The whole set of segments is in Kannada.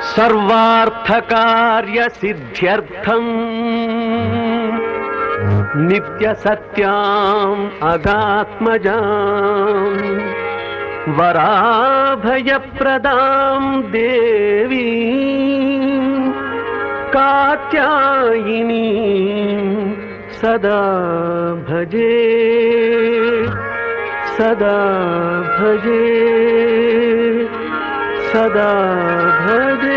सर्वार्थकार्यसिद्ध्यर्थम् नित्यसत्याम् अगात्मजाम् वराभयप्रदाम् देवी कात्यायिनी सदा भजे सदा भजे सदा भजे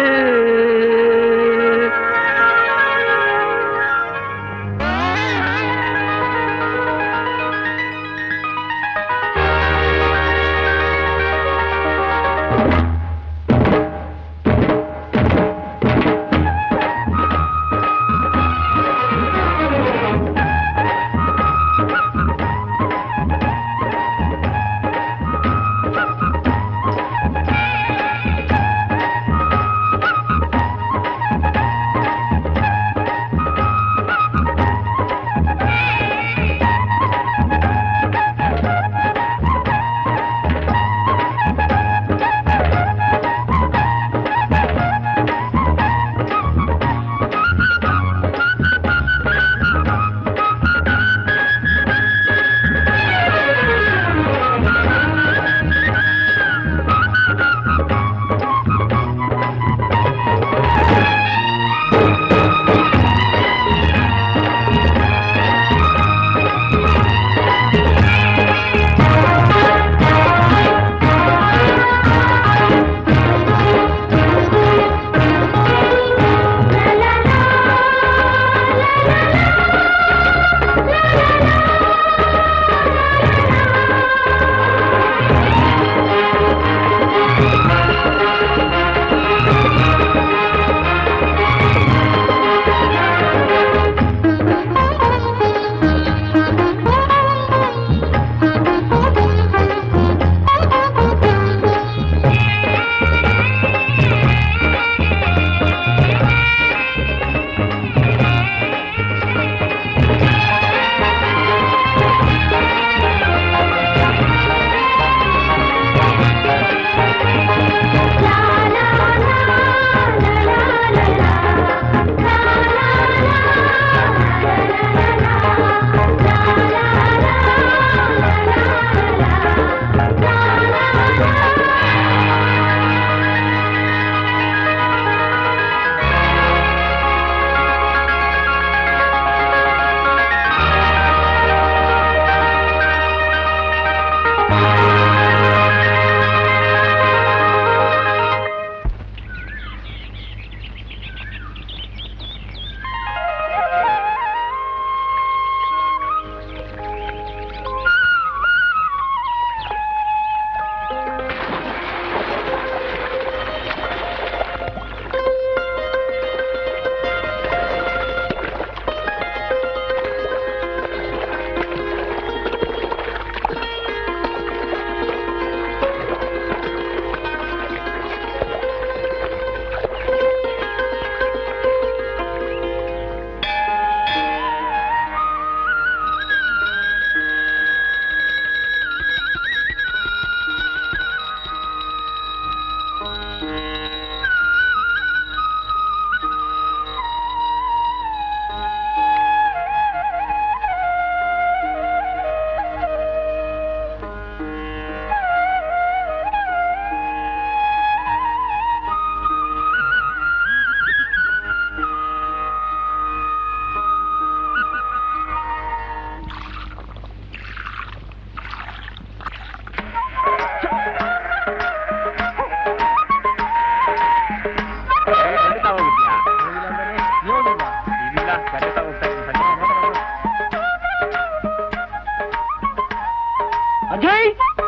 ಅಜಯ್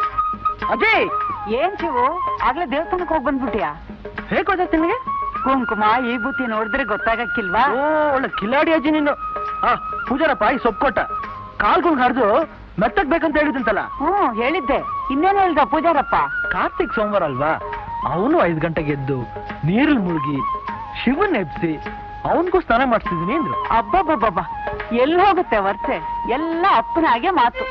ಅಜಯ್ ಏನ್ ಶಿವು ಆಗ್ಲೇ ದೇವಸ್ಥಾನಕ್ಕೆ ಹೋಗಿ ಬಂದ್ಬಿಟ್ಯಾ ಹೇಗ್ ಗೊತ್ತಾಯ್ತು ನಿನಗೆ ಕುಂಕುಮ ಈ ಬುತ್ತಿ ನೋಡಿದ್ರೆ ಗೊತ್ತಾಗಕ್ಕಿಲ್ವಾ ಓ ಒಳ್ಳೆ ಕಿಲಾಡಿ ಅಜ್ಜಿ ನೀನು ಆ ಪೂಜಾರಪ್ಪ ಈ ಸೊಪ್ಪು ಕೊಟ್ಟ ಕಾಲ್ಗೊಂಡು ಹರಿದು ಮೆತ್ತಗ್ ಬೇಕಂತ ಹೇಳಿದಂತಲ್ಲ ಹ್ಮ್ ಹೇಳಿದ್ದೆ ಇನ್ನೇನ್ ಹೇಳ್ದ ಪೂಜಾರಪ್ಪ ಕಾರ್ತಿಕ್ ಸೋಮವಾರ ಅಲ್ವಾ ಅವನು ಐದು ಗಂಟೆಗೆ ಎದ್ದು ನೀರಲ್ಲಿ ಮುಳುಗಿ ಶಿವನ್ ಎಬ್ಸಿ ಅವನಿಗೂ ಸ್ನಾನ ಮಾಡಿಸ್ತಿದ್ದೀನಿ ಅಂದ್ರು ಅಬ್ಬಬ್ಬಬ್ಬ ಎಲ್ಲಿ ಹೋಗುತ್ತೆ ವರ್ಷೆ ಎಲ್ಲ ಅಪ್ಪನ ಹಾಗೆ ಮಾತು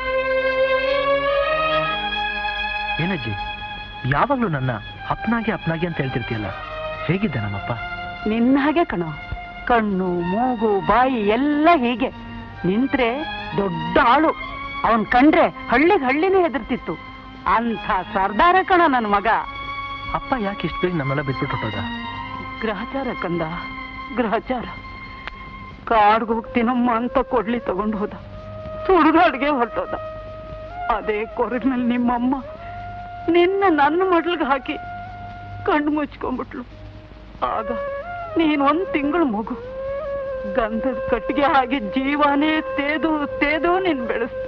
ಏನಜ್ಜಿ ಯಾವಾಗ್ಲೂ ನನ್ನ ಅಪ್ನಾಗೆ ಅಪ್ನಾಗೆ ಅಂತ ಹೇಳ್ತಿರ್ತೀಯಲ್ಲ ಹೇಗಿದ್ದ ನಮ್ಮಪ್ಪ ನಿನ್ನ ಹಾಗೆ ಕಣೋ ಕಣ್ಣು ಮೂಗು ಬಾಯಿ ಎಲ್ಲ ಹೀಗೆ ನಿಂತ್ರೆ ದೊಡ್ಡ ಆಳು ಅವನ್ ಕಂಡ್ರೆ ಹಳ್ಳಿಗೆ ಹಳ್ಳಿನೇ ಹೆದರ್ತಿತ್ತು ಅಂಥ ಸರ್ದಾರ ಕಣ ನನ್ನ ಮಗ ಅಪ್ಪ ಯಾಕೆ ಇಷ್ಟು ಬೇಗ ನಮ್ಮೆಲ್ಲ ಬಿಟ್ಬಿಟ್ಟು ಹೊಟ್ಟೋದ ಗ್ರಹಚಾರ ಕಂದ ಗ್ರಹಚಾರ ಕಾಡ್ಗೆ ಹೋಗ್ತೀನಮ್ಮ ಅಂತ ಕೊಡ್ಲಿ ತಗೊಂಡು ಹೋದ ಸುಡುಗಾಡ್ಗೆ ಹೊರಟೋದ ಅದೇ ಕೊರಗಿನಲ್ಲಿ ನಿಮ್ಮಮ್ಮ ನಿನ್ನ ನನ್ನ ಮಡ್ಲಿಗೆ ಹಾಕಿ ಕಣ್ಣು ಮುಚ್ಕೊಂಡ್ಬಿಟ್ಲು ಆಗ ನೀನ್ ಒಂದ್ ತಿಂಗಳು ಮಗು ಗಂಧದ ಕಟ್ಟಿಗೆ ಹಾಗೆ ಜೀವನೇ ತೇದು ತೇದು ನೀನ್ ಬೆಳೆಸ್ತಿ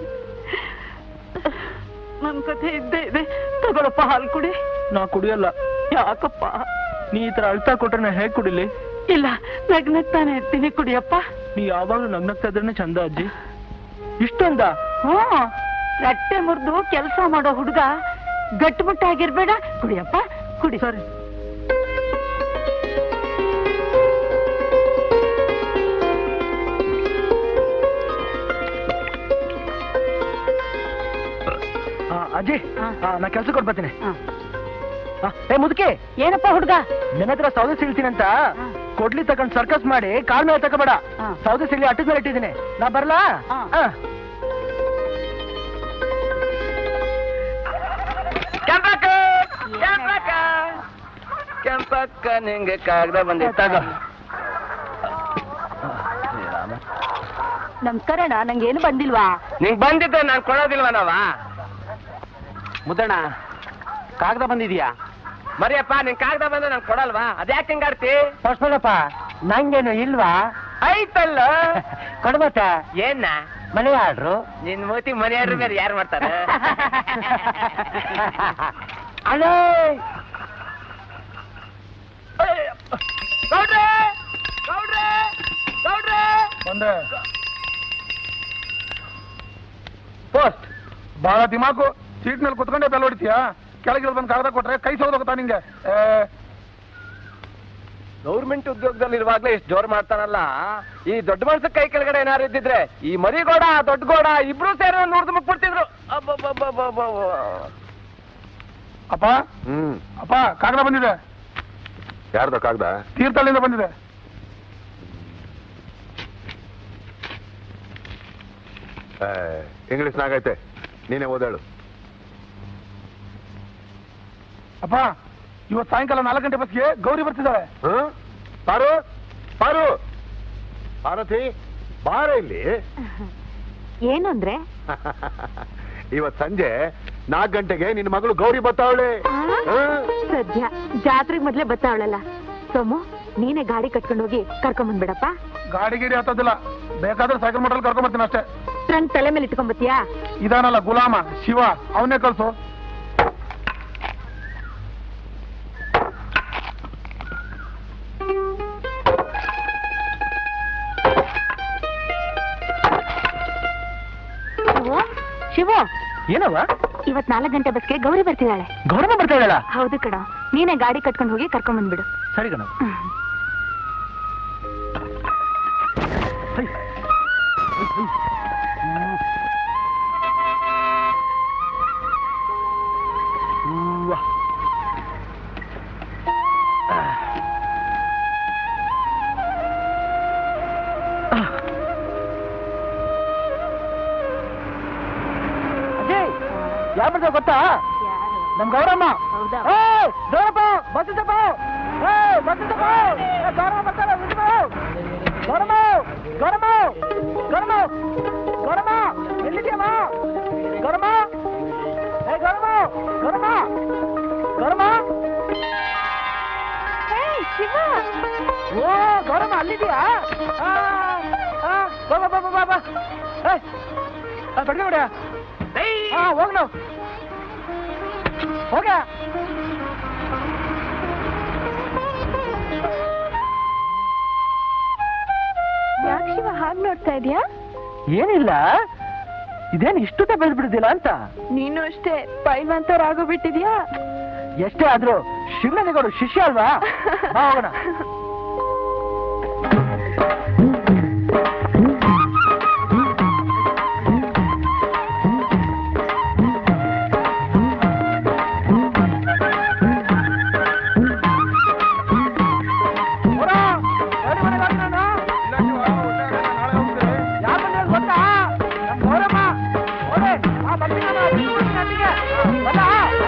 ನನ್ ಕಥೆ ಇದ್ದೇ ಇದೆ ತಗೊಳಪ್ಪ ಹಾಲು ಕುಡಿ ನಾ ಕುಡಿಯಲ್ಲ ಯಾಕಪ್ಪ ನೀ ಈ ತರ ಅಳ್ತಾ ಕೊಟ್ರೆ ನಾ ಹೇಗ್ ಕುಡಿಲಿ ಇಲ್ಲ ನಗ್ನಗ್ತಾನೆ ಇರ್ತೀನಿ ಕುಡಿಯಪ್ಪ ನೀ ಯಾವಾಗ್ಲೂ ನಗ್ನಗ್ತಾ ಇದ್ರೆ ಚಂದ ಅಜ್ಜಿ ಇಷ್ಟೊಂದ ಹ್ಞೂ ರಟ್ಟೆ ಮುರಿದು ಕೆಲಸ ಮಾಡೋ ಹುಡುಗ ಗಟ್ಟುಮುಟ್ಟಾಗಿರ್ಬೇಡ ಕುಡಿಯಪ್ಪ ಕುಡಿ ಸರಿ ಆ, ಅಜ್ಜಿ ಹಾ. ಆ, ನಾ ಕೆಲ್ಸ ಕೊಟ್ಟು ಬರ್ತೀನಿ ಹ. ಆ, ಏ ಮುದುಕಿ ಏನಪ್ಪ ಹುಡುಗ ನನ್ನ ಹತ್ರ ಸೌದೆ ಸಿಳ್ತೀನಂತ ಹಾ. ಕೊಡ್ಲಿ ತಗೊಂಡ್ ಸರ್ಕಸ್ ಮಾಡಿ ಕಾಲ್ ಮೇಲೆ ತಗೋಬೇಡ ಹಾ. ಸೌದೆ ಸಿಳಿ ಅಟ್ಟದ ಮೇಲೆ ಇಟ್ಟಿದ್ದೀನಿ ನಾ ಬರ್ಲಾ ಹಾ. ಆ. ಕೆಂಪಕ್ಕ ಕೆಂಪಕ್ಕ ಕೆಂಪಕ್ಕ ನಿಂಗೆ ಕಾಗದ ಬಂದಿತ್ತು ತಗೋ ನಮಸ್ಕಾರಣ ನಂಗೇನು ಬಂದಿಲ್ವಾ ನಿಂಗ್ ಬಂದಿದ್ದೆ ನಾನ್ ಕೊಡೋದಿಲ್ವನವ ಮುದ್ದಣ್ಣ ಕಾಗದ ಬಂದಿದ್ಯಾ ಮರಿಯಪ್ಪ ನಿನ್ ಕಾಗದ ಬಂದ್ರೆ ನಾನ್ ಕೊಡಲ್ವಾ ಅದ್ಯಾಕೆ ಹಿಂಗಾಡ್ತಿ ಹೊಸ್ಮಲಪ್ಪ ನಂಗೇನು ಇಲ್ವಾ ಐತಲ್ಲ ಕೊಡ್ಬತ್ತ ಏನ ಮನೆ ಆಡ್ರು ನಿನ್ ಮೂತಿ ಮನೆಯಾಡ್ರ ಮೇಲೆ ಯಾರು ಮಾಡ್ತಾರೆ ಅಲೇ ಗೌಡ್ರೆ ಗೌಡ್ರೆ ಗೌಡ್ರೆ ಒಂದೇ ಪೋಸ್ಟ್ ಬಹಳ ದಿಮಾಕು ಸೀಟ್ ಮೇಲೆ ಕುತ್ಕೊಂಡೆ ಬೆಲ್ ಹೊಡಿತೀಯಾ ಕೆಳಗೆ ಬಂದು ಕಾಗದ ಕೊಟ್ರೆ ಕೈ ಸೌದೋಗ್ತಾ ನಿಂಗೆ ಏ, ಗೌರ್ಮೆಂಟ್ ಉದ್ಯೋಗದಲ್ಲಿ ಇರುವಾಗ್ಲೇ ಇಷ್ಟು ಜೋರ್ ಮಾಡ್ತಾನಲ್ಲ ಈ ದೊಡ್ಡ ಮನ್ಸ ಕೈ ಕೆಳಗಡೆ ಏನಾರು ಇದ್ದಿದ್ರೆ ಈ ಮರಿಗೋಡ ದೊಡ್ಡ ಗೋಡ ಇಬ್ರು ಸೇರಿ ನೋಡ್ದು ಮುಕ್ಬಿಡ್ತಿದ್ರು ಅಬ್ಬಬ್ಬಬ್ಬಬ್ಬಬ್ಬ. ಅಪ್ಪ ಹ್ಮ್ ಅಪ್ಪ ಕಾಗದ ಬಂದಿದೆ ಯಾರ್ದ ಕಾಗ್ದ ತೀರ್ಥಹಳ್ಳಿಯಿಂದ ಬಂದಿದೆ ಇಂಗ್ಲಿಷ್ನಾಗೈತೆ ನೀನೇ ಓದಾಳು ಅಪ್ಪ ಇವತ್ತು ಸಾಯಂಕಾಲ ನಾಲ್ಕು ಗಂಟೆ ಬಸ್ಗೆ ಗೌರಿ ಬರ್ತಿದ್ದಾಳೆ ಹ್ಮ್? ಪಾರು ಪಾರು ಪಾರ್ವತಿ ಬಾರ ಇಲ್ಲಿ ಏನು ಅಂದ್ರೆ ಇವತ್ ಸಂಜೆ ನಾಲ್ಕು ಗಂಟೆಗೆ ನಿನ್ನ ಮಗಳು ಗೌರಿ ಬರ್ತಾವಳೆ ಸದ್ಯ ಜಾತ್ರೆಗೆ ಮೊದ್ಲೇ ಬತ್ತಾವಳಲ್ಲ ಸೋಮು ನೀನೇ ಗಾಡಿ ಕಟ್ಕೊಂಡು ಹೋಗಿ ಕರ್ಕೊಂಡ್ ಬಂದ್ಬಿಡಪ್ಪ ಗಾಡಿ ಗಿಡಿ ಹತ್ತೋದಿಲ್ಲ ಬೇಕಾದ್ರೆ ಸೈಕಲ್ ಮೋಟರ್ ಕರ್ಕೊಂಡ್ ಬರ್ತೀನಿ ಅಷ್ಟೇ ಟ್ರಂಕ್ ತಲೆ ಮೇಲೆ ಇಟ್ಕೊಂಬತ್ತೀಯಾ ಇದಾನಲ್ಲ ಗುಲಾಮ ಶಿವ ಅವನ್ನೇ ಕಳ್ಸು ಶಿವು ಶಿವು ಏನವ ಇವತ್ ನಾಲ್ಕು ಗಂಟೆ ಬಸ್ಗೆ ಗೌರಿ ಬರ್ತಿದ್ದಾಳೆ ಗೌರವ ಬರ್ತಾ ಇದ್ದಾಳ ಹೌದು ಕಣ ನೀನೇ ಗಾಡಿ ಕಟ್ಕೊಂಡು ಹೋಗಿ ಕರ್ಕೊಂಡ್ ಬಂದ್ಬಿಡು ಸರಿ ಕಣ ಅಜಯ್ ಯಾರು ಬರ್ತಾವ ಗೊತ್ತಾ ನಮ್ ಗೌರಮ್ಮ ಹೌದಾ? ಏಯ್, ಗೌರಮ್ಮ ಬಸ್ ತಪ್ಪ ಏಯ್ ಬಸ್ ತಪ್ಪ ಏ, ಗೌರಮ್ಮ ಬರ್ತಾಳೆ ನಿಂತ್ಕೋ. ಗೌರಮ್ಮ ಗೌರಮ್ಮ ಗೌರಮ್ಮ ಗೌರಮ್ಮ ಎಲ್ಲಿದ್ಯಮ್ಮ ಗೌರಮ್ಮ ಏ ಗೌರಮ್ಮ ಗೌರಮ್ಮ ಗೌರಮ್ಮ ಓ ಗೌರಮ್ಮ ಅಲ್ಲಿದ್ಯಾ ಆ, ಆ, ಬಾ ಬಾ ಬಾ ಬಾ ಬಾ ಬಾ ಏಯ್ ಆ, ಕಡಿಮೆ ಬಿಡ ಹಾ ಹೋಗ್ ನಾವು ಹೋಗ ಯಾಕೆ ಶಿವ ಹಾಗೆ ನೋಡ್ತಾ ಇದೀಯಾ ಏನಿಲ್ಲ ಇದೇನು ಇಷ್ಟುತ್ತ ಬೆಳೆದ್ಬಿಡಿದಿಲ್ಲ ಅಂತ ನೀನು ಅಷ್ಟೇ ಪೈಲ್ವಂತರಾಗೋಗ್ಬಿಟ್ಟಿದ್ಯಾ ಎಷ್ಟೇ ಆದ್ರೂ ಶಿವನಗೌಡ ಶಿಷ್ಯ ಅಲ್ವಾ ಬಾ ಹೋಗೋಣ ಮೆತ್ತಿಗೆ ಬಲ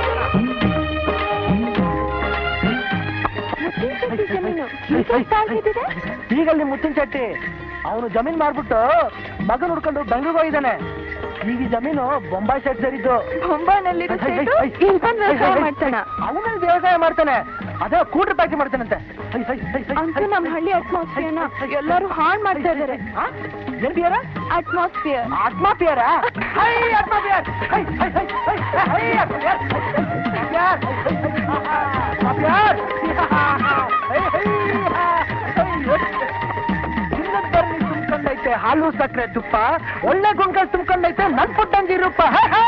ಈಗ ಅಲ್ಲಿ ಮುತ್ತಿನ ಚಟ್ಟಿ ಅವನು ಜಮೀನ್ ಮಾಡ್ಬಿಟ್ಟು ಮಗನ್ ಹುಡ್ಕೊಂಡು ಬೆಂಗಳೂರು ಹೋಗಿದ್ದಾನೆ ಈಗ ಈ ಜಮೀನು ಬೊಂಬಾಯಿ ಸೈಡ್ ಸೇರಿದ್ದು ಬೊಂಬಾಯ್ನಲ್ಲಿರೋ ಸೇಟು ಇಲ್ಲಿ ಬಂದು ವ್ಯವಸಾಯ ಮಾಡ್ತಾನ ಅವನಲ್ಲಿ ವ್ಯವಸಾಯ ಮಾಡ್ತಾನೆ ಅದೇ ಕೂಟ್ರ ಪ್ಯಾಕಿ ಮಾಡ್ತಾನಂತೆ ಹೈ, ಹೈ, ಹೈ, ಹೈ, ಅಂತ ಹೈ, ನಮ್ಮ ಹೈ, ಹಳ್ಳಿ ಅಟ್ಮಾಸ್ಫಿಯರ್ನ ಎಲ್ಲರೂ ಹಾಳು ಮಾಡ್ತಾ ಇದಾರೆ ಆ? ಏನ್ ಬಿಯರ ಅಟ್ಮಾಸ್ಫಿಯರ್ ಆತ್ಮಾಪಿಯರ ಹೈ ಆತ್ಮಾಪಿಯರ್ ಹೈ ಹೈ ಹೈ ಹೈ ಹೈ ಆತ್ಮಾಪಿಯರ್ ಆತ್ಮಾಪಿಯರ್ ಆತ್ಮಾಪಿಯರ್ ಹೈ ಹೈ ಚಿನ್ನದ ಬರಲಿ ತುಂಬ್ಕೊಂಡೈತೆ ಹಾಲು ಸಕ್ಕರೆ ತುಪ್ಪ ಒಳ್ಳೆ ಗುಂಡ್ಗಳು ತುಂಬ್ಕೊಂಡೈತೆ ನನ್ ಪುಟ್ಟಂಗಿ ರೂಪ ಹೈ, ಹೈ.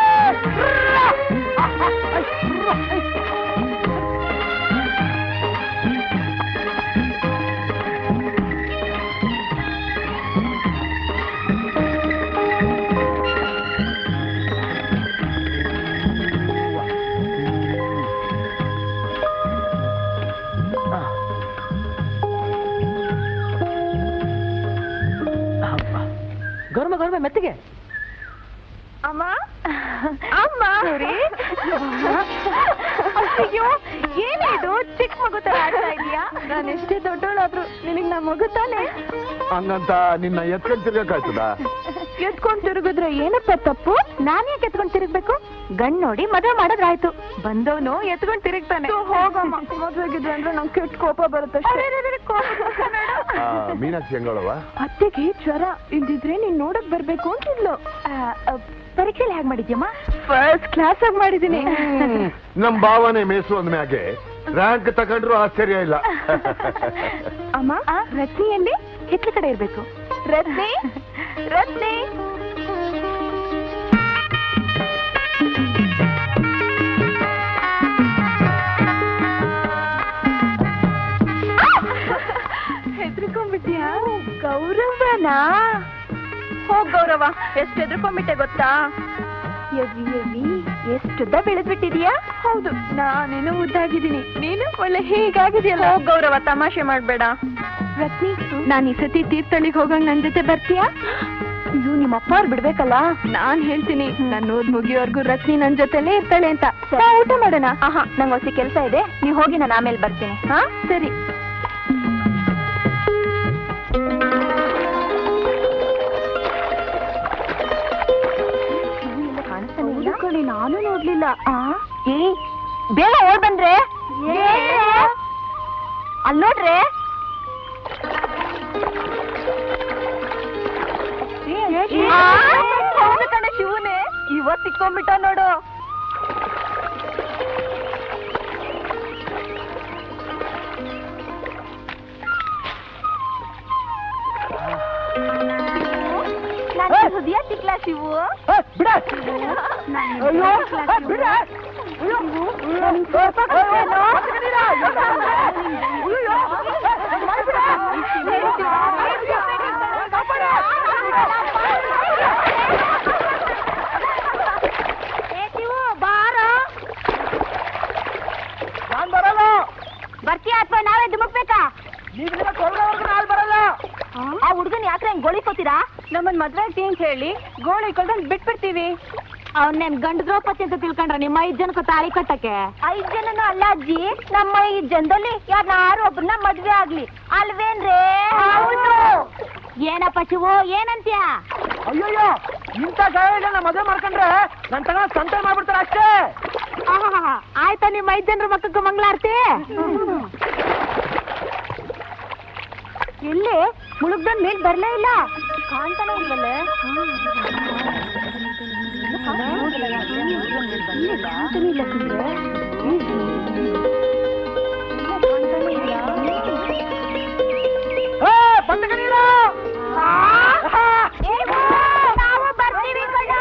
ಗೌರವ ಗೌರವ ಮೆತ್ತಿಗೆ ಅಮ್ಮ ಅಮ್ಮ ಅಯ್ಯೋ ಏನೇ ಇದು ಚಿಕ್ಕ ಮಗು ತರ ಆಡ್ತಾ ಇದೀಯಾ ನಾನು ಎಷ್ಟೇ ದೊಡ್ಡವಳಾದ್ರು ನಿನಗ್ ನಾ ಮಗು ತಾನೆ ಹಂಗಂತ ನಿನ್ನ ಎತ್ಕೊಂಡ್ ತಿರ್ಗಕ್ಕಾಯ್ತದ ಎತ್ಕೊಂಡ್ ತಿರುಗಿದ್ರೆ ಏನಪ್ಪ ತಪ್ಪು ನಾನ್ ಯಾಕೆ ಎತ್ಕೊಂಡ್ ತಿರುಗ್ಬೇಕು ಗಂಡ್ ನೋಡಿ ಮದುವೆ ಮಾಡೋದ್ರಾಯ್ತು ಬಂದವನು ಎತ್ಕೊಂಡ್ ತಿರುಗ್ತಾನೆ ಹೋಗಮ್ಮ ಮದ್ವೆಗಿದ್ರೆ ಅಂದ್ರೆ ನಂಗೆ ಕೆಟ್ಟ ಕೋಪ ಬರುತ್ತೆ ಆ, ಮೀನಾಕ್ಷಿ ಹೆಂಗಳವ ಅತ್ತೆಗೆ ಜ್ವರ ಇಲ್ದಿದ್ರೆ ನೀನ್ ನೋಡಕ್ ಬರ್ಬೇಕು ಅಂತಿದ್ಲು ಪರೀಕ್ಷೆಲಿ ಹೇಗ್ ಮಾಡಿದ್ಯಮ್ಮ ಫಸ್ಟ್ ಕ್ಲಾಸ್ ಆಗಿ ಮಾಡಿದೀನಿ ನಮ್ ಭಾವನೆ ಮೇಸು ಅಂದ್ಮ್ಯಾಗೆ ರ್ಯಾಂಕ್ ತಗೊಂಡ್ರು ಆಶ್ಚರ್ಯ ಇಲ್ಲ ಅಮ್ಮ ರತ್ನಿ ಎಲ್ಲಿ ಹಿತ್ಲ ಕಡೆ ಇರ್ಬೇಕು ರತ್ನಿ ರತ್ನಿ ಹೆದ್ರಿಕೊಂಡ್ಬಿಟ್ಯಾ ಗೌರವನಾ ಹೋಗ್ ಗೌರವ ಎಷ್ಟು ಹೆದರ್ಕೊಂಡ್ಬಿಟ್ಟೆ ಗೊತ್ತಾ ಎವಿ ಎವಿ ಎಷ್ಟುದ್ದ ಬೆಳೆದ್ಬಿಟ್ಟಿದ್ಯಾ ಹೌದು ನಾನೇನು ಉದ್ದಾಗಿದ್ದೀನಿ ನೀನು ಒಳ್ಳೆ ಹೀಗಾಗಿದೆಯಲ್ಲ ಗೌರವ ತಮಾಷೆ ಮಾಡ್ಬೇಡ ರತ್ನಿ ನಾನ್ ಈ ಸತಿ ತೀರ್ಥಹಳ್ಳಿಗೆ ಹೋಗಂಗ್ ನನ್ ಜೊತೆ ಬರ್ತೀಯಾ ಅಯ್ಯೋ ನಿಮ್ಮ ಅಪ್ಪ ಅವ್ರು ಬಿಡ್ಬೇಕಲ್ಲ ನಾನ್ ಹೇಳ್ತೀನಿ ನನ್ನ ಓದ್ ಮುಗಿಯೋರ್ಗು ರತ್ನಿ ನನ್ ಜೊತೆಲೇ ಇರ್ತಾಳೆ ಅಂತ ನಾ ಊಟ ಮಾಡೋಣ ಆಹಾ ನಂಗೆ ಹೊಸ ಕೆಲಸ ಇದೆ ನೀವ್ ಹೋಗಿ ನಾನು ಆಮೇಲೆ ಬರ್ತೀನಿ ಹಾ ಸರಿ ಕಣೆ ನಾನು ನೋಡ್ಲಿಲ್ಲ ಏ ಬೇಗ ಓಡ್ ಬಂದ್ರೆ ಅಲ್ಲಿ ನೋಡ್ರೆ ಕಣೆ ಶಿವನೇ ಇವತ್ ಸಿಕ್ಕೊಂಡ್ಬಿಟ್ಟ ನೋಡು ನನ್ನ ಹೃದಯ ಸಿಕ್ಲ ಶಿವು ಏ, ಬಿಡ ಅಯ್ಯೋ ಏ, ಬಿಡ ಅಯ್ಯೋ ನನಗ್ ಸ್ವಲ್ಪ ಕಷ್ಟನೋ? ಅಯ್ಯೋ, ಅಯ್ಯೋ, ಏ, ಮಾಡ್ಬಿಡ. ನಾನ್ ಬರಲ್ಲ ಬರ್ತೀಯಾ ಅಥವಾ ನಾವೇ ಧುಮುಕ್ಬೇಕಾ ನೀವಿಲ್ಲ ಕೊಲ್ಲೋವರೆಗೂ ನಾನ್ ಬರಲ್ಲ ಆ ಹುಡುಗನ್ ಯಾಕ್ರೆ ಹಂಗ್ ಗೋಳಿಕೋತೀರಾ ನಮ್ಮನ್ ಮದ್ವೆ ಆಗ್ತಿ ಅಂತ ಹೇಳಿ ಗೋಳಿ ಕೊಳ್ದಂಗ್ ಬಿಟ್ಬಿಡ್ತೀವಿ ಅವನ್ನೇನ್ ಗಂಡ ದ್ರೌಪದಿ ಅಂತ ತಿಳ್ಕೊಂಡ್ರ ನಿಮ್ಮ ಐದ್ ಜನಕ್ಕೂ ತಾಳಿ ಕಟ್ಟಕ್ಕೆ ಐದ್ ಜನನು ಅಲ್ಲ ಅಜ್ಜಿ ನಮ್ಮ ಈ ಜನದಲ್ಲಿ ಯಾರು ಒಬ್ರನ್ನ ಮದ್ವೆ ಆಗ್ಲಿ ಅಲ್ವೇನ್ರೇ ಹೌದು ಏನಪ್ಪ ಶಿವು ಏನಂತ್ಯ ಅಯ್ಯಯ್ಯೋ ಇಂಥ ಗಾಯಗಳನ್ನ ಮದುವೆ ಮಾಡ್ಕೊಂಡ್ರೆ ನನ್ ತಗ ಸಂತೆ ಮಾಡ್ಬಿಡ್ತಾರೆ ಅಷ್ಟೇ ಆಯ್ತಾ ನಿಮ್ಮ ಐದ್ ಜನರ ಮಕ್ಕಕ್ಕೆ ಮಂಗಳಾರ್ತಿ ಎಲ್ಲಿ ಮುಳುಗ್ದನ್ ಮೇಲ್ ಬರ್ಲೇ ಇಲ್ಲ ಕಾಣ್ತಾನೆ ಇಲ್ವಲ್ಲೇ ಕಾಣ್ತಾನೆ ಇಲ್ಲ ಕಣ್ರೆ. ಏ, ಬಂದೆ ಕಣೀರ. ನಾವು ಬರ್ತೀವಿ ಕಣೋ.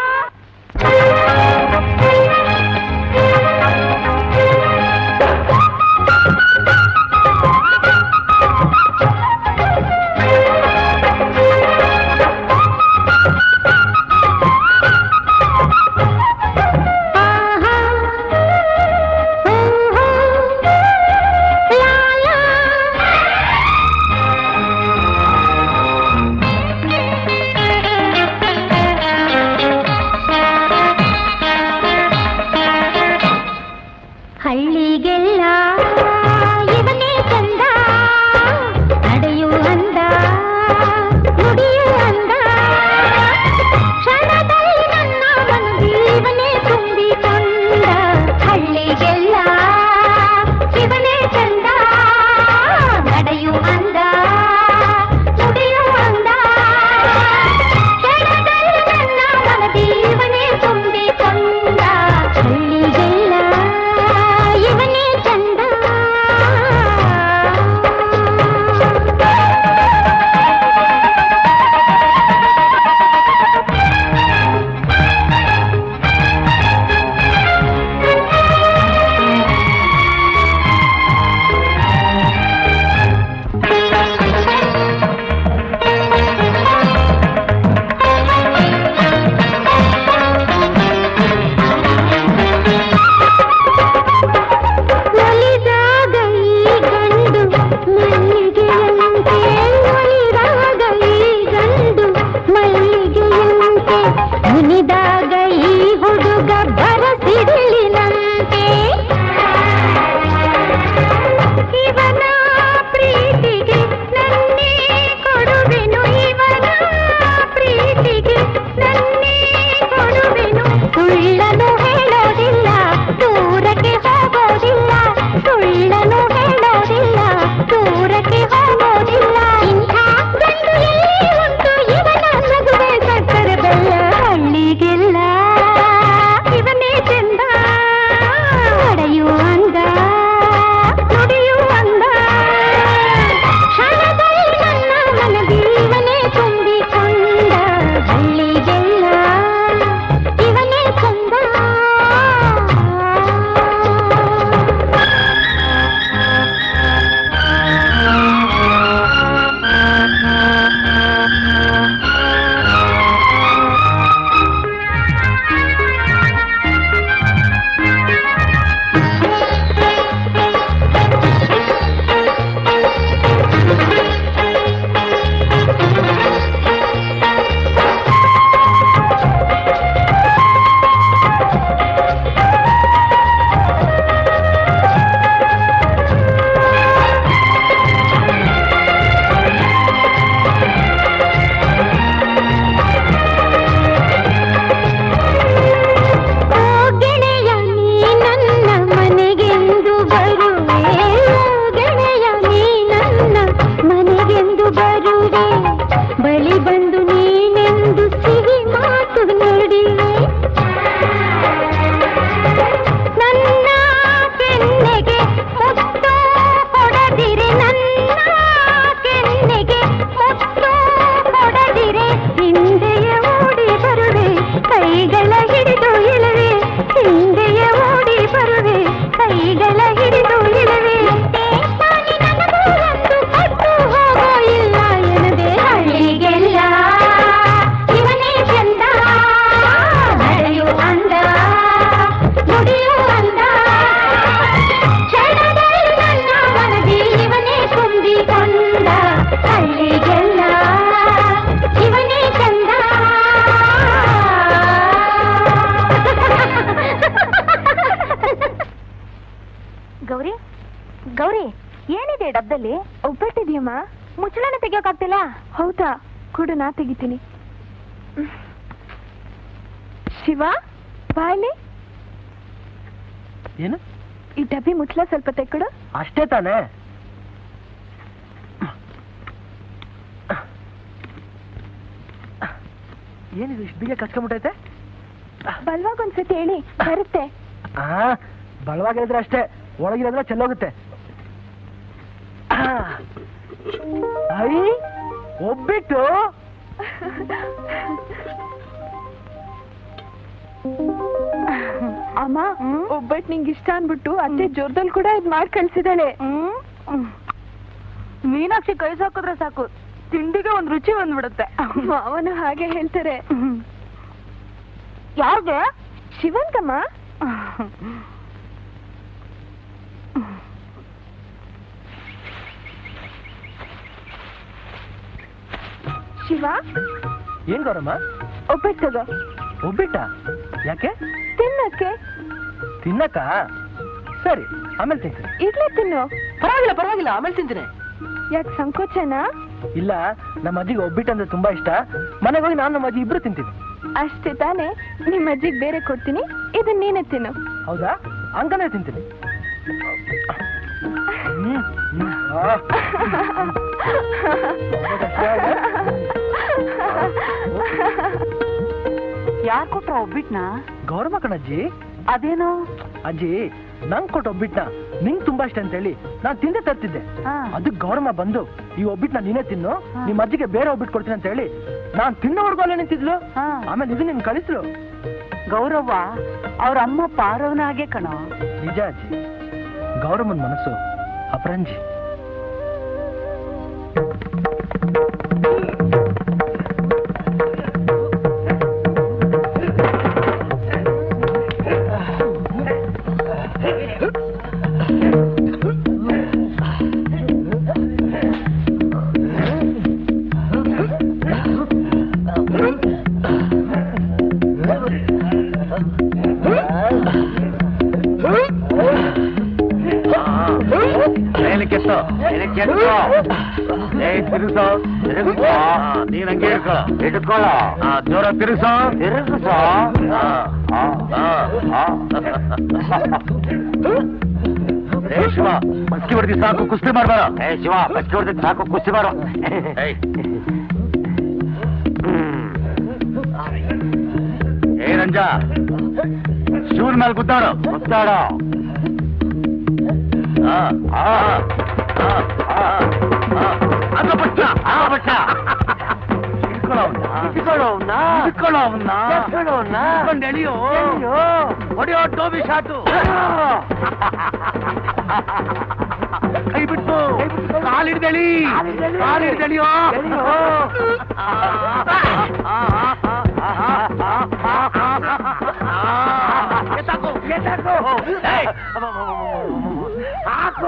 ಗೌರಿ ಏನಿದೆ ಡಬ್ಬದಲ್ಲಿ ಒಬ್ಬಟ್ಟಿದ್ಯಮ್ಮ ಮುಚ್ಚಳನ ತೆಗಿಯೋಕಾಗ್ತಿಲ್ಲ ಹೌದಾ ಕೊಡು ನಾ ತೆಗಿತೀನಿ ಶಿವ ಬಾಯಲ್ಲಿ ಏನು ಈ ಡಬ್ಬಿ ಮುಚ್ಚಳ ಸ್ವಲ್ಪ ತೆಕ್ಕೊಡು ಅಷ್ಟೇ ತಾನೇ ಏನಿದು ಇಷ್ಟು ಬೇಗ ಕಚ್ಕೊಂಡ್ಬಿಟ್ಟೈತೆ ಬಲ್ವಾಗ ಒಂದ್ಸತಿ ಹೇಳಿ ಬರುತ್ತೆ ಆ ಬಲವಾಗಿದ್ರೆ ಅಷ್ಟೇ ಒಳಗಿರೋದ್ರೆ ಚೆಲ್ಲೋಗುತ್ತೆ ಆ, ಐ ಒಬ್ಬಿಟ್ಟು ಅಮ್ಮ ಒಬ್ಬಟ್ಟು ನಿಂಗೆ ಇಷ್ಟ ಅನ್ಬಿಟ್ಟು ಅತ್ತೆ ಜೋರದಲ್ಲಿ ಕೂಡ ಇದ್ ಮಾಡಿ ಕಳ್ಸಿದಾಳೆ ಮೀನಾಕ್ಷಿ ಕೈ ಸಾಕಿದ್ರೆ ಸಾಕು ತಿಂಡಿಗೆ ಒಂದ್ ರುಚಿ ಬಂದ್ಬಿಡುತ್ತೆ ಮಾವನು ಹಾಗೆ ಹೇಳ್ತಾರೆ ಯಾವ್ಗೆ ಶಿವನ್ಗಮ್ಮ ಶಿವ ಏನ್ ಗೌರಮ್ಮ ಒಬ್ಬಟ್ಟು ತಗೋ ಒಬ್ಬಿಟ್ಟ ಯಾಕೆ ತಿನ್ನಕ್ಕೆ ತಿನ್ನಕ್ಕ ಸರಿ ಆಮೇಲೆ ತಿಂತೀನಿ ಈಗ್ಲೇ ತಿನ್ನು ಪರವಾಗಿಲ್ಲ ಪರವಾಗಿಲ್ಲ ಆಮೇಲೆ ತಿಂತೀನಿ ಯಾಕೆ ಸಂಕೋಚನಾ ಇಲ್ಲ ನಮ್ಮ ಅಜ್ಜಿಗೆ ಒಬ್ಬಿಟ್ಟು ಅಂದ್ರೆ ತುಂಬಾ ಇಷ್ಟ ಮನೆಗೆ ಹೋಗಿ ನಾನು ನಮ್ಮ ಅಜ್ಜಿ ಇಬ್ರು ತಿಂತೀವಿ ಅಷ್ಟೇ ತಾನೇ ನಿಮ್ಮ ಅಜ್ಜಿಗೆ ಬೇರೆ ಕೊಡ್ತೀನಿ ಇದನ್ನ ನೀನೇ ತಿನ್ನು ಹೌದಾ ಹಂಗನೇ ತಿಂತೀನಿ ಹ್ಮ್, ಹ್ಮ್, ಆ. ಯಾರ್ ಕೊಟ್ರ ಒಬ್ಬಿಟ್ನ ಗೌರಮ್ಮ ಕಣಜ್ಜಿ ಅದೇನು ಅಜ್ಜಿ ನಂಗ್ ಕೊಟ್ಟು ಒಬ್ಬಿಟ್ನ ನಿಂಗ್ ತುಂಬಾ ಇಷ್ಟ ಅಂತ ಹೇಳಿ ನಾನ್ ತಿಂದೆ ತರ್ತಿದ್ದೆ ಹಾ. ಅದಕ್ಕೆ ಗೌರಮ್ಮ ಬಂದು ಈ ಒಬ್ಬಿಟ್ನ ನೀನೇ ತಿನ್ನು ನಿಮ್ಮ ಅಜ್ಜಿಗೆ ಬೇರೆ ಒಬ್ಬಿಟ್ಟು ಕೊಡ್ತೀನಿ ಅಂತ ಹೇಳಿ ನಾನ್ ತಿನ್ನೋವರೆಗೂ ಅಲ್ಲೇ ನಿಂತಿದ್ಲು ಹಾ. ಆಮೇಲೆ ಇದು ನಿನ್ ಕಳಿಸ್ಲು ಗೌರವ್ವ ಅವ್ರ ಅಮ್ಮ ಪಾರವನ ಹಾಗೆ ಕಣೋ ನಿಜ ಅಜ್ಜಿ ಗೌರಮ್ಮನ್ ಮನಸ್ಸು ಅಪರಂಜಿ ಏನಕ್ಕೆತ್ತು ಏನಕ್ಕೆತ್ತು ಏ ತಿರುಸೋ ತಿರುಗಿಸೋ ನೀನ್ ಹಂಗೆ ಇಟ್ಕೋ ಇಟ್ಕೊಳ್ಳೋ ಜೋರ ತಿರುಸೋ ತಿರುಗಿಸೋ ಏ ಶಿವ ಬಸ್ಕಿ ಹೊಡೆದಿ ಸಾಕು ಕುಸ್ತಿ ಮಾಡ್ಬೇಡ ಏ ಶಿವ ಬಸ್ಕಿ ಹೊಡೆದಿ ಸಾಕು ಕುಸ್ತಿ ಮಾಡು ಏ ರಂಜ ಶಿವನ ಮೇಲೆ ಗುದ್ದಾಡು ಗುದ್ದಾಡೋ ಆ, ಆ, ಆ, ಆ, ಆ. ಅದ ಬಚ್ಚ, ಆ ಬಚ್ಚ. ಹಿಡ್ಕೊಳ್ಳೋ ಅವ್ನ. ಹಿಡ್ಕೊಳ್ಳೋ ಅವ್ನ. ಹಿಡ್ಕೊಂಡು ಎಳಿಯೋ. ಹೊಡೆಯೋ ಟೋಬಿ ಶಾಟು ಕೈ ಬಿಟ್ಟು ಕಾಲಿಡ್ದಳಿ ಕಾಲಿಡ್ದಳಿಯೋ ಎತ್ತಾಕು ಎತ್ತಾಕು ಏಯ್! ಹಾಕು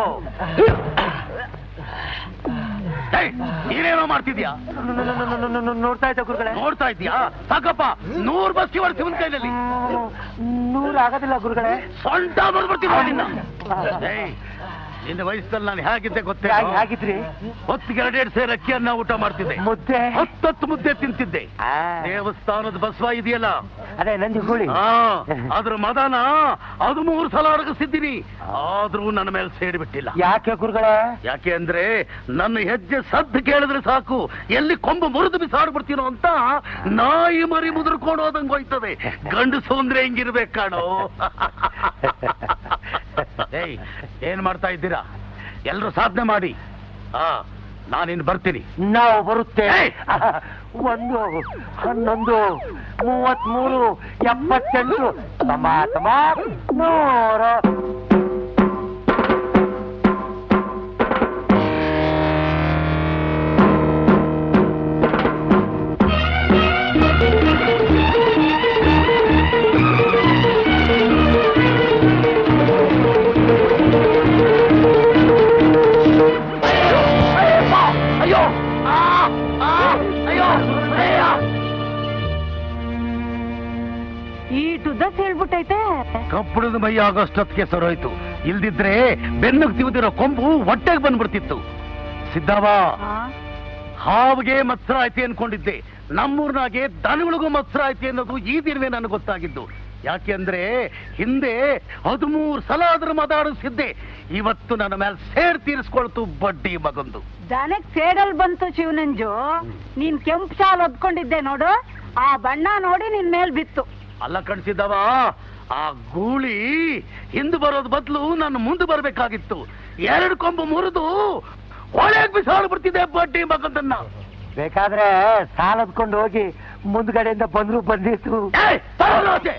ಏಯ್, ನೀನೇನೋ ಮಾಡ್ತಿದ್ಯಾ ನೋಡ್ತಾ ಇದ್ದ ಗುರುಗಳೇ ನೋಡ್ತಾ ಇದ್ಯಾ ಸಾಕಪ್ಪ ನೂರ್ ಬಸ್ಕಿ ಹೊಡ್ಸಿ ಒಂದ್ ಕೈನಲ್ಲಿ ನೂರು ಆಗೋದಿಲ್ಲ ಗುರುಗಳೇ ಸೊಂಟ ಬರ್ಬಿಡ್ತೀನಿ ನಿನ್ನ ಏಯ್, ನಿನ್ನ ವಯಸ್ಸಲ್ಲಿ ನಾನು ಹೇಗಿದ್ದೆ ಗೊತ್ತೇ ಹೇಗಿದ್ರಿ ಹೊತ್ತಿಗೆ ಎರಡೆರಡು ಸೇರ್ ಅಕ್ಕಿಯನ್ನ ಊಟ ಮಾಡ್ತಿದ್ದೆ ಮುದ್ದೆ ಹತ್ತತ್ತು ಮುದ್ದೆ ತಿಂತಿದ್ದೆ ದೇವಸ್ಥಾನದ ಬಸವ ಇದೆಯಲ್ಲ ಅದೇ ನಂದಿ ಗೂಳಿ ಆ, ಅದ್ರ ಮದನ ಅದು ಮೂರು ಸಲ ಅಡಗಿಸಿದ್ದೀನಿ ಆದ್ರೂ ನನ್ನ ಮೇಲೆ ಸೇರಿ ಬಿಟ್ಟಿಲ್ಲ ಯಾಕೆ ಗುರುಗಳೇ ಯಾಕೆ ಅಂದ್ರೆ ನನ್ನ ಹೆಜ್ಜೆ ಸದ್ದು ಕೇಳಿದ್ರೆ ಸಾಕು ಎಲ್ಲಿ ಕೊಂಬು ಮುರಿದು ಬಿಸಾಡ್ಬಿಡ್ತೀನೋ ಅಂತ ನಾಯಿ ಮರಿ ಮುದುರ್ಕೊಂಡು ಹೋದಂಗ್ ಹೋಯ್ತದೆ ಗಂಡಸು ಅಂದ್ರೆ ಹೆಂಗಿರ್ಬೇಕು ಕಾಣೋ ಏಯ್ ಏನ್ ಮಾಡ್ತಾ ಇದ್ದೀರಾ ಎಲ್ರು ಸಾಧನೆ ಮಾಡಿ ಹಾ ನಾನಿನ್ ಬರ್ತೀನಿ ನಾವು ಬರುತ್ತೆ ಏಯ್! ಒಂದು ಹನ್ನೊಂದು ಮೂವತ್ಮೂರು ಎಪ್ಪತ್ತೆಂಟು ತಮ ತಮ ನೂರ ಅಯ್ಯೋ ಆ, ಆ, ಅಯ್ಯೋ ಅಯ್ಯೋ ಈ ಟುದ್ದ ಹೇಳ್ಬಿಟ್ಟೈತೆ ಕಪ್ಪಡದ ಮೈ ಆಗೋಷ್ಟೊತ್ತಿಗೆ ಸರೋಯ್ತು ಇಲ್ದಿದ್ರೆ ಬೆನ್ನುಗ್ ತಿವಿದಿರೋ ಕೊಂಬು ಹೊಟ್ಟೆಗೆ ಬಂದ್ಬಿಡ್ತಿತ್ತು ಸಿದ್ದವ ಹಾವಿಗೆ ಮತ್ಸರ ಐತಿ ಅನ್ಕೊಂಡಿದ್ದೆ ನಮ್ಮೂರ್ನಾಗೆ ದನಗಳಿಗೂ ಮತ್ಸರ ಐತಿ ಅನ್ನೋದು ಈ ದಿನವೇ ನನಗೆ ಗೊತ್ತಾಗಿದ್ದು ಯಾಕೆ ಅಂದ್ರೆ ಹಿಂದೆ ಹದಿಮೂರು ಸಲ ಆದ್ರೂ ಮಾತಾಡಿಸಿದ್ದೆ ಇವತ್ತು ನನ್ನ ಮೇಲೆ ಸೇರ್ ತೀರಿಸ್ಕೊಳ್ತು ಬಡ್ಡಿ ಮಗಂದು ದನಕ್ ಸೇಡಲ್ ಬಂತು ಶಿವನಂಜು ನೀನ್ ಕೆಂಪು ಶಾಲ್ ಒದ್ಕೊಂಡಿದ್ದೆ ನೋಡು ಆ ಬಣ್ಣ ನೋಡಿ ನಿನ್ ಮೇಲ್ ಬಿತ್ತು ಅಲ್ಲ ಕಣ್ಸಿದ್ದವ ಆ ಗೂಳಿ ಹಿಂದೆ ಬರೋದ್ ಬದಲು ನಾನು ಮುಂದೆ ಬರ್ಬೇಕಾಗಿತ್ತು ಎರಡು ಕೊಂಬು ಮುರಿದು ಒಳಗೆ ಬಿಸಾಡ್ ಬಿಡ್ತಿದ್ದೆ ಬಡ್ಡಿ ಮಗಂದನ್ನ ಬೇಕಾದ್ರೆ ಸಾಲದ್ಕೊಂಡು ಹೋಗಿ ಮುಂದ್ಗಡೆಯಿಂದ ಬಂದ್ರು ಬಂದಿತ್ತು ಏಯ್, ತಗೊಳ್ಳು ಆಚೆ.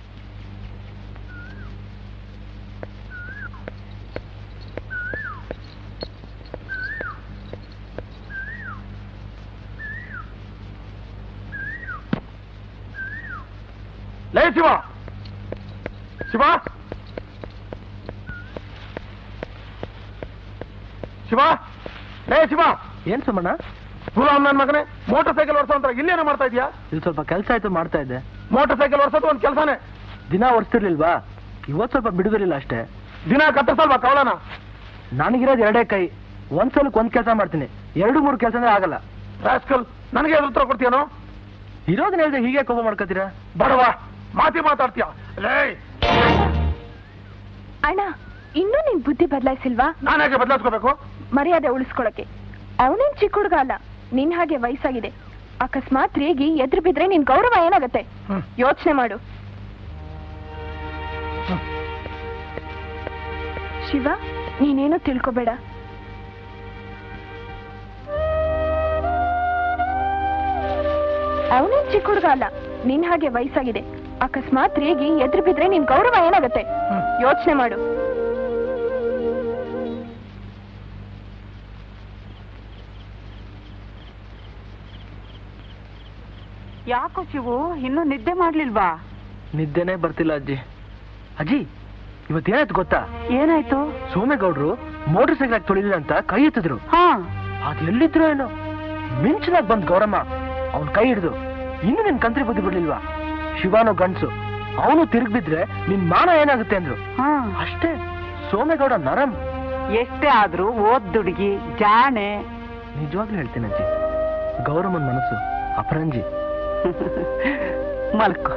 ಲೇ ಶಿವ ಶಿವ ಶಿವ ಲೇ ಶಿವ ಏನ್ ಸುಮಣ್ಣ ಗುಲಾಮ್ ನನ್ ಮಗನೇ ಮೋಟರ್ ಸೈಕಲ್ ಓಡಿಸೋ ಅಂತ ಇಲ್ಲೇನೋ ಮಾಡ್ತಾ ಇದೀಯಾ ಇಲ್ಲಿ ಸ್ವಲ್ಪ ಕೆಲಸ ಆಯ್ತು ಮಾಡ್ತಾ ಇದ್ದೆ ಮೋಟರ್ ಸೈಕಲ್ ಓಡಿಸೋದು ಒಂದ್ ಕೆಲಸನೇ ದಿನ ಓಡಿಸ್ತಿರ್ಲಿಲ್ವಾ ಇವತ್ತು ಸ್ವಲ್ಪ ಬಿಡುದಿರಲಿಲ್ಲ ಅಷ್ಟೇ ದಿನ ಕತ್ತರಿಸಲ್ವಾ ಕವಲನ ನನಗಿರೋದು ಎರಡೇ ಕೈ ಒಂದ್ ಸಲಕ್ಕೆ ಒಂದ್ ಕೆಲಸ ಮಾಡ್ತೀನಿ ಎರಡು ಮೂರು ಕೆಲಸ ಅಂದ್ರೆ ಆಗಲ್ಲ ರಾಸ್ಕಲ್ ನನಗೆ ಎದುರು ಉತ್ತರ ಕೊಡ್ತೀಯನೋ ಇರೋದನ್ನ ಹೇಳ್ದೆ ಹೀಗೆ ಕೋಪ ಮಾಡ್ಕೋತೀರಾ ಬಡವ ಮಾತಿ ಮಾತಾಡ್ತೀಯ ಲೇ ಅಣ್ಣ ಇನ್ನೂ ನಿನ್ ಬುದ್ಧಿ ಬದಲಾಯಿಸಿಲ್ವಾ ನಾನ್ಯಾಕೆ ಬದಲಾಯಿಸ್ಕೋಬೇಕು ಮರ್ಯಾದೆ ಉಳಿಸ್ಕೊಳಕ್ಕೆ ಅವನೇನ್ ಚಿಕ್ಕ ಹುಡುಗ ಅಲ್ಲ ನಿನ್ ಹಾಗೆ ವಯಸ್ಸಾಗಿದೆ ಅಕಸ್ಮಾತ್ ರೇಗಿ ಎದುರು ಬಿದ್ರೆ ನಿನ್ ಗೌರವ ಏನಾಗತ್ತೆ ಹ್ಮ್. ಯೋಚನೆ ಮಾಡು ಶಿವ ನೀನೇನು ತಿಳ್ಕೊಬೇಡ ಅವನೇನ್ ಚಿಕ್ಕ ಹುಡುಗ ಅಲ್ಲ ನಿನ್ ಹಾಗೆ ವಯಸ್ಸಾಗಿದೆ ಅಕಸ್ಮಾತ್ ರೇಗಿ ಎದುರು ಬಿದ್ರೆ ನಿನ್ ಗೌರವ ಏನಾಗತ್ತೆ ಯೋಚನೆ ಮಾಡು ಯಾಕೋ ಶಿವು ಇನ್ನೂ ನಿದ್ದೆ ಮಾಡ್ಲಿಲ್ವಾ ನಿದ್ದೆನೇ ಬರ್ತಿಲ್ಲ ಅಜ್ಜಿ ಅಜ್ಜಿ ಇವತ್ತೇನಾಯ್ತು ಗೊತ್ತಾ ಏನಾಯ್ತು ಸೋಮೇಗೌಡ್ರು ಮೋಟರ್ ಸೈಕಲ್ ತೊಳಿಲಿಲ್ಲ ಅಂತ ಕೈ ಎತ್ತಿದ್ರು ಹಾ ಅದ್ ಎಲ್ಲಿದ್ರು ಏನೋ ಮಿಂಚಿನಾಗ್ ಬಂದ್ ಗೌರಮ್ಮ ಅವನ್ ಕೈ ಹಿಡಿದು ಇನ್ನು ನಿನ್ ಕಂತ್ರಿ ಬುದ್ಧಿ ಬಿಡ್ಲಿಲ್ವಾ ಶಿವಾನೋ ಗಂಡ್ಸು ಅವನು ತಿರುಗ್ ಬಿದ್ರೆ ನಿನ್ ಮಾನ ಏನಾಗುತ್ತೆ ಅಂದ್ರು ಹಾ ಅಷ್ಟೇ ಸೋಮೇಗೌಡ ನರಂ ಎಷ್ಟೇ ಆದ್ರೂ ಓದ್ ದುಡುಗಿ ಜಾಣೆ ನಿಜವಾಗ್ಲೂ ಹೇಳ್ತೀನಿ ಅಜ್ಜಿ ಗೌರಮ್ಮನ್ ಮನಸ್ಸು ಅಪರಂಜಿ ಮಲ್ಕೋ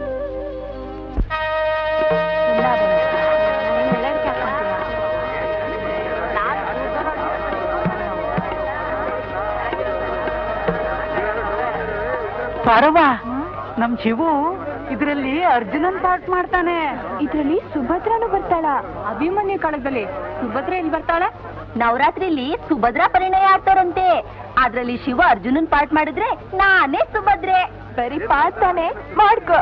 ಪರವಾ ನಮ್ ಶಿವು ಇದ್ರಲ್ಲಿ ಅರ್ಜುನನ್ ಪಾಠ ಮಾಡ್ತಾನೆ ಇದ್ರಲ್ಲಿ ಸುಭದ್ರನು ಬರ್ತಾಳ ಅಭಿಮನ್ಯು ಕಾಲದಲ್ಲಿ ಸುಭದ್ರ ಎಲ್ಲಿ ಬರ್ತಾಳ ನವರಾತ್ರಿಲಿ ಸುಭದ್ರಾ ಪರಿಣಯ ಆಡ್ತಾರಂತೆ ಅದ್ರಲ್ಲಿ ಶಿವ ಅರ್ಜುನನ್ ಪಾಠ ಮಾಡಿದ್ರೆ ನಾನೇ ಸುಭದ್ರೆ ಬರೀ ಪಾಡ್ತಾನೆ ಮಾಡ್ಕೋ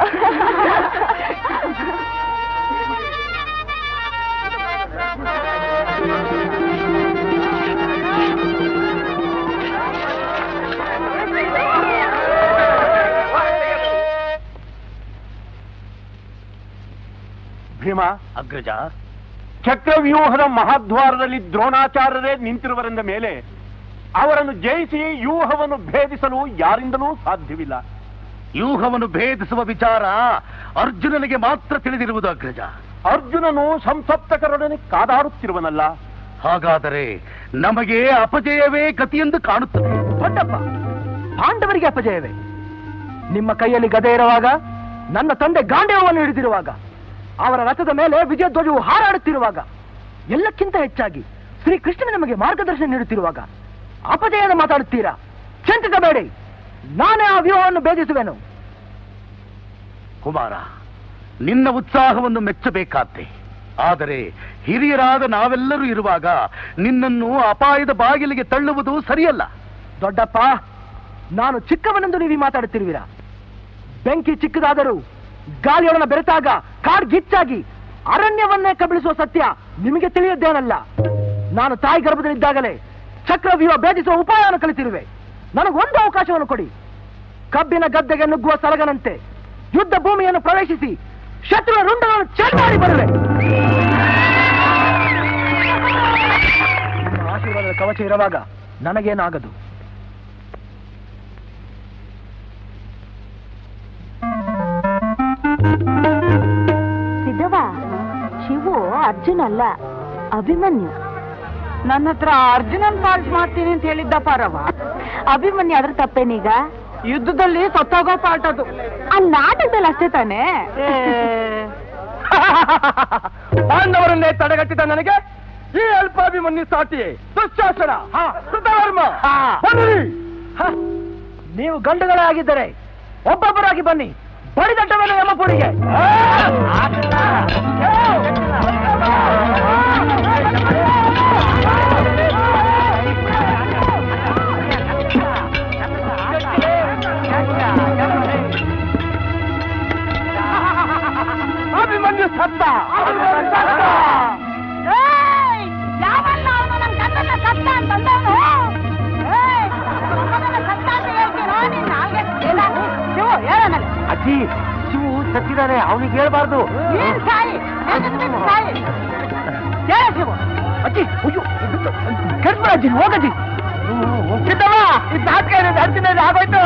ಭೀಮ ಅಗ್ರಜ ಚಕ್ರವ್ಯೂಹದ ಮಹಾದ್ವಾರದಲ್ಲಿ ದ್ರೋಣಾಚಾರ್ಯರೇ ನಿಂತಿರುವರೆಂದ ಮೇಲೆ ಅವರನ್ನು ಜಯಿಸಿ ವ್ಯೂಹವನ್ನು ಭೇದಿಸಲು ಯಾರಿಂದಲೂ ಸಾಧ್ಯವಿಲ್ಲ ವ್ಯೂಹವನ್ನು ಭೇದಿಸುವ ವಿಚಾರ ಅರ್ಜುನನಿಗೆ ಮಾತ್ರ ತಿಳಿದಿರುವುದು ಅಗ್ರಜ ಅರ್ಜುನನು ಸಂಸಪ್ತಕರೊಡನೆ ಕಾದಾಡುತ್ತಿರುವನಲ್ಲ ಹಾಗಾದರೆ ನಮಗೆ ಅಪಜಯವೇ ಗತಿಯೆಂದು ಕಾಣುತ್ತದೆ ದೊಡ್ಡಪ್ಪ ಪಾಂಡವರಿಗೆ ಅಪಜಯವೇ ನಿಮ್ಮ ಕೈಯಲ್ಲಿ ಗದೆ ಇರುವಾಗ ನನ್ನ ತಂದೆ ಗಾಂಡೇವವನ್ನು ಹಿಡಿದಿರುವಾಗ ಅವರ ರಥದ ಮೇಲೆ ವಿಜಯ ಧ್ವಜವು ಹಾರಾಡುತ್ತಿರುವಾಗ ಎಲ್ಲಕ್ಕಿಂತ ಹೆಚ್ಚಾಗಿ ಶ್ರೀ ಕೃಷ್ಣ ನಮಗೆ ಮಾರ್ಗದರ್ಶನ ನೀಡುತ್ತಿರುವಾಗ ಅಪಜಯನ ಮಾತಾಡುತ್ತೀರಾ ಚಿಂತಿಸಬೇಡಿ ನಾನೇ ಆ ವ್ಯೂಹವನ್ನು ಭೇದಿಸುವೆನು ಕುಮಾರ ನಿನ್ನ ಉತ್ಸಾಹವನ್ನು ಮೆಚ್ಚಬೇಕಾದ್ದೆ ಆದರೆ ಹಿರಿಯರಾದ ನಾವೆಲ್ಲರೂ ಇರುವಾಗ ನಿನ್ನನ್ನು ಅಪಾಯದ ಬಾಗಿಲಿಗೆ ತಳ್ಳುವುದು ಸರಿಯಲ್ಲ ದೊಡ್ಡಪ್ಪ ನಾನು ಚಿಕ್ಕವನೆಂದು ನೀವು ಮಾತಾಡುತ್ತಿರುವಿರಾ ಬೆಂಕಿ ಚಿಕ್ಕದಾದರೂ ಗಾಳಿಯೊಡನ ಬೆರೆತಾಗ ಕಾಡ್ ಗಿಚ್ಚಾಗಿ ಅರಣ್ಯವನ್ನೇ ಕಬಳಿಸುವ ಸತ್ಯ ನಿಮಗೆ ತಿಳಿಯದ್ದೇನಲ್ಲ ನಾನು ತಾಯಿ ಗರ್ಭದಲ್ಲಿದ್ದಾಗಲೇ ಚಕ್ರವ್ಯೂಹ ಭೇದಿಸುವ ಉಪಾಯವನ್ನು ಕಲಿತಿರುವೆ ನನಗೊಂದು ಅವಕಾಶವನ್ನು ಕೊಡಿ ಕಬ್ಬಿನ ಗದ್ದೆಗೆ ನುಗ್ಗುವ ಸಲಗನಂತೆ ಯುದ್ಧ ಭೂಮಿಯನ್ನು ಪ್ರವೇಶಿಸಿ ಶತ್ರುಗಳ ರುಂಡಗಳನ್ನು ಚೆಲ್ಲಾಡಿ ಬರುವೆ ನಿಮ್ಮ ಆಶೀರ್ವಾದದ ಕವಚ ಇರುವಾಗ ನನಗೇನಾಗದು ಸಿದ್ಧವಾ ಶಿವು ಅರ್ಜುನ್ ಅಲ್ಲ ಅಭಿಮನ್ಯು ನನ್ನ ಹತ್ರ ಅರ್ಜುನನ್ ಪಾಲ್ಟ್ ಮಾಡ್ತೀನಿ ಅಂತ ಹೇಳಿದ್ದ ಪಾರವ ಅಭಿಮನ್ಯು ಅದ್ರ ತಪ್ಪೇನೀಗ ಯುದ್ಧದಲ್ಲಿ ಸತ್ತೋಗೋ ಪಾರ್ಟ್ ಅದು ಆ ನಾಟಕದಲ್ಲಿ ಅಷ್ಟೇ ತಾನೇ ಪಾಂಡವರನ್ನೇ ತಡೆಗಟ್ಟಿದ ನನಗೆ ಈ ಅಲ್ಪಾಭಿಮನ್ಯು ಸಾಟಿ ದುಶ್ಶಾಸನ ಕೃತವರ್ಮ ಬನ್ನಿರಿ. ನೀವು ಗಂಡುಗಳೇ ಆಗಿದ್ದರೆ ಒಬ್ಬೊಬ್ಬರಾಗಿ ಬನ್ನಿ ಬಡಿದಟ್ಟವನ ಯಮಪುರಿಗೆ ಅಭಿಮನ್ಯು ಸತ್ತ ಅಭಿಮನ್ಯು ಸತ್ತ ಅಜ್ಜಿ ಶಿವು ಸತ್ತಿದ್ದಾನೆ ಅವನಿಗೆ ಹೇಳ್ಬಾರ್ದು ಅಜ್ಜಿ ಅಯ್ಯೋ ಕೆಡ್ಬೇಡ ಅಜ್ಜಿ ಹೋಗಜ್ಜಿ ಚಿತ್ತಮ್ಮ ಇದು ನಾಟಕ ಇದೆ ಅರ್ಜುನ ಆಗೋಯ್ತು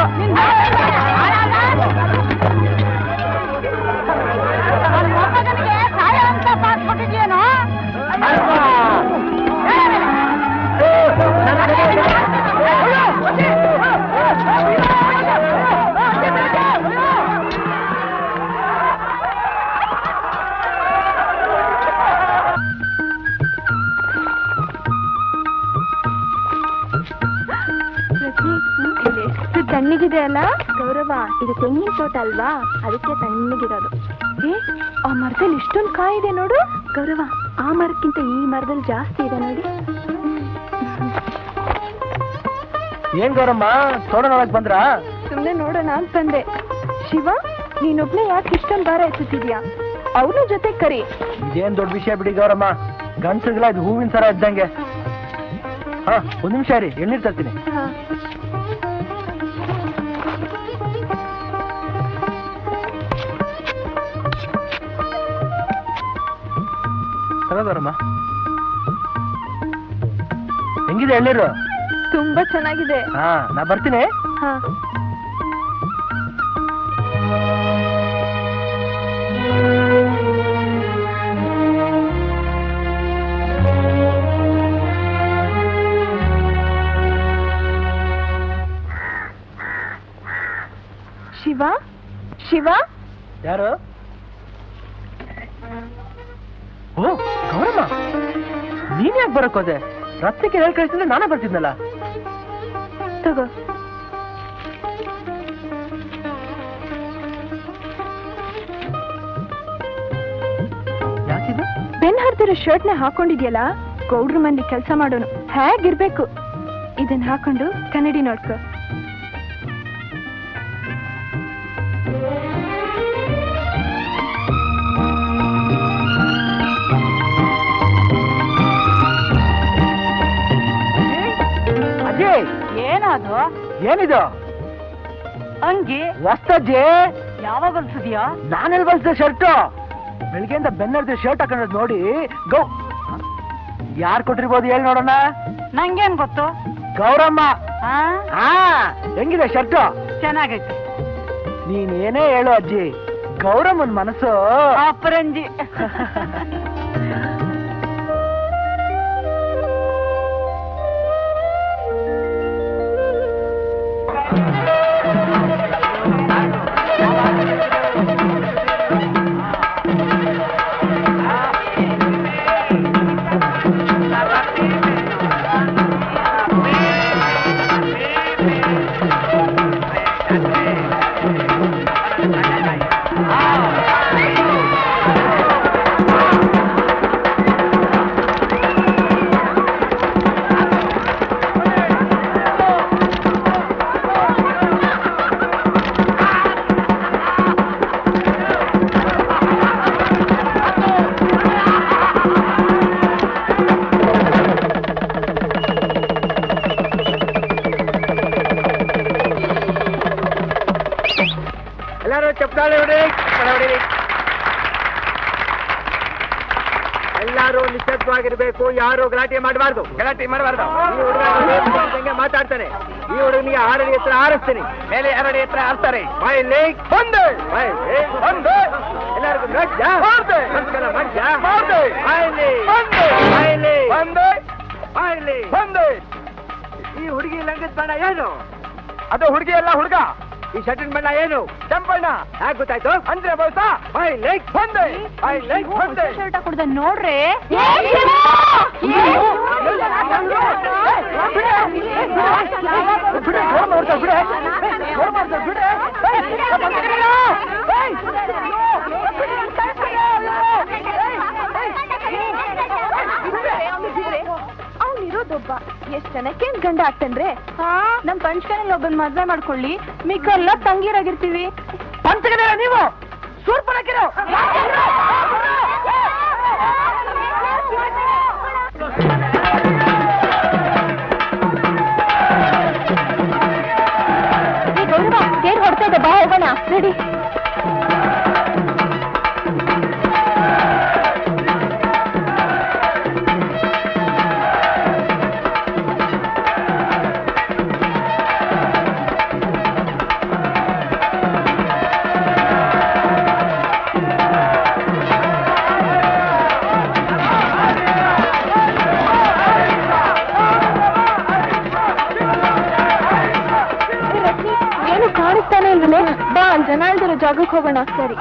ಎಷ್ಟು ತಣ್ಣಗಿದೆ ಅಲ್ಲ ಗೌರವ ಇದು ತೆಂಗಿನ ತೋಟ ಅಲ್ವಾ ಅದಕ್ಕೆ ತಣ್ಣಗಿರೋದು ಏ ಆ ಮರದಲ್ಲಿ ಇಷ್ಟೊಂದು ಕಾಯಿ ಇದೆ ನೋಡು ಗೌರವ ಆ ಮರಕ್ಕಿಂತ ಈ ಮರದಲ್ಲಿ ಜಾಸ್ತಿ ಇದೆ ನೋಡಿ ಏನ್ ಗೌರಮ್ಮ ತೋರಣೊಳಗ್ ಬಂದ್ರ ಸುಮ್ಮನೆ ನೋಡೋಣ ಅಂತ ಬಂದೆ ಶಿವ ನೀನೊಬ್ನೇ ಯಾಕೆ ಇಷ್ಟೊಂದು ಭಾರ ಎತ್ತುತ್ತಿದ್ಯಾ ಅವನ ಜೊತೆ ಕರಿ ಇದೇನ್ ದೊಡ್ಡ ವಿಷಯ ಬಿಡಿ ಗೌರಮ್ಮ ಗಂಡ್ಸಗ್ಲ ಇದು ಹೂವಿನ ಸರ ಇದ್ದಂಗೆ ಹಾ ಒಂದ್ ನಿಮಿಷ ರೀ ಎಣ್ಣೀರ್ ತರ್ತೀನಿ ತಗೋ ಗೌರಮ್ಮ ಹೆಂಗಿದೆ ಎಳ್ಳೀರು ತುಂಬಾ ಚೆನ್ನಾಗಿದೆ ಹಾ ನಾ ಬರ್ತೀನಿ ಹಾ ಶಿವ ಶಿವ ಯಾರು ಓ ಗೌರಮ್ಮ ನೀನ್ ಯಾಕೆ ಬರಕ್ ಹೋದೆ ರತ್ನಕ್ಕೆ ಹೇಳಿ ಕಳಿಸಿದ್ರೆ ನಾನೇ ಬರ್ತಿದ್ನಲ್ಲ ತಗೋ ಯಾಕಿದು ಬೆನ್ ಹರಿದಿರೋ ಶರ್ಟ್ ನ ಹಾಕೊಂಡಿದ್ಯಲ್ಲ ಗೌಡ್ರ ಮನೆ ಕೆಲಸ ಮಾಡೋನು ಹೇಗಿರ್ಬೇಕು ಇದನ್ನ ಹಾಕೊಂಡು ಕನ್ನಡಿ ನೋಡ್ಕೊ ಅಜಯ್ ಏನದು ಏನಿದು ಅಂಗಿ ವಸ್ತಜ್ಜಿ ಯಾವಾಗ ಹೊಲ್ಸಿದ್ಯಾ ನಾನೆಲ್ ಬಲ್ಸಿದೆ ಶರ್ಟು ಬೆಳಿಗ್ಗೆಯಿಂದ ಬೆನ್ನರ್ದು ಶರ್ಟ್ ಹಾಕೊಂಡದ್ ನೋಡಿ ಗೌ ಯಾರ್ ಕೊಟ್ಟಿರ್ಬೋದು ಹೇಳಿ ನೋಡೋಣ ನಂಗೇನ್ ಗೊತ್ತು ಗೌರಮ್ಮ ಹಾ ಹಾ ಹೆಂಗಿದೆ ಶರ್ಟು ಚೆನ್ನಾಗೈತೆ ನೀನ್ ಏನೇ ಹೇಳು ಅಜ್ಜಿ ಗೌರಮ್ಮನ್ ಮನಸ್ಸು ಅಪರಂಜಿ ಎಲ್ಲರೂ ಚಪ್ಪಾಳೆ ಹೊಡಿ ಚಪ್ಪಾಳೆ ಹೊಡಿ ಎಲ್ಲರೂ ನಿಶ್ಶಬ್ದವಾಗಿರ್ಬೇಕು ಯಾರು ಗಲಾಟೆ ಮಾಡಬಾರ್ದು ಗಲಾಟೆ ಮಾಡಬಾರ್ದು ಈ ಹುಡುಗ ಮಾತಾಡ್ತಾನೆ ಈ ಹುಡುಗನಿಗೆ ಆರಡಿ ಹತ್ರ ಆರಿಸ್ತೀನಿ ಮೇಲೆ ಎರಡಿ ಹತ್ರ ಆರ್ತಾರೆ ಬಾಯಲ್ಲಿ ಒಂದು ಬಾಯಲ್ಲಿ ಒಂದು ಎಲ್ಲರಿಗೂ ನಡ್ಜ ನಮಸ್ಕಾರ ಮಾಡ್ಜ ಲಂಗದ ಬಣ್ಣ ಏನು ಅದು ಹುಡುಗಿ ಅಲ್ಲ ಹುಡುಗ ಈ ಶರ್ಟಿನ ಬಣ್ಣ ಏನು ಕೆಂಪಣ್ಣ ಯಾಕೆ ಗೊತ್ತಾಯ್ತು ಅಂದ್ರೆ ಬಹುಶಃ ಮೈ ಲೈಕ್ ಬಂದೆ ಮೈ ಲೈಕ್ ಬಂದೆ ಶರ್ಟ್ ಹಾಕೊಡ್ದ ನೋಡ್ರೆ ಅವನಿರೋದೊಬ್ಬ ಎಷ್ಟ್ ಜನಕ್ಕೆ ಗಂಡ ಆಗ್ತೇನ್ರೆ ನಮ್ ಪಂಚಕನಲ್ಲಿ ಒಬ್ಬನ್ ಮದ್ವೆ ಮಾಡ್ಕೊಳ್ಳಿ ಮಿಕ್ಕೆಲ್ಲ ತಂಗಿರಾಗಿರ್ತೀವಿ ಪಂಚಗದೇರ ನೀವು ಸೂರ್ಪಣಕ್ಕಿರೋ ಏ ಗೌರವ ಗೇಟ್ ಹೊಡ್ತಾ ಇದೆ ಬಾ ಹೋಗೋಣ ರೆಡಿ ಏನು ಕಾಣಿಸ್ತಾನೆ ಇಲ್ವೇ ಬಾ ಜನ ಇಲ್ದಿರೋ ಜಾಗಕ್ಕೆ ಹೋಗೋಣ ಸರಿ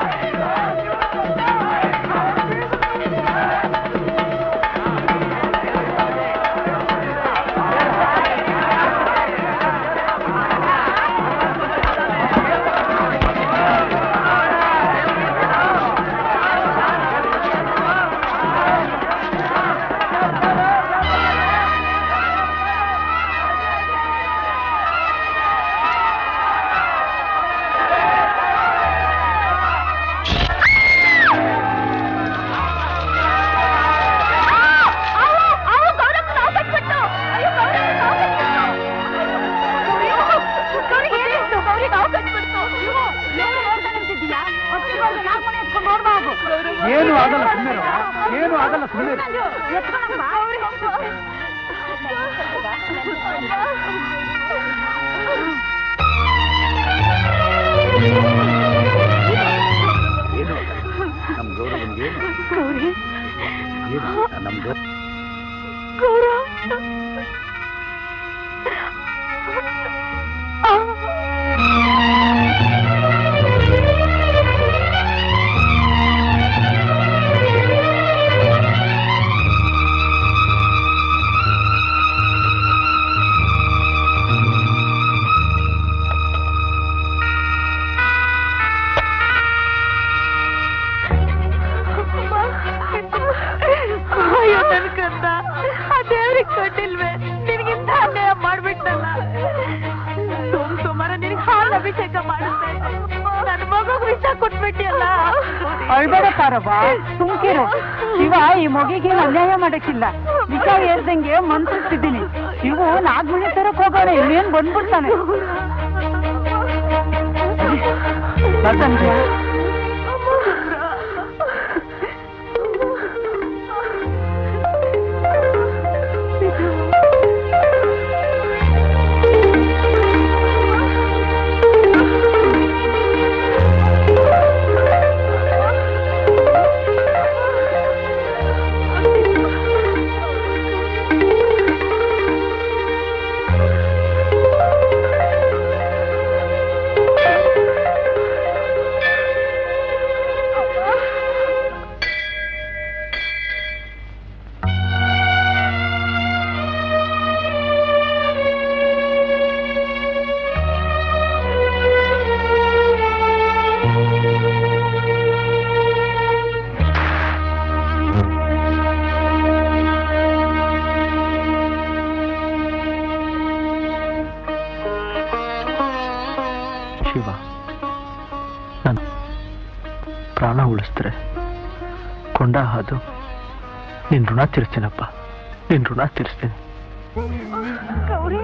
ಏನು ಆಗಲ್ಲ ಸುಮ್ಮನೆ ಏನು ಆಗಲ್ಲ ಸುಮ್ಮನೆ ಏನು ನಮ್ಮ ಗೌರವನಿಗೆ ಏನು ನಮ್ಮ ಗೌರವ ಅಯ್ಯೋ ನನ್ ಕಂದ ಆ ದೇವ್ರಿಗೆ ಕೊಟ್ಟಿಲ್ವೇ ನಿನಗಿಂತ ಅನ್ಯಾಯ ಮಾಡ್ಬಿಟ್ಟಲ್ಲ ಸೋಮ್ ಸೋಮವಾರ ನಿನಗೆ ಹಾಲು ಅಭಿಷೇಕ ಮಾಡುತ್ತೆ ನನ್ ಮಗಗ್ ವಿಷ ಕೊಟ್ಬಿಟ್ಟಿಯಲ್ಲ ಅಳ್ಬೇಡ ಪಾರವ್ವ ಸುಮ್ಕಿರು ಶಿವ ಈ ಮಗಿಗೆ ಅನ್ಯಾಯ ಮಾಡಕ್ಕಿಲ್ಲ ವಿಷ ಏರ್ದಂಗೆ ಮಂತ್ರಿಸ್ತಿದ್ದೀನಿ ಇವು ನಾಗ್ಮಣಿ ತರಕ್ ಹೋಗೋಣ ಇನ್ನೇನ್ ಬಂದ್ಬಿಡ್ತಾನೆ ಬರ್ತಾನ್ರಿ? ಶಿವ ನಾನು ಪ್ರಾಣ ಉಳಿಸ್ತಾರೆ ಕೊಂಡ ಹಾದು ನಿನ್ ಋಣ ತೀರಿಸ್ತೀನಪ್ಪ ನಿನ್ ಋಣ ತೀರಿಸ್ತೀನಿ ಗೌರಿ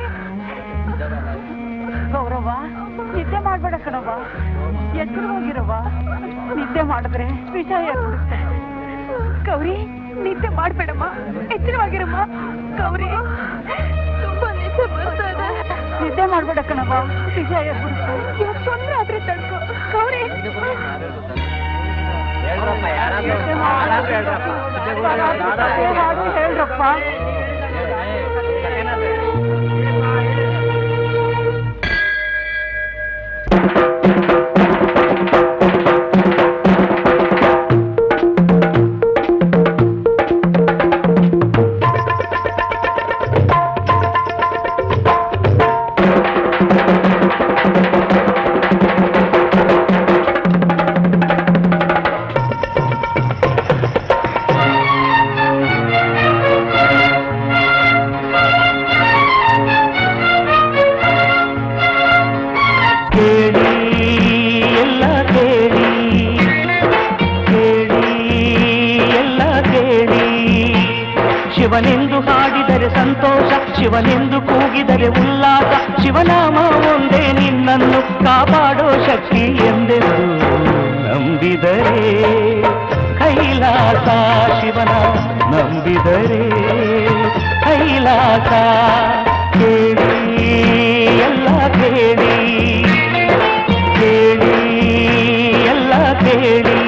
ಗೌರವ್ವ ನಿದ್ದೆ ಮಾಡ್ಬೇಡ ಕಣವ್ವ ಎಚ್ಚರ ಹೋಗಿರವ್ವ ನಿದ್ದೆ ಮಾಡಿದ್ರೆ ವಿಷ ಏರ್ಬಿಡುತ್ತೆ ಗೌರಿ ನಿದ್ದೆ ಮಾಡ್ಬೇಡಮ್ಮ ಎಚ್ಚರವಾಗಿರಮ್ಮ ಗೌರಿ ತುಂಬಾ ನಿದ್ದೆ ಬರ್ತಾ ಇದೆ ನಿದ್ದೆ ಮಾಡ್ಬೇಡ ಕಣವ್ವ ವಿಷ ಏರ್ಬಿಡುತ್ತೆ ಇವಾಗ ತೊಂದ್ರೆ ಆದ್ರೆ ತಡ್ಕೋ ಗೌರಿ ನಿದ್ದೆ ಹಾಡು ಹೇಳ್ರಪ್ಪ ಶಿವನೆಂದು ಹಾಡಿದರೆ ಸಂತೋಷ ಶಿವನೆಂದು ಕೂಗಿದರೆ ಉಲ್ಲಾಸ ಶಿವನಾಮ ಒಂದೇ ನಿನ್ನನ್ನು ಕಾಪಾಡೋ ಶಕ್ತಿ ಎಂದೆಂದು ನಂಬಿದರೆ ಕೈಲಾಸ ಶಿವನ ನಂಬಿದರೆ ಕೈಲಾಸ ಕೇಳಿ ಎಲ್ಲ ಕೇಳಿ ಕೇಳಿ ಎಲ್ಲ ಕೇಳಿ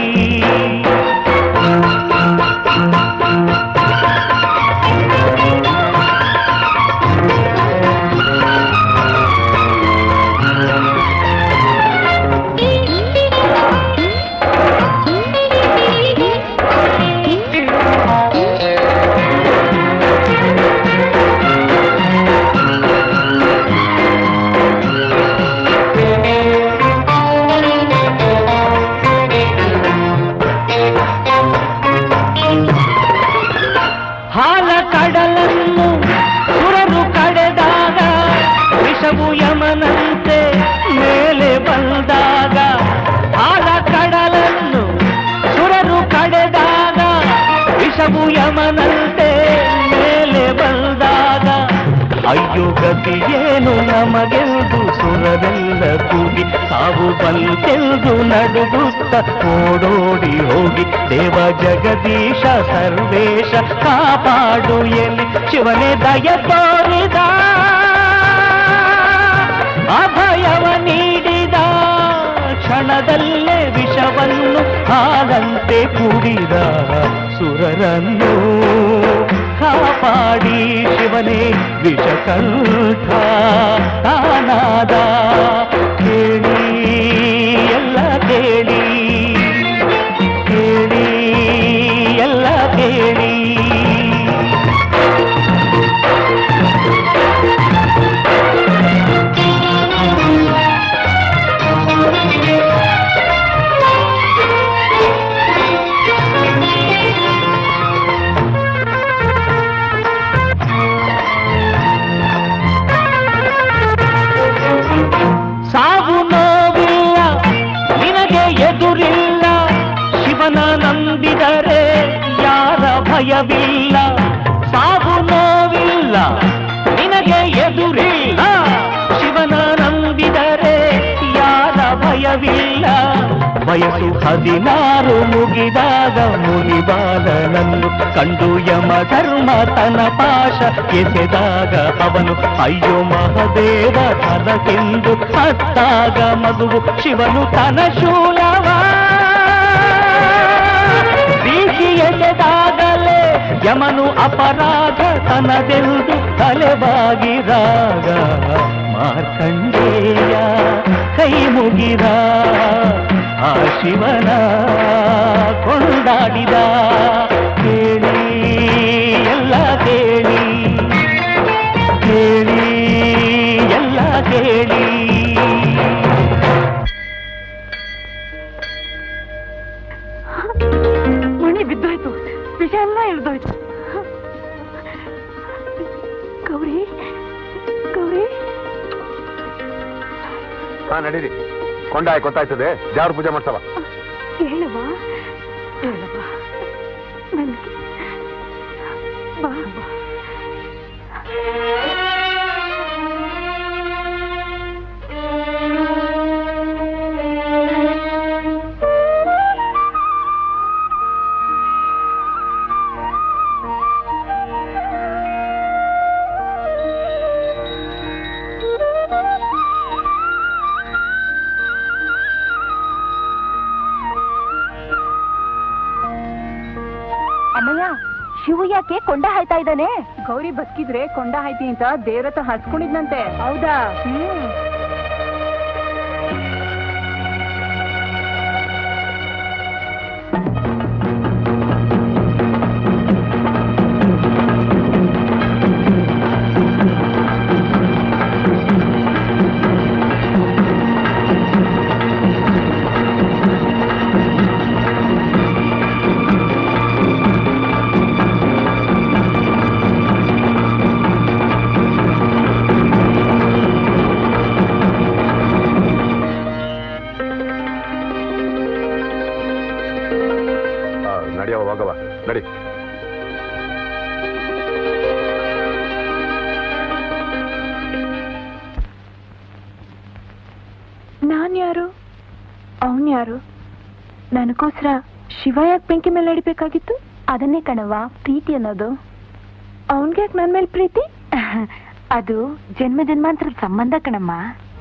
ಹಾಲ ಕಡಲನ್ನು ಸುರರು ಕಡೆದಾಗ ವಿಷವು ಯಮನಂತೆ ಮೇಲೆ ಬಂದಾಗ ಹಾಲ ಕಡಲನ್ನು ಸುರರು ಕಡೆದಾಗ ವಿಷವು ಯಮನಂತೆ ಮೇಲೆ ಬಂದಾಗ ಅಯ್ಯೋ ಗತಿಯೇನು ನಮಗೆಂದು ಸುರರೆಲ್ಲ ಕೂಗಿ ಸಾವು ಬಂತೆಂದು ನಡುಗುತ್ತ ಓಡೋಡಿ ಹೋಗಿ ದೇವ ಜಗದೀಶ ಸರ್ವೇಶ ಕಾಪಾಡು ಎಲ್ಲಿ ಶಿವನೇ ದಯ ತೋರಿದ ಅಭಯವ ನೀಡಿದ ಕ್ಷಣದಲ್ಲೇ ವಿಷವನ್ನು ಹಾಲಂತೆ ಕುಡಿದ ಸುರರನ್ನು ಕಾಪಾಡಿ ಶಿವನೇ ವಿಷಕಂಠ ತಾನಾದ ಕೇಳಿ ಎಲ್ಲ ಕೇಳಿ ಕೇಳಿ ಎಲ್ಲ ಕೇಳಿ ಸಾವು ನೋವಿಲ್ಲ ನಿನಗೆ ಎದುರಿಲ್ಲ ಶಿವನ ನಂಬಿದರೆ ಯಾರ ಭಯವಿಲ್ಲ ಸಾವು ನೋವಿಲ್ಲ ನಿನಗೆ ಎದುರಿಲ್ಲ ಶಿವನ ನಂಬಿದರೆ ಯಾರ ಭಯವಿಲ್ಲ ವಯಸ್ಸು ಹದಿನಾರು ಮುಗಿದಾಗ ಮುನಿಬಾಲನನ್ನು ಕಂಡು ಯಮ ಧರ್ಮ ತನ ಪಾಶ ಎಸೆದಾಗ ಅವನು ಅಯ್ಯೋ ಮಹದೇವ ತನಕೆಂದು ಹತ್ತಾಗ ಮಗುವು ಶಿವನು ತನ ಶೂಲವ ಬೀಸಿ ಎಸೆದಾಗಲೇ ಯಮನು ಅಪರಾಧ ತನದೆಂದು ತಲೆಬಾಗಿರಾಗ ಮಾರ್ಕಂಡೇಯ ಕೈ ಮುಗಿದ ಆ ಶಿವನ ಕೊಂಡಾಡಿದ ಕೇಳಿ ಎಲ್ಲ ಕೇಳಿ ಕೇಳಿ ಎಲ್ಲ ಕೇಳಿ ಮಣಿ ಬಿದ್ದೋಯ್ತು ವಿಷ ಎಲ್ಲ ಇಳ್ದೋಯ್ತು ಗೌರಿ ಗೌರಿ ಹಾ ನಡೀರಿ ಕೊಂಡಾಯ್ ಗೊತ್ತಾಯ್ತದೆ ದೇವ್ರ ಪೂಜೆ ಮಾಡ್ಸವ ಹೇಳವ ಹೇಳವ ನನಗೆ ಬಾ ಬಾ ಅಮ್ಮಯ್ಯ ಶಿವು ಯಾಕೆ ಕೊಂಡ ಹಾಯ್ತಾ ಇದ್ದಾನೆ ಗೌರಿ ಬದುಕಿದ್ರೆ ಕೊಂಡ ಹಾಯ್ತಿ ಅಂತ ದೇವ್ರ ಹತ್ರ ಹಸ್ಕೊಂಡಿದ್ನಂತೆ ಹೌದಾ ಹ್ಮ್ ನಡೆಯವ ಹೋಗವ ನಡಿ ಯಾರು ನನಗೋಸ್ಕರ ಶಿವ ಯಾಕೆ ಬೆಂಕಿ ಮೇಲೆ ನಡಿಬೇಕಾಗಿತ್ತು ಅದನ್ನೇ ಕಣವ ಪ್ರೀತಿ ಅನ್ನೋದು ಅವನ್ಗೆ ಯಾಕೆ ನನ್ನ ಮೇಲೆ ಪ್ರೀತಿ ಅದು ಜನ್ಮ ಜನ್ಮಾಂತರದ ಸಂಬಂಧ ಕಣಮ್ಮ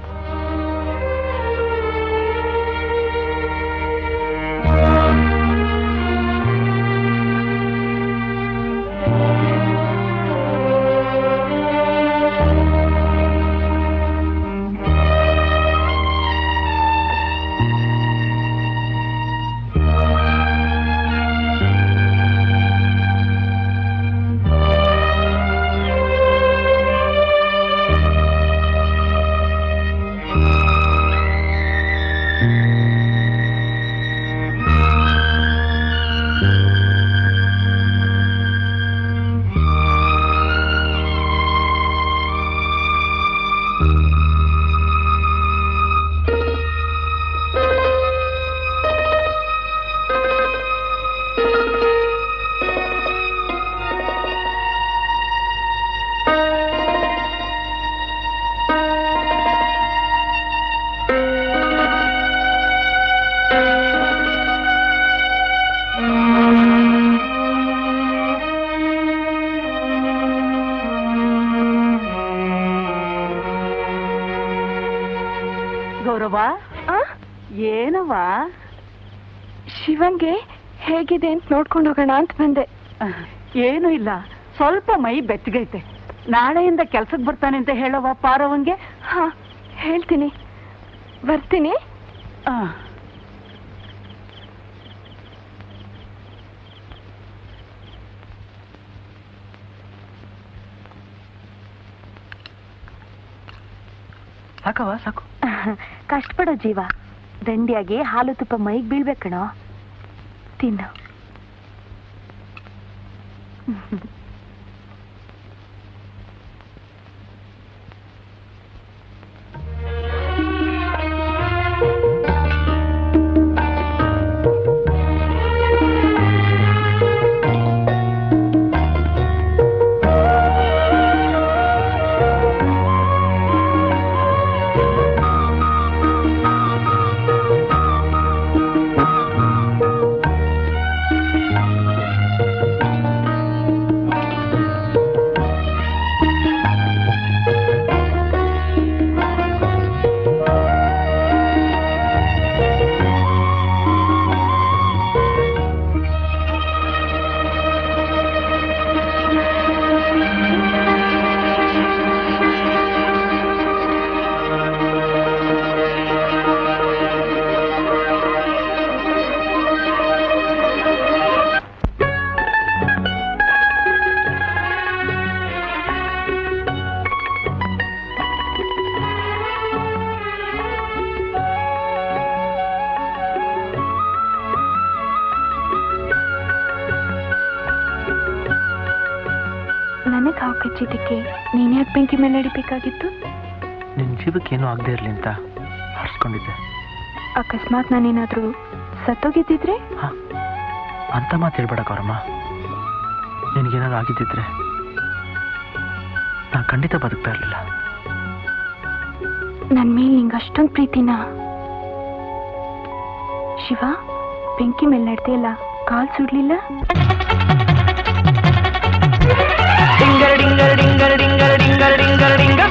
ಗೌರವ ಏನವ್ವ ಶಿವಂಗೆ ಹೇಗಿದೆ ಅಂತ ನೋಡ್ಕೊಂಡು ಹೋಗೋಣ ಅಂತ ಬಂದೆ ಏನು ಇಲ್ಲ ಸ್ವಲ್ಪ ಮೈ ಬೆಚ್ಚಗೈತೆ ನಾಳೆಯಿಂದ ಕೆಲ್ಸಕ್ಕೆ ಬರ್ತಾನೆ ಅಂತ ಹೇಳವ್ವ ಪಾರವಂಗೆ ಹಾ ಹೇಳ್ತೀನಿ ಬರ್ತೀನಿ ಆ. ಸಾಕವ ಸಾಕು ಕಷ್ಟಪಡೋ ಜೀವ ದಂಡಿಯಾಗಿ ಹಾಲು ತುಪ್ಪ ಮೈಗೆ ಬೀಳ್ಬೇಕಣೋ ತಿನ್ನು ನನಗೆ ಹಾವು ಕಚ್ಚಿದ್ದಕ್ಕೆ ನೀನ್ ಯಾಕೆ ಬೆಂಕಿ ಮೇಲೆ ನಡಿಬೇಕಾಗಿತ್ತು ನಿನ್ನ ಜೀವಕ್ಕೇನೂ ಆಗದೆ ಇರಲಿ ಅಂತ ಹರಿಸ್ಕೊಂಡಿದ್ದೆ ಅಕಸ್ಮಾತ್ ನಾನೇನಾದ್ರೂ ಸತ್ತೋಗಿದ್ದಿದ್ರೆ ಹಾ ಅಂತ ಮಾತು ಹೇಳ್ಬೇಡ ಗೌರಮ್ಮ ನಿನಗೇನಾದ್ರು ಆಗಿದ್ದಿದ್ರೆ ನಾನು ಖಂಡಿತ ಬದುಕ್ತಾ ಇರಲಿಲ್ಲ ನನ್ ಮೇಲೆ ನಿಂಗೆ ಅಷ್ಟೊಂದು ಪ್ರೀತಿನ ಶಿವ ಬೆಂಕಿ ಮೇಲೆ ನಡ್ದೆಯಲ್ಲ ಕಾಲ್ ಸುಡ್ಲಿಲ್ಲ ಡಿಂಗರ್ ಡಿಂಗರ್ ಡಿಂಗರ್ ಡಿಂಗರ್ ಡಿಂಗರ್ ಡಿಂಗರ್ ಡಿಂಗರ್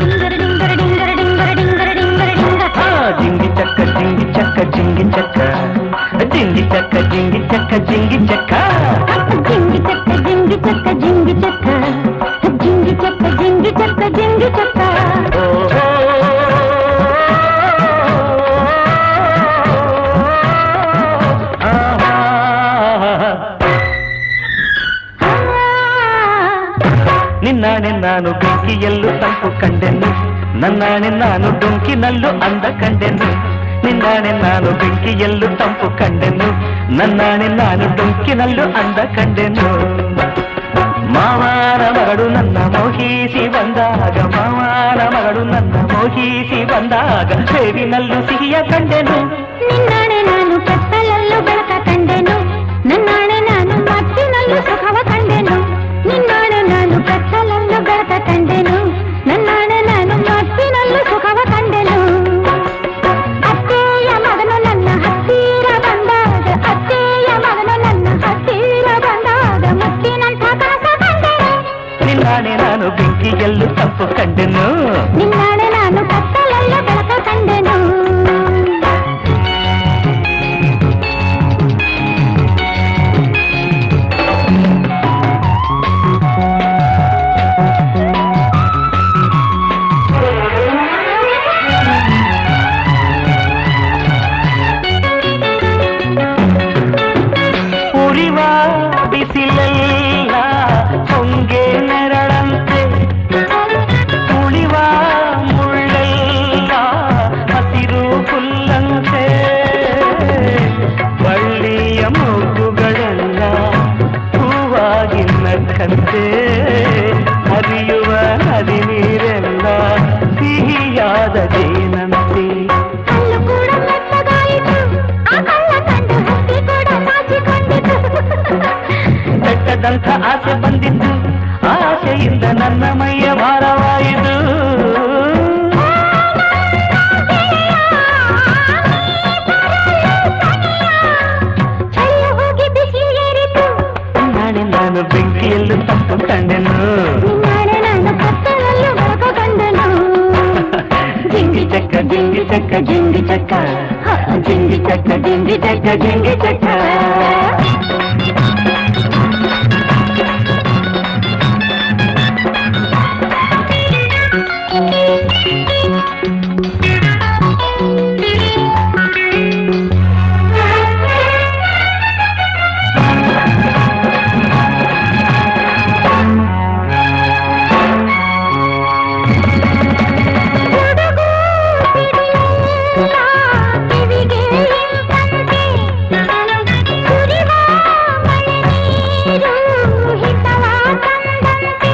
ಆ, ಜಿಂಗಿ ಚಕ್ಕ ಜಿಂಗಿ ಚಕ್ಕ ಜಿಂಗಿ ಚಕ್ಕ ಜಿಂಗಿ ಚಕ್ಕ ಜಿಂಗಿ ಚಕ್ಕ ಜಿಂಗಿ ಚಕ್ಕ ಜಿಂಗಿ ಚಕ್ಕ ಜಿಂಗಿ ಚಕ್ಕ ಜಿಂಗಿ ಚಕ್ಕ ಜಿಂಗಿ ಚಕ್ಕ ಜಿಂಗಿ ಚಕ್ಕ ಜಿಂಗಿ ಚಕ್ಕ ಓ, ಓ, ಆ, ಆ, ನಿನ್ನಾಣೆ ನಾನು ಬೆಂಕಿಯಲ್ಲೂ ತಂಪು ಕಂಡೆನು ನನ್ನಾಣೆ ನಾನು ಡೊಂಕಿನಲ್ಲೂ ಅಂದ ಕಂಡೆನು ನಿನ್ನಾಣೆ ನಾನು ಬೆಂಕಿಯಲ್ಲೂ ತಂಪು ಕಂಡೆನು ನನ್ನಾಣೆ ನಾನು ಡೊಂಕಿನಲ್ಲೂ ಅಂದ ಕಂಡೆನು ಮಾವಾರ ಮಗಳು ನನ್ನ ಮೋಹಿಸಿ ಬಂದಾಗ ಮಾವಾರ ಮಗಳು ನನ್ನ ಮೋಹಿಸಿ ಬಂದಾಗ ಬೇವಿನಲ್ಲೂ ಸಿಹಿಯ ಕಂಡೆನು ನಿನ್ನಾಣೆ ನಾನು ಕತ್ತಲಲ್ಲೂ ಬೆಳಕ ಕಂಡೆನು ನನ್ನಾಣೆ ನಾನು ಮತ್ತಿನಲ್ಲೂ ಸುಖವ ಕಂಡೆನು ನಿನ್ನಾಣೆ ನಾನು ಕತ್ತಲಲ್ಲೂ ಬೆಳಕ ಕಂಡೆನು ನನ್ನಾಣೆ ನಾನು ಮತ್ತಿನಲ್ಲೂ ಸುಖವ ಕಂಡೆನು ಅತ್ತೆಯ ಮಗನು ನನ್ನ ಹತ್ತಿರ ಬೆಂಕಿಯಲ್ಲೂ ತಂಪು ಕಂಡೆನು ನಿನ್ನಾಣೆ ನಾನು ಕತ್ತಲಲ್ಲ ಬೆಳಕ ಕಂಡೆನು ಉರಿವ ಬಿಸಿಲೆಲ್ಲ ಹೊಂಗೆ ನೆರಳಂತೆ ಉಳಿವ ಮುಳ್ಳೆಲ್ಲ ಹಸಿರು ಹುಲ್ಲಂತೆ ಬಳ್ಳಿಯ ಮೊಗ್ಗುಗಳೆಲ್ಲ ಹೂವಾಗಿ ನಕ್ಕಂತೆ ಹರಿಯುವ ನದಿ ನೀರೆಲ್ಲ ಸಿಹಿಯಾದ ಜೇನಂತೆ ಕಲ್ಲು ಕೂಡ ಮೆತ್ತಗಾಯಿತು ಆ ಕಳ್ಳ ಕಂಡು ಹಕ್ಕಿ ಕೂಡ ನಾಚಿಕೊಂಡಿತು ಬೆಟ್ಟದಂಥ ಆಸೆ ಬಂದಿತ್ತು ಆಸೆಯಿಂದ ನನ್ನ ಮೈಯ ಭಾರವಾಯಿತು ಚಳಿ ಹೋಗಿ ಬಿಸಿ ಏರಿತು ನಾಳೆ ನಾನು ಬೆಂಕಿಯಲ್ಲೂ ತಪ್ಪು ಕಂಡೆನು ನಿನ್ನಾಣೆ ನಾನು ಕತ್ತಲಲ್ಲೂ ಬೆಳಕ ಕಂಡೆನು ಜಿಂಗಿ ಚಕ್ಕ ಜಿಂಗಿ ಚಕ್ಕ ಜಿಂಗಿ ಚಕ್ಕ ಹ, ಜಿಂಗಿ ಚಕ್ಕ ಜಿಂಗಿ ಚಕ್ಕ ಜಿಂಗಿ ಚಕ್ಕ ಕಿವಿಗೆ ಇಂಪಂತೆ ಸುರಿವ ಮಳೆ ನೀರು ಹಿತವ ತಂದಂತೆ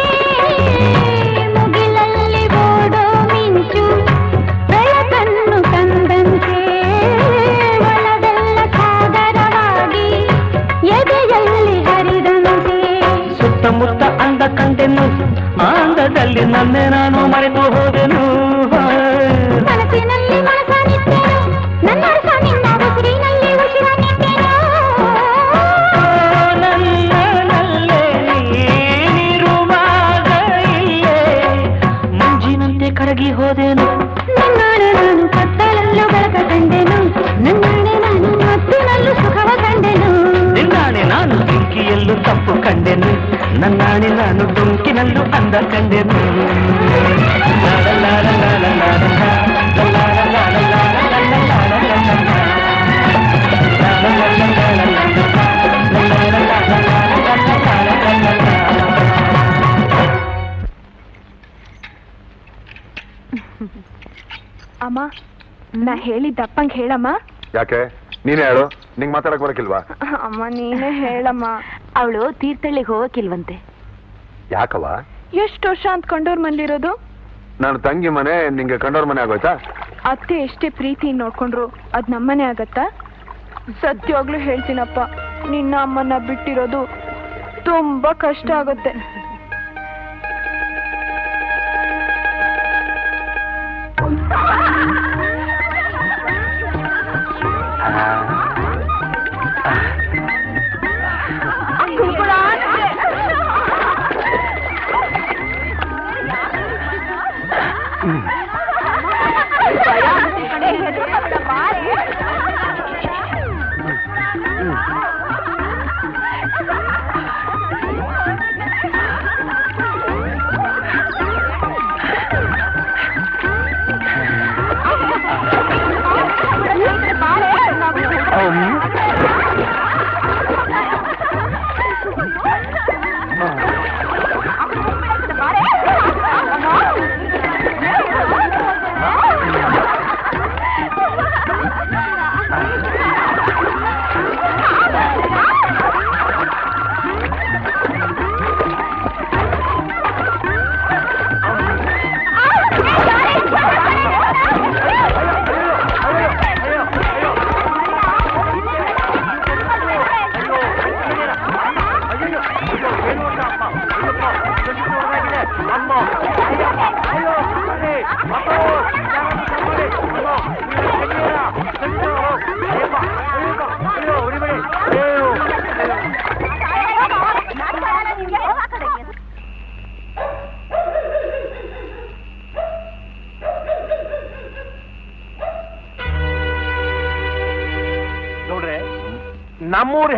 ಮುಗಿಲಲ್ಲಿ ಓಡೋ ಮಿಂಚು ಬೆಳಕನ್ನು ತಂದಂತೆ ಒಳವೆಲ್ಲ ಸಾಗರವಾಗಿ ಎದೆಯಲ್ಲಿ ಹರಿದಂತೆ ಸುತ್ತಮುತ್ತ ಅಂದ ಕಂಡೆನು ಆ ಅಂದದಲ್ಲಿ ನನ್ನೇ ನಾನು ಮರೆತು ಹೋದೆನು ಮನಸ್ಸಿನಲ್ಲಿ ಮನಸ ನಿಂತೆನು ನನ್ನ ಅರಸ ನಿನ್ನ ಉಸಿರಿನಲ್ಲಿ ಉಸಿರ ನಿಂತೆನು ನನ್ನಲ್ಲೇ ನೀನಿರುವಾಗ ಇಲ್ಲೇ ಮಂಜಿನಂತೆ ಕರಗಿ ಹೋದೆನು ನಿನ್ನಾಣೆ ನಾನು ಕತ್ತಲಲ್ಲೂ ಬೆಳಕ ಕಂಡೆನು ನನ್ನಾಣೆ ನಾನು ಮತ್ತಿನಲ್ಲೂ ಸುಖವ ಕಂಡೆನು ನಿನ್ನಾಣೆ ನಾನು ಬೆಂಕಿಯಲ್ಲೂ ತಪ್ಪು ಕಂಡೆನು ನನ್ನಾಣೆ ನಾನು ಡೊಂಕಿನಲ್ಲೂ ಅಂದ ಕಂಡೆನು ಲಾಲ ಲಾಲ ಲಾಲ ಲಾಲ ಲಾ, ಲಾಲ ಲಾಲ ಲಾಲ ಲಾಲ ಲಾಲ ಲಾಲ ಲಾ. ಲಾಲ ಲಾಲ ಲಾಲ ಲಾಲ ಲಾ, ಲಾಲ ಲಾಲ ಲಾಲ ಲಾಲ ಲಾಲ ಲಾಲ ಲಾ. ಅಮ್ಮ ನಾ ಹೇಳಿದ್ದಪ್ಪಂಗೆ ಹೇಳಮ್ಮ ಯಾಕೆ ನೀನೇ ಹೇಳು ನಿಂಗೆ ಮಾತಾಡಕ್ ಬರಕಿಲ್ವಾ ಅಮ್ಮ ನೀನೇ ಹೇಳಮ್ಮ ಅವಳು ತೀರ್ಥಳ್ಳಿಗೆ ಹೋಗಕ್ಕಿಲ್ವಂತೆ ಯಾಕವ ಎಷ್ಟು ವರ್ಷ ಅಂತ ಕಂಡೋರ್ ಮಂದಿರೋದು ನಾನು ತಂಗಿ ಮನೆ ನಿಂಗೆ ಕಂಡೋರ್ ಮನೆ ಆಗೋಯ್ತಾ ಅತ್ತೆ ಎಷ್ಟೇ ಪ್ರೀತಿ ನೋಡ್ಕೊಂಡ್ರು ಅದ್ ನಮ್ಮನೆ ಆಗತ್ತಾ ಸತ್ಯವಾಗ್ಲೂ ಹೇಳ್ತೀನಪ್ಪ ನಿನ್ನ ಅಮ್ಮನ ಬಿಟ್ಟಿರೋದು ತುಂಬಾ ಕಷ್ಟ ಆಗುತ್ತೆ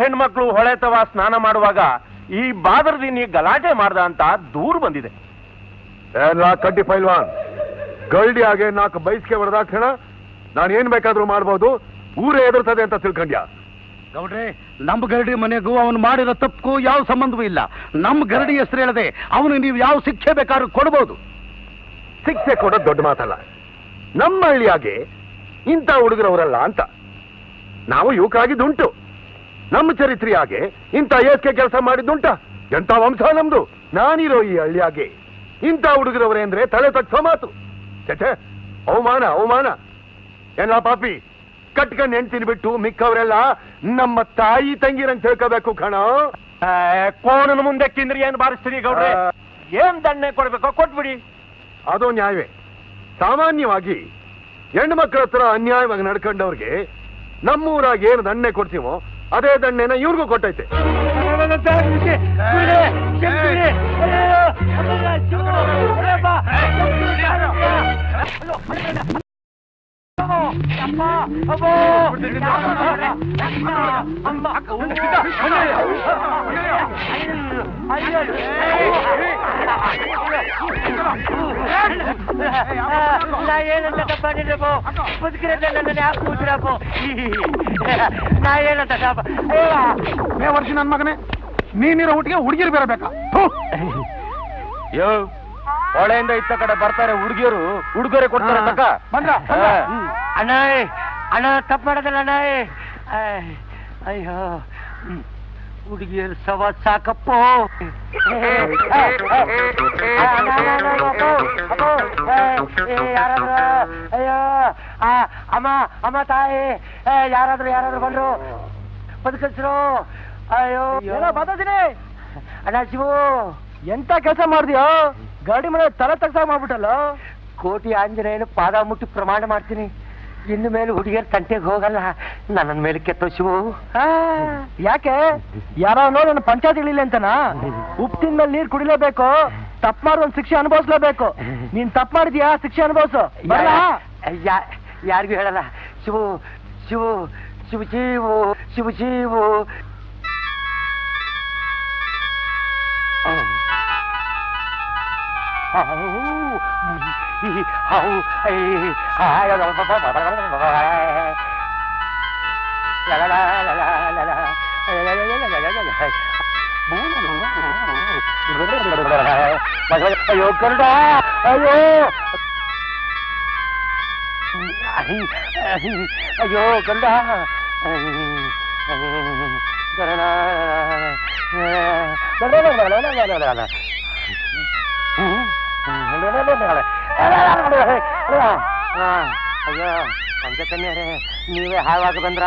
ಹೆಣ್ಮಕ್ಳು ಹೊಳೆತವ ಸ್ನಾನ ಮಾಡುವಾಗ ಈ ಬಾದರದಿನಿ ಗಲಾಟೆ ಮಾಡ್ದ ಅಂತ ದೂರು ಬಂದಿದೆ ಎಲ್ಲ ಕಡ್ಡಿ ಪೈಲ್ವಾನ್ ಗಲ್ಡಿ ಹಾಗೆ ನಾಲ್ಕು ಬೈಸ್ಗೆ ಹೊಡೆದಾಕ್ಷಣ ನಾನು ಏನ್ ಬೇಕಾದ್ರೂ ಮಾಡ್ಬೋದು ಊರೇ ಎದುರ್ತದೆ ಅಂತ ತಿಳ್ಕೊಂಡ್ಯಾ ಗೌಡ್ರೆ ನಮ್ಮ ಗರಡಿ ಮನೆಗೂ ಅವನು ಮಾಡಿರೋ ತಪ್ಪು ಯಾವ ಸಂಬಂಧವೂ ಇಲ್ಲ ನಮ್ಮ ಗರಡಿ ಹೆಸರು ಹೇಳದೆ ಅವನು ನೀವು ಯಾವ ಶಿಕ್ಷೆ ಬೇಕಾದ್ರೂ ಕೊಡ್ಬೋದು ಶಿಕ್ಷೆ ಕೊಡೋದು ದೊಡ್ಡ ಮಾತಲ್ಲ ನಮ್ಮ ಹಳ್ಳಿಯಾಗೆ ಇಂಥ ಹುಡುಗರವರಲ್ಲ ಅಂತ ನಾವು ಯುವಕರಾಗಿದ್ದುಂಟು ನಮ್ಮ ಚರಿತ್ರೆಯಾಗೆ ಇಂಥ ಏಸ್ಕೆ ಕೆಲಸ ಮಾಡಿದ್ದುಂಟ ಎಂಥ ವಂಶ ನಮ್ದು ನಾನಿರೋ ಈ ಹಳ್ಳಿಯಾಗೆ ಇಂಥ ಹುಡುಗರವರೇ ಅಂದ್ರೆ ತಲೆ ತಗ್ಸೋ ಮಾತು ಚಚೆ ಅವಮಾನ ಅವಮಾನ ಎಲ್ಲ ಪಾಪಿ ಕಟ್ಕೊಂಡು ಹೆಣ್ತೀನಿ ಬಿಟ್ಟು ಮಿಕ್ಕವರೆಲ್ಲ ನಮ್ಮ ತಾಯಿ ತಂಗಿರಂತ ತಿಳ್ಕೋಬೇಕು ಕಣ ಕೋಣನ ಮುಂದೆ ಕಿಂದ್ರಿ ಏನ್ ಬಾರಿಸ್ತೀರಿ ಗೌಡ್ರೆ ಆ. ಏನ್ ದಂಡನೆ ಕೊಡ್ಬೇಕೋ ಕೊಟ್ಬಿಡಿ ಅದು ನ್ಯಾಯವೇ ಸಾಮಾನ್ಯವಾಗಿ ಹೆಣ್ಣು ಮಕ್ಕಳ ಹತ್ರ ಅನ್ಯಾಯವಾಗಿ ನಡ್ಕೊಂಡವ್ರಿಗೆ ನಮ್ಮೂರಾಗ ಏನು ದಂಡೆ ಕೊಡ್ತೀವೋ ಅದೇ ದಂಡೆನ ಇವ್ರಿಗೂ ಕೊಟ್ಟೈತೆ ನಾ ಏನಂತ ತಪ್ಪ ಮಾಡಿದ್ರಪ್ಪ ಬದುಕಿರೋದೇ ನನ್ನನ್ನು ಯಾಕೆ ಕೂತಿರಪ್ಪ ನಾ ಏನಂತ ತಪ್ಪ ಮೇ ವರ್ಷ ನನ್ ಮಗನೇ ನೀನಿರೋ ಒಟ್ಟಿಗೆ ಹುಡುಗಿರು ಬೇರೆ ಬೇಕಾ ಯೋ ಹೊಳೆಯಿಂದ ಇತ್ತ ಕಡೆ ಬರ್ತಾರೆ ಹುಡುಗಿಯರು ಉಡುಗೊರೆ ಕೊಡ್ತಾರೆ ತಕ್ಕ ಬಂದ್ರ? ಬಂದ್ರ? ಅಣ್ಣ ಅಣ್ಣ ತಪ್ಪು ಮಾಡೋದಲ್ಲ ಅಣ್ಣ ಅಯ್ಯೋ ಹುಡುಗಿಯರು ಸವ ಸಾಕಪ್ಪ ಯಾರಾದ್ರೂ ಅಯ್ಯೋ ಆ, ಅಮ್ಮ ಅಮ್ಮ ತಾಯಿ ಏ, ಯಾರಾದ್ರೂ ಯಾರಾದ್ರೂ ಬಂದ್ರು ಬದುಕಿಸ್ರು ಅಯ್ಯೋ ಏನೋ ಬದದಿನಿ ಅಣ್ಣ ಶಿವು ಎಂತ ಕೆಲಸ ಮಾಡ್ದ್ಯೋ ಗಾಡಿ ಮನೆ ತಲೆ ತಗ್ಸ ಮಾಡ್ಬಿಟ್ಟಲ್ಲ ಕೋಟಿ ಆಂಜನೇಯನ ಪಾದ ಮುಟ್ಟಿ ಪ್ರಮಾಣ ಮಾಡ್ತೀನಿ ಇನ್ನು ಮೇಲೆ ಹುಡುಗಿಯರ್ ತಂಟೆಗೆ ಹೋಗಲ್ಲ ನನ್ನ ಮೇಲೆ ಕೆತ್ತೋ ಶಿವು ಯಾಕೆ ಯಾರೋ ನೋಡಿ ನನ್ನ ಪಂಚಾಯತ್ ಇಳಿಲ್ಲ ಅಂತನಾ ಉಪ್ಪು ತಿಂದ್ಮೇಲೆ ನೀರ್ ಕುಡಿಲೇಬೇಕು ತಪ್ಪು ಮಾಡಿದ ಒಂದ್ ಶಿಕ್ಷೆ ಅನುಭವಿಸ್ಲೇಬೇಕು ನೀನ್ ತಪ್ಪು ಮಾಡಿದ್ಯಾ ಶಿಕ್ಷೆ ಅನುಭವಿಸು ಬರಲ್ಲ ಯಾ- ಯಾರಿಗೂ ಹೇಳಲ್ಲ ಶಿವು ಶಿವು ಶಿವು ಶಿವು ಶಿವು ಶಿವು ಅಯ್ಯೋ ಕರುಡ ಅಯ್ಯೋ ಅಯ್ಯೋ ಗಂಡ ಅಯ್ಯೋ ಪಂಚಕನ್ಯರೇ ನೀವೇ ಹಾವಾಗ ಬಂದ್ರ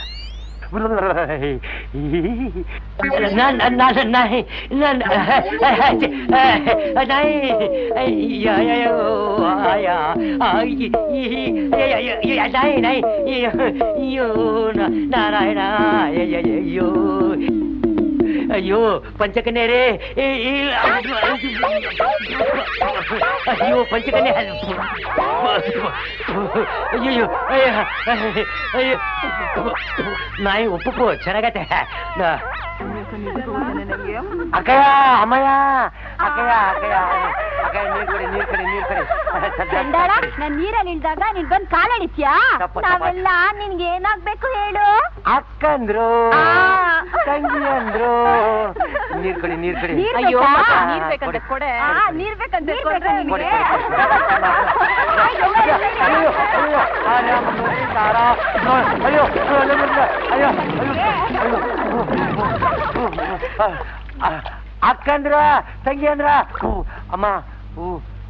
ನಾರಾಯಣ ಅಯ್ಯೋ ಅಯ್ಯೋ ಪಂಚಕನ್ಯರೇ ಅಯ್ಯೋ ಪಂಚಕನ್ಯೆ ಅಯ್ಯೋ ಅಯ್ಯೋ ನಾಯಿ ಒಪ್ಪು ಚೆನ್ನಾಗತ್ತೆ ಅಕ್ಕಯ್ಯ ಅಮ್ಮಯ್ಯ ಅಕ್ಕಯ್ಯ ಅಕ್ಕಯ್ಯ ಅಕ್ಕಯ್ಯ ನೀರ್ ಕೊಡಿ ನೀರ್ ಕೊಡಿ ನೀರ್ ಕೊಡಿ ಚಂಡಾಳ ನಾನ್ ನೀರಲ್ಲಿ ಇಳ್ದಾಗ ನೀನ್ ಬಂದ್ ಕಾಲಡಿಸ್ಯಾ ತಪ್ಪು, ತಪ್ಪು. ನಾವೆಲ್ಲ ನಿನ್ಗೆ ಏನಾಗ್ಬೇಕು ಹೇಳು ಅಕ್ಕಂದ್ರು ಆ. ತಂಗಿ ಅಂದ್ರು ನೀರ್ ಕೊಡಿ ನೀರ್ ಕೊಡಿ ನೀರ್ ಅಯ್ಯೋ ಬೇಕಾ? ಮಗ. ನೀರ್ ಬೇಕಂತೆ ಕೊಡೆ. ಆ, ನೀರ್ ಬೇಕಂತೆ ಕೊಡ್ರೆ ಕೊಡಿ, ನಿನ್ಗೆ. ಕೊಡಿ, ಕೊಡಿ. ಅಯ್ಯೋ, ಅಯ್ಯೋ, ಆ ರಾಮ ನೋಡಿ, ತಾರ, ನೋಡಿ, ಅಯ್ಯೋ, ಅಯ್ಯೋ, ಅಯ್ಯೋ, ಅಯ್ಯೋ, ಅಯ್ಯೋ, ಅಯ್ಯೋ. ಆ, ಅಕ್ಕಂದ್ರ ತಂಗಿ ಅಂದ್ರ ಹೂ, ಅಮ್ಮ ಹೂ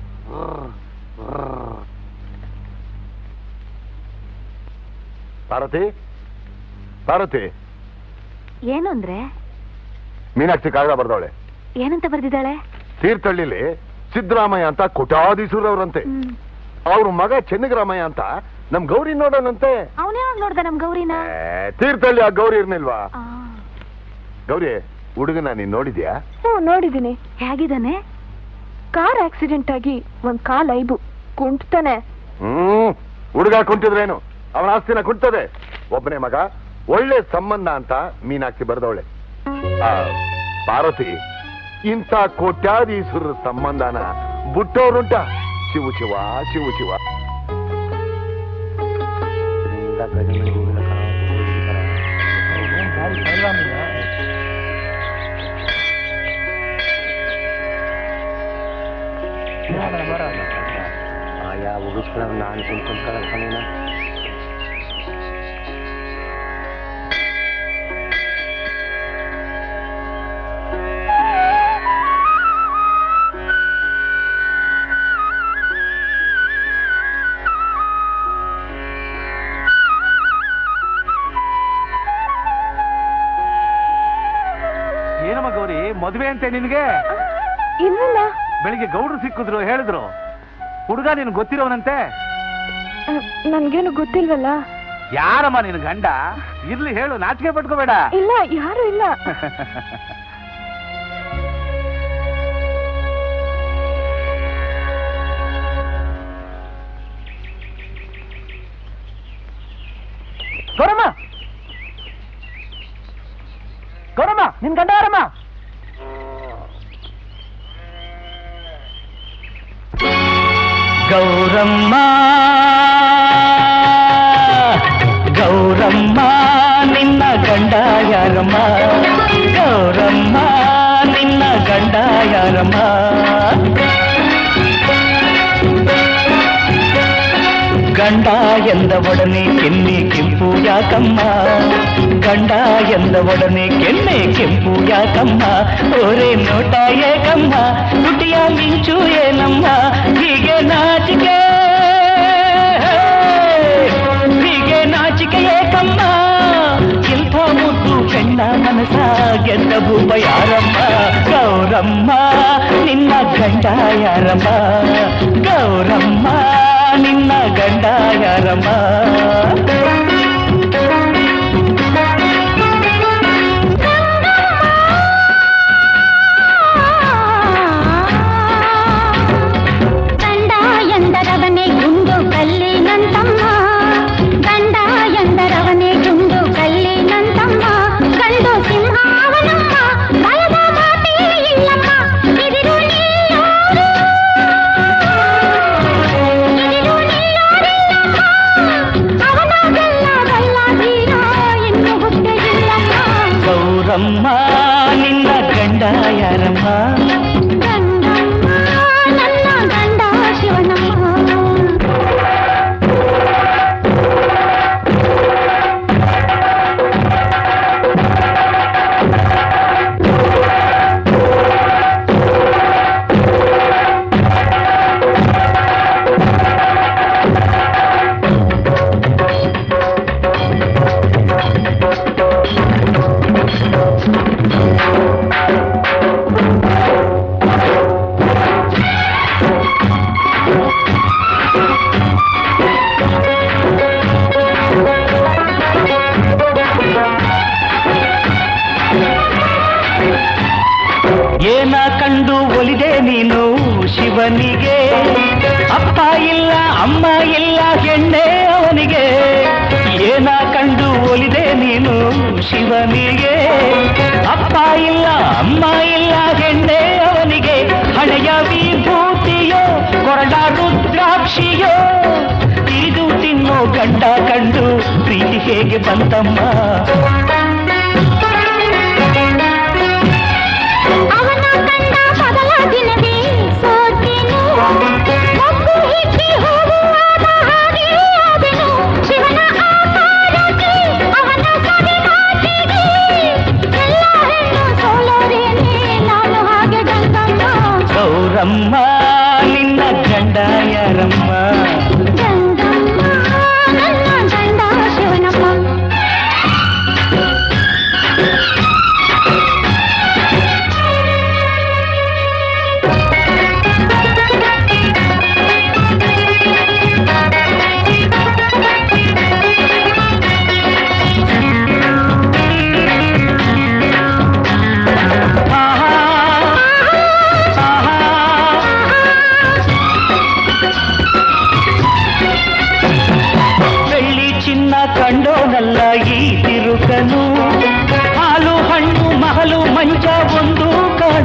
ಪಾರ್ವತಿ ಪಾರ್ವತಿ ಏನು ಅಂದ್ರೆ ಮೀನಾಕ್ಷಿ ಕಾಗದ ಬರ್ದವಳೆ ಏನಂತ ಬರ್ದಿದ್ದಾಳೆ ತೀರ್ಥಹಳ್ಳಿಲಿ ಸಿದ್ದರಾಮಯ್ಯ ಅಂತ ಕೊಟಾಧೀಶ್ವರವ್ರಂತೆ ಹ್ಮ್ ಅವ್ರ ಮಗ ಚೆನ್ನಗರಾಮಯ್ಯ ಅಂತ ನಮ್ ಗೌರಿ ನೋಡೋಣಂತೆ ಅವನೇ ನೋಡ್ದ ನಮ್ ಗೌರಿನ ಏ, ತೀರ್ಥಹಳ್ಳಿ ಆ ಗೌರಿ ಇರ್ನಿಲ್ವಾ ಆ. ಗೌರಿ ಹುಡುಗನ ನೀನ್ ನೋಡಿದ್ಯಾ ಹ್ಞೂ ನೋಡಿದ್ದೀನಿ ಹೇಗಿದ್ದಾನೆ ಕಾರ್ ಆಕ್ಸಿಡೆಂಟ್ ಆಗಿ ಒಂದ್ ಕಾಲ್ ಐಬು ಕುಂಟ್ತಾನೆ ಹ್ಮ್ ಹುಡುಗ ಕುಂಟಿದ್ರೇನು ಅವನ ಆಸ್ತಿನ ಕುಂಟದೆ ಒಬ್ಬನೇ ಮಗ ಒಳ್ಳೆ ಸಂಬಂಧ ಅಂತ ಮೀನಾಕ್ಷಿ ಬರ್ದವಳೆ ಆ, ಪಾರ್ವತಿ ಇಂಥ ಕೋಟ್ಯಾಧೀಶ್ವರರ ಸಂಬಂಧನ ಬುಟ್ಟವ್ರುಂಟ ಶಿವ ಶಿವ ಶಿವ ಶಿವ ಆಯಾ ಉಗಿಸ್ಕೊಳ್ಳೋ ನಾನು ಸುಮ್ಕೊಂಡ್ಕೊಳ್ಳ ಏನಮ್ಮ ಗೌರಿ ಮದುವೆ ಅಂತೆ ನಿನ್ಗೆ ಇಲ್ವಲ್ಲ ಬೆಳಿಗ್ಗೆ ಗೌಡ್ರು ಸಿಕ್ಕಿದ್ರು ಹೇಳಿದ್ರು ಹುಡುಗ ನಿನ್ ಗೊತ್ತಿರೋನಂತೆ ನನ್ಗೇನು ಗೊತ್ತಿಲ್ವಲ್ಲ ಯಾರಮ್ಮ ನಿನ್ ಗಂಡ ಇರ್ಲಿ ಹೇಳು ನಾಚಿಕೆ ಪಟ್ಕೋಬೇಡ ಇಲ್ಲ ಯಾರು ಇಲ್ಲ ಗೌರಮ್ಮ ಗೌರಮ್ಮ ನಿನ್ ಗಂಡ ಯಾರಮ್ಮ ಗೌರಮ್ಮ ಗೌರಮ್ಮ ನಿನ್ನ ಗಂಡ ಯಾರಮ್ಮ ಗೌರಮ್ಮ ನಿನ್ನ ಗಂಡ ಯಾರಮ್ಮ ಗಂಡ ಎಂದ ಒಡನೆ ಕೆನ್ನೆ ಕೆಂಪು ಯಾಕಮ್ಮ ಗಂಡ ಎಂದ ಒಡನೆ ಕೆನ್ನೆ ಕೆಂಪು ಯಾಕಮ್ಮ ಓರೆ ನೋಟ ಏಕಮ್ಮ ತುಟಿಯ ಮಿಂಚು ಏನಮ್ಮ ಹೀಗೆ ನಾಚಿಕೆ ಹೀಗೆ ನಾಚಿಕೆ ಏಕಮ್ಮ ಇಂಥ ಮುದ್ದು ಗಂಡ ಮನಸ ಗೆದ್ದ ಭೂಪ ಯಾರಮ್ಮ ಗೌರಮ್ಮ ನಿನ್ನ ಗಂಡ ಯಾರಮ್ಮ ಗೌರಮ್ಮ ನಿನ್ನ ಗಂಡ ಯಾರಮ್ಮ ಗಂಡ ಎಂದರವನೇ ಗುಂಡು ಕಲ್ಲಿನಂತಮ್ಮ ಗಂಡ ಎಂದರವನೇ ಗುಂಡು ಕಲ್ಲಿನಂತಮ್ಮ ಗಂಡು ಸಿಂಹಾವನಮ್ಮ ಭಯದ ಮಾತೇ ಇಲ್ಲಮ್ಮ ಇದಿರು ನೀಯೋರು ಇದಿರು ನೀಯೋರಿಲ್ಲಮ್ಮ ಅವನ ಗಲ್ಲ ಗಲ್ಲ ಧೀರ ಇನ್ನು ಹುಟ್ಟೆ ಇಲ್ಲಮ್ಮ ಗೌರಮ್ಮ ನಿನ್ನ ಗಂಡ ಯಾರಮ್ಮ ಗಂಡಮ್ಮ ನನ್ನ ಗಂಡ ಶಿವನಮ್ಮ ಏನ ಕಂಡು ಒಲಿದೆ ನೀನು ಶಿವನಿಗೆ ಅಪ್ಪ ಇಲ್ಲ ಅಮ್ಮ ಇಲ್ಲ ಹೆಣ್ಣೆ ಅವನಿಗೆ ಏನ ಕಂಡು ಒಲಿದೆ ನೀನು ಶಿವನಿಗೆ ಅಪ್ಪ ಇಲ್ಲ ಅಮ್ಮ ಇಲ್ಲ ಹೆಣ್ಣೆ ಅವನಿಗೆ ಹಳೆಯ ವಿಭೂತಿಯೋ ಕೊರಡ ರುದ್ರಾಕ್ಷಿಯೋ ಇದು ತಿನ್ನೋ ಗಂಡ ಕಂಡು ಪ್ರೀತಿ ಹೇಗೆ ಬಂತಮ್ಮ ಅವನ ಕಂಡ ಮೊದಲ ದಿನವೇ ಸೋತೆನು ಮೊಗ್ಗು ಹಿಕ್ಕಿ ಹೋಗುವಾಗ ಹಾಗೆ ಆದೆನು ಶಿವನ ಆಕಾರಕ್ಕೆ ಅವನ ಸವಿ ಮಾತಿಗೆ ಎಲ್ಲ ಹೆಣ್ಣು ಸೋಲೋರೇನೆ ನಾನು ಹಾಗೆ ಗಂಗಮ್ಮ ಗೌರಮ್ಮ ನಿನ್ನ ಗಂಡ ಯಾರಮ್ಮ ಗಂಗಮ್ಮ ನನ್ನ ಗಂಡ ಶಿವನಮ್ಮ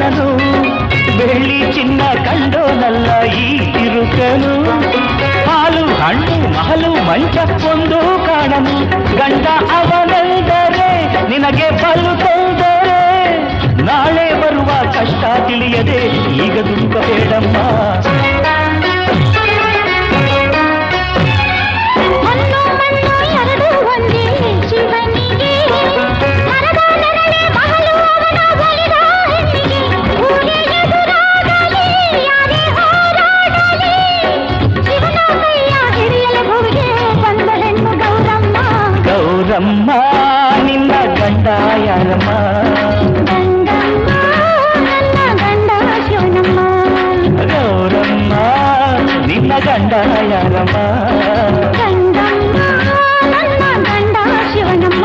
ನಾನು ಬೆಳ್ಳಿ ಚಿನ್ನ ಕಂಡೋನಲ್ಲ ಈ ತಿರುಕನು ಹಾಲು ಹಣ್ಣು ಮಹಲು ಮಂಚ ಒಂದು ಕಾಣನು ಗಂಡ ಅವನೆಂದರೆ ನಿನಗೆ ಬಲು ತೊಂದರೆ ನಾಳೆ ಬರುವ ಕಷ್ಟ ತಿಳಿಯದೆ ಈಗ ದುಃಖ ಬೇಡಮ್ಮ ಮಣ್ಣು ಮಣ್ಣು ಎರಡು ಒಂದೇ ಶಿವನಿಗೆ ಮರದ ನೆರಳೆ ಮಹಲು ಅವನ ಒಲಿದ ಹೆಣ್ಣಿಗೆ ಊರೇ ಎದುರಾಗಲಿ ಯಾರೇ ಹೋರಾಡಲಿ ಶಿವನ ಕೈಯ ಹಿಡಿಯಲು ಭುವಿಗೆ ಬಂದ ಹೆಣ್ಣು ಗೌರಮ್ಮ ಗೌರಮ್ಮ ನಿನ್ನ ಗಂಡ ಯಾರಮ್ಮ ಗಂಗಮ್ಮ ನನ್ನ ಗಂಡ ಶಿವನಮ್ಮ ಗೌರಮ್ಮ ನಿನ್ನ ಗಂಡ ಯಾರಮ್ಮ ಗಂಗಮ್ಮ ನನ್ನ ಗಂಡ ಶಿವನಮ್ಮ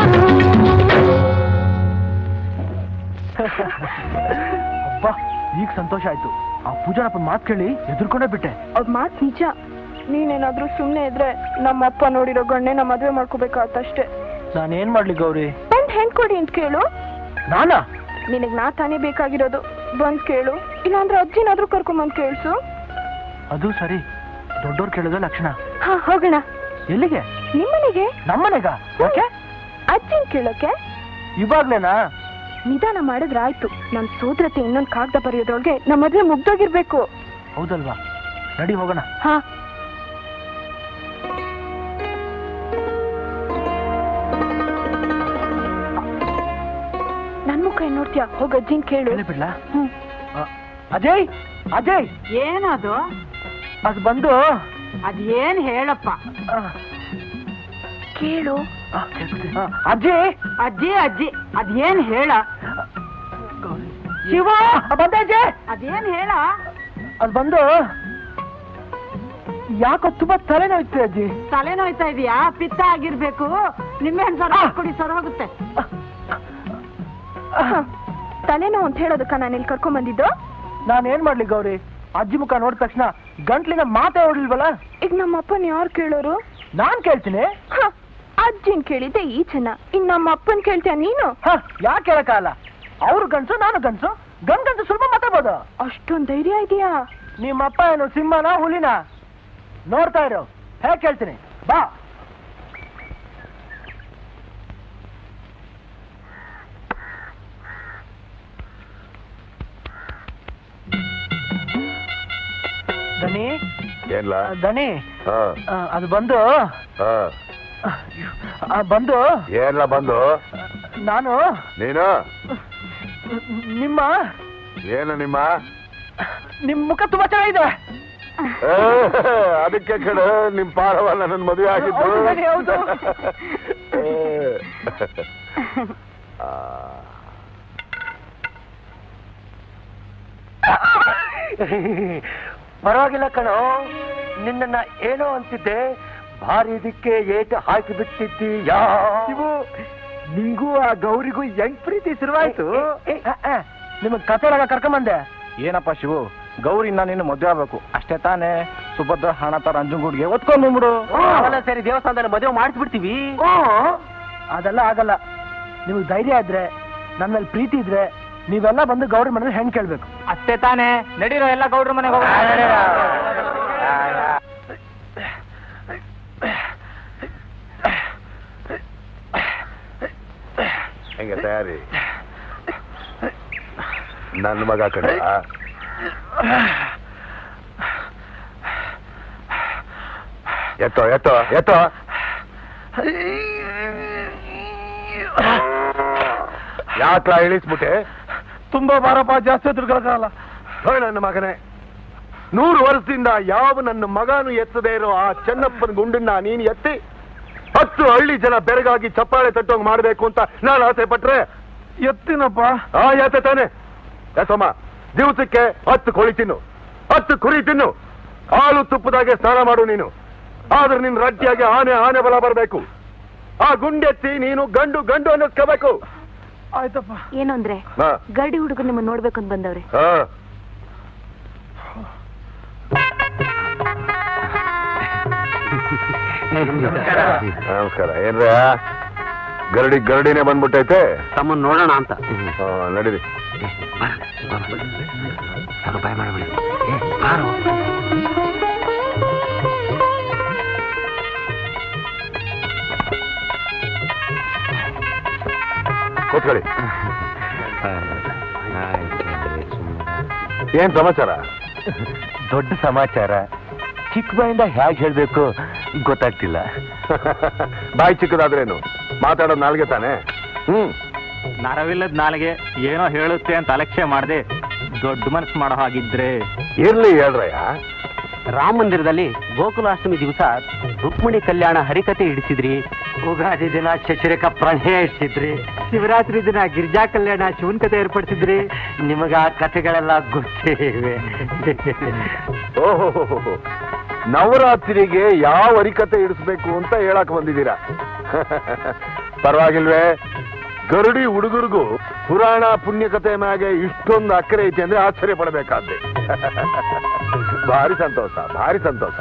ಅಬ್ಬಾ ಈಗ ಸಂತೋಷ ಆಯ್ತು ಆ ಪೂಜಾರಪ್ಪನ ಮಾತು ಕೇಳಿ ಎದುರ್ಕೊಂಡೇ ಬಿಟ್ಟೆ ಅವ್ರ ಮಾತ್ ನಿಜ ನೀನೇನಾದ್ರೂ ಸುಮ್ನೆ ಇದ್ರೆ ನಮ್ಮಪ್ಪ ನೋಡಿರೋ ಗಣ್ಣೆನ ಮದ್ವೆ ಮಾಡ್ಕೋಬೇಕಾಗತ್ತಷ್ಟೇ ನಾನೇನ್ ಮಾಡ್ಲಿ ಗೌರಿ ಬಂದ್ ಹೆಣ್ ಕೊಡಿ ಅಂತ ಕೇಳು ನಾನಾ ನಿನಗ್ ನಾ ತಾನೇ ಬೇಕಾಗಿರೋದು ಬಂದ್ ಕೇಳು ಇಲ್ಲಾಂದ್ರೆ ಅಜ್ಜಿನಾದ್ರೂ ಕರ್ಕೊಂಬಂದ್ ಕೇಳ್ಸು ಅದು ಸರಿ ದೊಡ್ಡೋರ್ ಕೇಳಿದ ಲಕ್ಷಣ ಹಾ ಹೋಗೋಣ ಎಲ್ಲಿಗೆ ನಿಮ್ಮನೆಗೆ ನಮ್ಮನೆಗ ಯಾಕೆ ಅಜ್ಜಿನ್ ಕೇಳೋಕೆ ಇವಾಗ್ಲೇನಾ ನಿಧಾನ ಮಾಡಿದ್ರೆ ಆಯ್ತು ನಮ್ ಸೋದ್ರತೆ ಇನ್ನೊಂದ್ ಕಾಗ್ದ ಬರೆಯೋದ್ರೊಳಗೆ ನಮ್ಮ ಮದ್ವೆ ಮುಗ್ದೋಗಿರ್ಬೇಕು ಹೌದಲ್ವಾ ನಡಿ ಹೋಗೋಣ ಹಾ ನನ್ ಮುಖ ಏನ್ ನೋಡ್ತೀಯಾ ಹೋಗ್ ಅಜ್ಜಿನ್ ಕೇಳು ಹೇಳಿ ಬಿಡ್ಲಾ ಹ್ಮ್ ಆ, ಅಜಯ್ ಅಜಯ್ ಏನದು ಅದು ಬಂದು ಅದ್ ಏನ್ ಹೇಳಪ್ಪ ಆ, ಕೇಳು ಆ, ಕೇಳ್ಬಿಟ್ಟೆ. ಆ, ಅಜಯ್ ಅಜ್ಜಿ ಅಜ್ಜಿ ಅದೇನ್ ಹೇಳ ಶಿವ ಬಂದೆ ಅಜಯ್ ಅದೇನ್ ಹೇಳ ಅದು ಬಂದು ಯಾಕೋ ತುಂಬಾ ತಲೆನೋಯ್ತು ಅಜ್ಜಿ ತಲೆನೋಯ್ತಾ ಇದೀಯಾ ಪಿತ್ತ ಆಗಿರ್ಬೇಕು ನಿಮ್ಮೆ ಹಣ್ಣು ಸರ ಕುಡಿ ಸರ ಹೋಗುತ್ತೆ ಹ, ತಲೆನೋವು ಅಂತ ಹೇಳೋದಕ್ಕ ನಾನು ಇಲ್ಲಿ ಕರ್ಕೊಂಡ್ ಬಂದಿದ್ದು ನಾನು ಏನ್ ಮಾಡ್ಲಿ ಗೌರಿ ಅಜ್ಜಿ ಮುಖ ನೋಡಿದ ತಕ್ಷಣ ಗಂಟ್ಲಿನ ಮಾತೇ ಹೊಡ್ಲಿಲ್ವಲ್ಲ ಈಗ ನಮ್ಮ ಅಪ್ಪನ್ ಯಾರು ಕೇಳೋರು ನಾನ್ ಕೇಳ್ತೀನಿ ಹ, ಅಜ್ಜಿನ್ ಕೇಳಿದ್ದೆ ಈ ಚೆನ್ನ ಇನ್ ನಮ್ಮ ಅಪ್ಪನ್ ಕೇಳ್ತೀಯ ನೀನು ಹ ಯಾಕೆ ಕೇಳಕ್ಕಾಗಲ್ಲ ಅವ್ರು ಗಂಡ್ಸು ನಾನು ಗಂಡ್ಸು ಗಂಡ್ ಗಂಡ್ಸು ಸ್ವಲ್ಪ ಮಾತಾಡ್ಬೋದು ಅಷ್ಟೊಂದ್ ಧೈರ್ಯ ಇದೆಯಾ ನಿಮ್ಮಪ್ಪ ಏನು ಸಿಂಹನ ಹುಲಿನ ನೋಡ್ತಾ ಇರು ಹೇಗೆ ಕೇಳ್ತೀನಿ ಬಾ ದನಿ ಏನ್ಲ ದನಿ ಹಾ ಆ, ಅದು ಬಂದು ಹಾ ಆ, ಬಂದು ಏನ್ಲ ಬಂದು ನಾನು ನೀನು ನಿಮ್ಮ ಏನು ನಿಮ್ಮ ನಿಮ್ ಮುಖ ತುಂಬಾ ಚೆನ್ನಾಗಿದೆ ಏ, ಅದಕ್ಕೆ ಕಡೆ ನಿಮ್ ಪಾರವಲ್ಲ ನನ್ನ ಮದುವೆ ಆಗಿದ್ದು ಹೌದು ಬನ್ನಿ, ಹೌದು. ಏ. ಆ. ಪರವಾಗಿಲ್ಲ ಕಣೋ ನಿನ್ನ ಏನೋ ಅಂತಿದ್ದೆ ಭಾರಿ ಇದಕ್ಕೆ ಏಟು ಹಾಕಿ ಬಿಟ್ಟಿದ್ದೀಯಾ ಇವು ನಿಂಗೂ ಆ ಗೌರಿಗೂ ಹೆಂಗ್ ಪ್ರೀತಿ ಶುರುವಾಯ್ತು ನಿಮಗ್ ಕತೆ ಕರ್ಕೊಂಬಂದೆ ಏನಪ್ಪ ಶಿವು ಗೌರಿ ಇನ್ನ ನೀನು ಮದುವೆ ಆಗ್ಬೇಕು ಅಷ್ಟೇ ತಾನೇ ಸುಭದ್ರ ಹಣ ತರ ಅಂಜುಂಗುಡ್ಗೆ ಒತ್ಕೊಂಡ್ ಬಂದ್ಬಿಡು ಅವೆಲ್ಲ ಸರಿ ದೇವಸ್ಥಾನದಲ್ಲಿ ಮದುವೆ ಮಾಡಿಸ್ಬಿಡ್ತೀವಿ ಅದೆಲ್ಲ ಆಗಲ್ಲ ನಿಮಗೆ ಧೈರ್ಯ ಇದ್ರೆ ನನ್ನಲ್ಲಿ ಪ್ರೀತಿ ಇದ್ರೆ ನೀವೆಲ್ಲ ಬಂದು ಗೌರಿ ಮನೇಲಿ ಹೆಣ್ ಕೇಳ್ಬೇಕು ಅಷ್ಟೇ ತಾನೇ ನಡೀರೋ ಎಲ್ಲ ಗೌಡ್ರ ಮನೆಗೆ ಹೆಂಗೆ ತಯಾರಿ ನನ್ನ ಮಗ ಕಡೆ ಎತ್ತೋ ಎತ್ತೋ ಎತ್ತೋ ಯಾಕ್ಲ ಇಳಿಸ್ಬಿಟ್ಟೆ ತುಂಬಾ ಬಾರಪ್ಪ ಜಾಸ್ತಿ ತಿರ್ಗಲ್ಲ ಹೇಳ ನನ್ನ ಮಗನೇ ನೂರು ವರ್ಷದಿಂದ ಯಾವ ನನ್ನ ಮಗನು ಎತ್ತದೇ ಇರೋ ಆ ಚೆನ್ನಪ್ಪನ ಗುಂಡನ್ನ ನೀನು ಎತ್ತಿ ಹತ್ತು ಹಳ್ಳಿ ಜನ ಬೆರಗಾಗಿ ಚಪ್ಪಾಳೆ ತಟ್ಟೋಂಗ್ ಮಾಡ್ಬೇಕು ಅಂತ ನಾನು ಆಸೆ ಪಟ್ರೆ ಎತ್ತಿನಪ್ಪ ಆ ಯಾತ ತಾನೆ ಎಸಮ್ಮ ದಿವಸಕ್ಕೆ ಹತ್ತು ಕೋಳಿ ತಿನ್ನು ಹತ್ತು ಕುರಿ ತಿನ್ನು ಹಾಲು ತುಪ್ಪದಾಗೆ ಸ್ನಾನ ಮಾಡು ನೀನು ಆದ್ರೆ ನಿನ್ ರಡ್ಡಿಯಾಗಿ ಆನೆ ಆನೆ ಬಲ ಬರಬೇಕು ಆ ಗುಂಡೆತ್ತಿ ನೀನು ಗಂಡು ಗಂಡು ಅನ್ನಿಸ್ಕೋಬೇಕು ಆಯ್ತಪ್ಪ ಏನು ಅಂದ್ರೆ ಹಾ ಗಡಿ ಹುಡುಗರು ನಿಮ್ಮನ್ನ ನೋಡ್ಬೇಕು ಅಂತ ಬಂದವ್ರೆ ಹಾ ನಮಸ್ಕಾರ ಏನ್ರ ಗರಡಿ ಗರಡಿನೇ ಬಂದ್ಬಿಟ್ಟೈತೆ ತಮ್ಮನ್ ನೋಡೋಣ ಅಂತ ಆ, ನಡೀರಿ ಭಯ ಮಾಡಬೇಡಿ ಬಾರು ಕೂತ್ಕೊಳ್ಳಿ ಏನ್ ಸಮಾಚಾರ ದೊಡ್ಡ ಸಮಾಚಾರ ಚಿಕ್ಕ ಬಾಯಿಂದ ಹೇಗೆ ಹೇಳ್ಬೇಕು ಗೊತ್ತಾಗ್ತಿಲ್ಲ ಬಾಯಿ ಚಿಕ್ಕದಾದ್ರೇನು ಮಾತಾಡೋದು ನಾಲ್ಗೆ ತಾನೆ ಹ್ಮ್ ನರವಿಲ್ಲದ ನಾಲಿಗೆ ಏನೋ ಹೇಳುತ್ತೆ ಅಂತ ಅಲಕ್ಷ್ಯ ಮಾಡದೆ ದೊಡ್ಡ ಮನಸ್ಸು ಮಾಡೋ ಹಾಗಿದ್ರೆ ಇರ್ಲಿ ಹೇಳ್ರಯ್ಯ ರಾಮ ಮಂದಿರದಲ್ಲಿ ಗೋಕುಲಾಷ್ಟಮಿ ದಿವಸ ರುಕ್ಮಿಣಿ ಕಲ್ಯಾಣ ಹರಿಕತೆ ಇಡಿಸಿದ್ರಿ ಉಗಾದಿ ದಿನ ಶಶಿರೇಖ ಪ್ರಣಯ ಇಡ್ಸಿದ್ರಿ ಶಿವರಾತ್ರಿ ದಿನ ಗಿರಿಜಾ ಕಲ್ಯಾಣ ಶಿವನ್ ಕಥೆ ಏರ್ಪಡಿಸಿದ್ರಿ ನಿಮಗ ಆ ಕಥೆಗಳೆಲ್ಲ ಗೊತ್ತೇ ಇವೆ ಓಹೋ ನವರಾತ್ರಿಗೆ ಯಾವ ಹರಿಕತೆ ಇಡಿಸ್ಬೇಕು ಅಂತ ಹೇಳಕ್ ಬಂದಿದ್ದೀರಾ ಪರವಾಗಿಲ್ವೇ ಗರುಡಿ ಹುಡುಗರಿಗೂ ಪುರಾಣ ಪುಣ್ಯಕತೆ ಮ್ಯಾಗೆ ಇಷ್ಟೊಂದು ಅಕ್ಕರೆ ಐತಿ ಅಂದ್ರೆ ಆಶ್ಚರ್ಯ ಪಡಬೇಕಾದ್ದೆ ಭಾರಿ ಸಂತೋಷ ಭಾರಿ ಸಂತೋಷ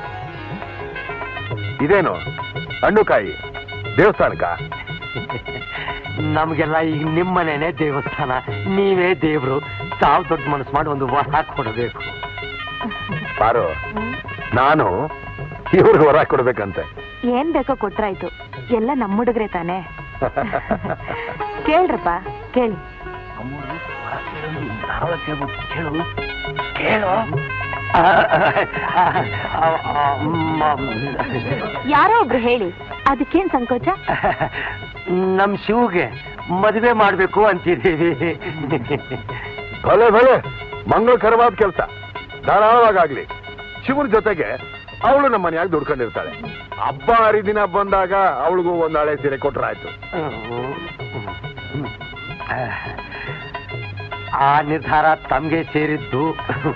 ಇದೇನು ಹಣ್ಣುಕಾಯಿ ದೇವಸ್ಥಾನಕ್ಕ ನಮ್ಗೆಲ್ಲ ಈಗ ನಿಮ್ಮನೇನೆ ದೇವಸ್ಥಾನ ನೀವೇ ದೇವ್ರು ತಾವು ದೊಡ್ಡ ಮನಸ್ಸು ಮಾಡಿ ಒಂದು ವರ ಕೊಡಬೇಕು ಪಾರು ನಾನು ಇವ್ರಿಗೆ ಹೊರ ಕೊಡ್ಬೇಕಂತೆ ಏನ್ ಬೇಕೋ ಕೊಟ್ರಾಯ್ತು ಎಲ್ಲ ನಮ್ಮ ಹುಡುಗ್ರೆ ತಾನೆ ಕೇಳ್ರಪ್ಪ ಕೇಳಿ ಯಾರೋ ಒಬ್ರು ಹೇಳಿ ಅದಕ್ಕೇನ್ ಸಂಕೋಚ ನಮ್ ಶಿವಗೆ ಮದುವೆ ಮಾಡ್ಬೇಕು ಅಂತಿದ್ದೀವಿ ಭಲೆ ಭಲೆ ಮಂಗಳಕರವಾದ ಕೆಲಸ ಧಾರಾಳವಾಗ್ಲಿ ಶಿವನ ಜೊತೆಗೆ ಅವಳು ನಮ್ಮ ಮನೆಯಾಗ ದುಡ್ಕೊಂಡಿರ್ತಾಳೆ ಹಬ್ಬ ಹರಿದಿನ ಬಂದಾಗ ಅವಳಿಗೂ ಒಂದ್ ಹಳೆ ಸೀರೆ ಕೊಟ್ರಾಯ್ತು ಆ ನಿರ್ಧಾರ ತಮ್ಗೆ ಸೇರಿದ್ದು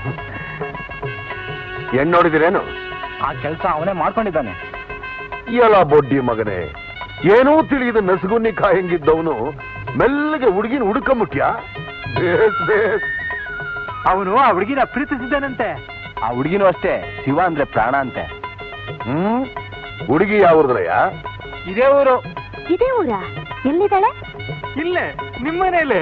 ಹೆಣ್ಣ್ ನೋಡಿದಿರೇನು ಆ ಕೆಲಸ ಅವನೇ ಮಾಡ್ಕೊಂಡಿದ್ದಾನೆ ಎಲ್ಲ ಬೊಡ್ಡಿ ಮಗನೇ ಏನೂ ತಿಳಿದ ನಸುಗುನ್ನಿ ಕಾಯಂಗಿದ್ದವನು ಮೆಲ್ಲಗೆ ಹುಡುಗಿನ ಹುಡುಕಂಬಿಟ್ಯಾ ಬೇಸ್ ಬೇಸ್ ಅವನು ಆ ಹುಡುಗಿನ ಪ್ರೀತಿಸಿದ್ದಾನಂತೆ ಆ ಹುಡುಗಿನೂ ಅಷ್ಟೇ ಶಿವ ಅಂದ್ರೆ ಪ್ರಾಣ ಅಂತೆ ಹ್ಮ್ ಹುಡುಗಿ ಯಾವ್ರದ್ರಯ್ಯ ಇದೇ ಊರು ಇದೇ ಊರ ಎಲ್ಲಿದ್ದಾಳೆ ಇಲ್ಲೇ ನಿಮ್ಮನೇಲೆ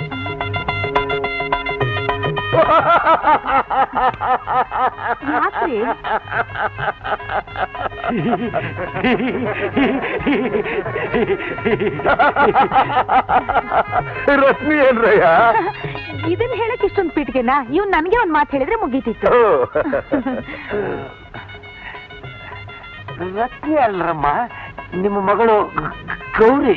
ಯಾಕ್ರಿ ರಶ್ಮಿ ಏನ್ರಯ್ಯ ಇದನ್ ಹೇಳಕ್ ಇಷ್ಟೊಂದು ಪೀಟಿಗೆನಾ ಇವ್ ನನ್ಗೆ ಒಂದ್ ಮಾತು ಹೇಳಿದ್ರೆ ಮುಗೀತಿತ್ತು ರತ್ನಿ ಅಲ್ರಮ್ಮ ನಿಮ್ಮ ಮಗಳು ಗೌರಿ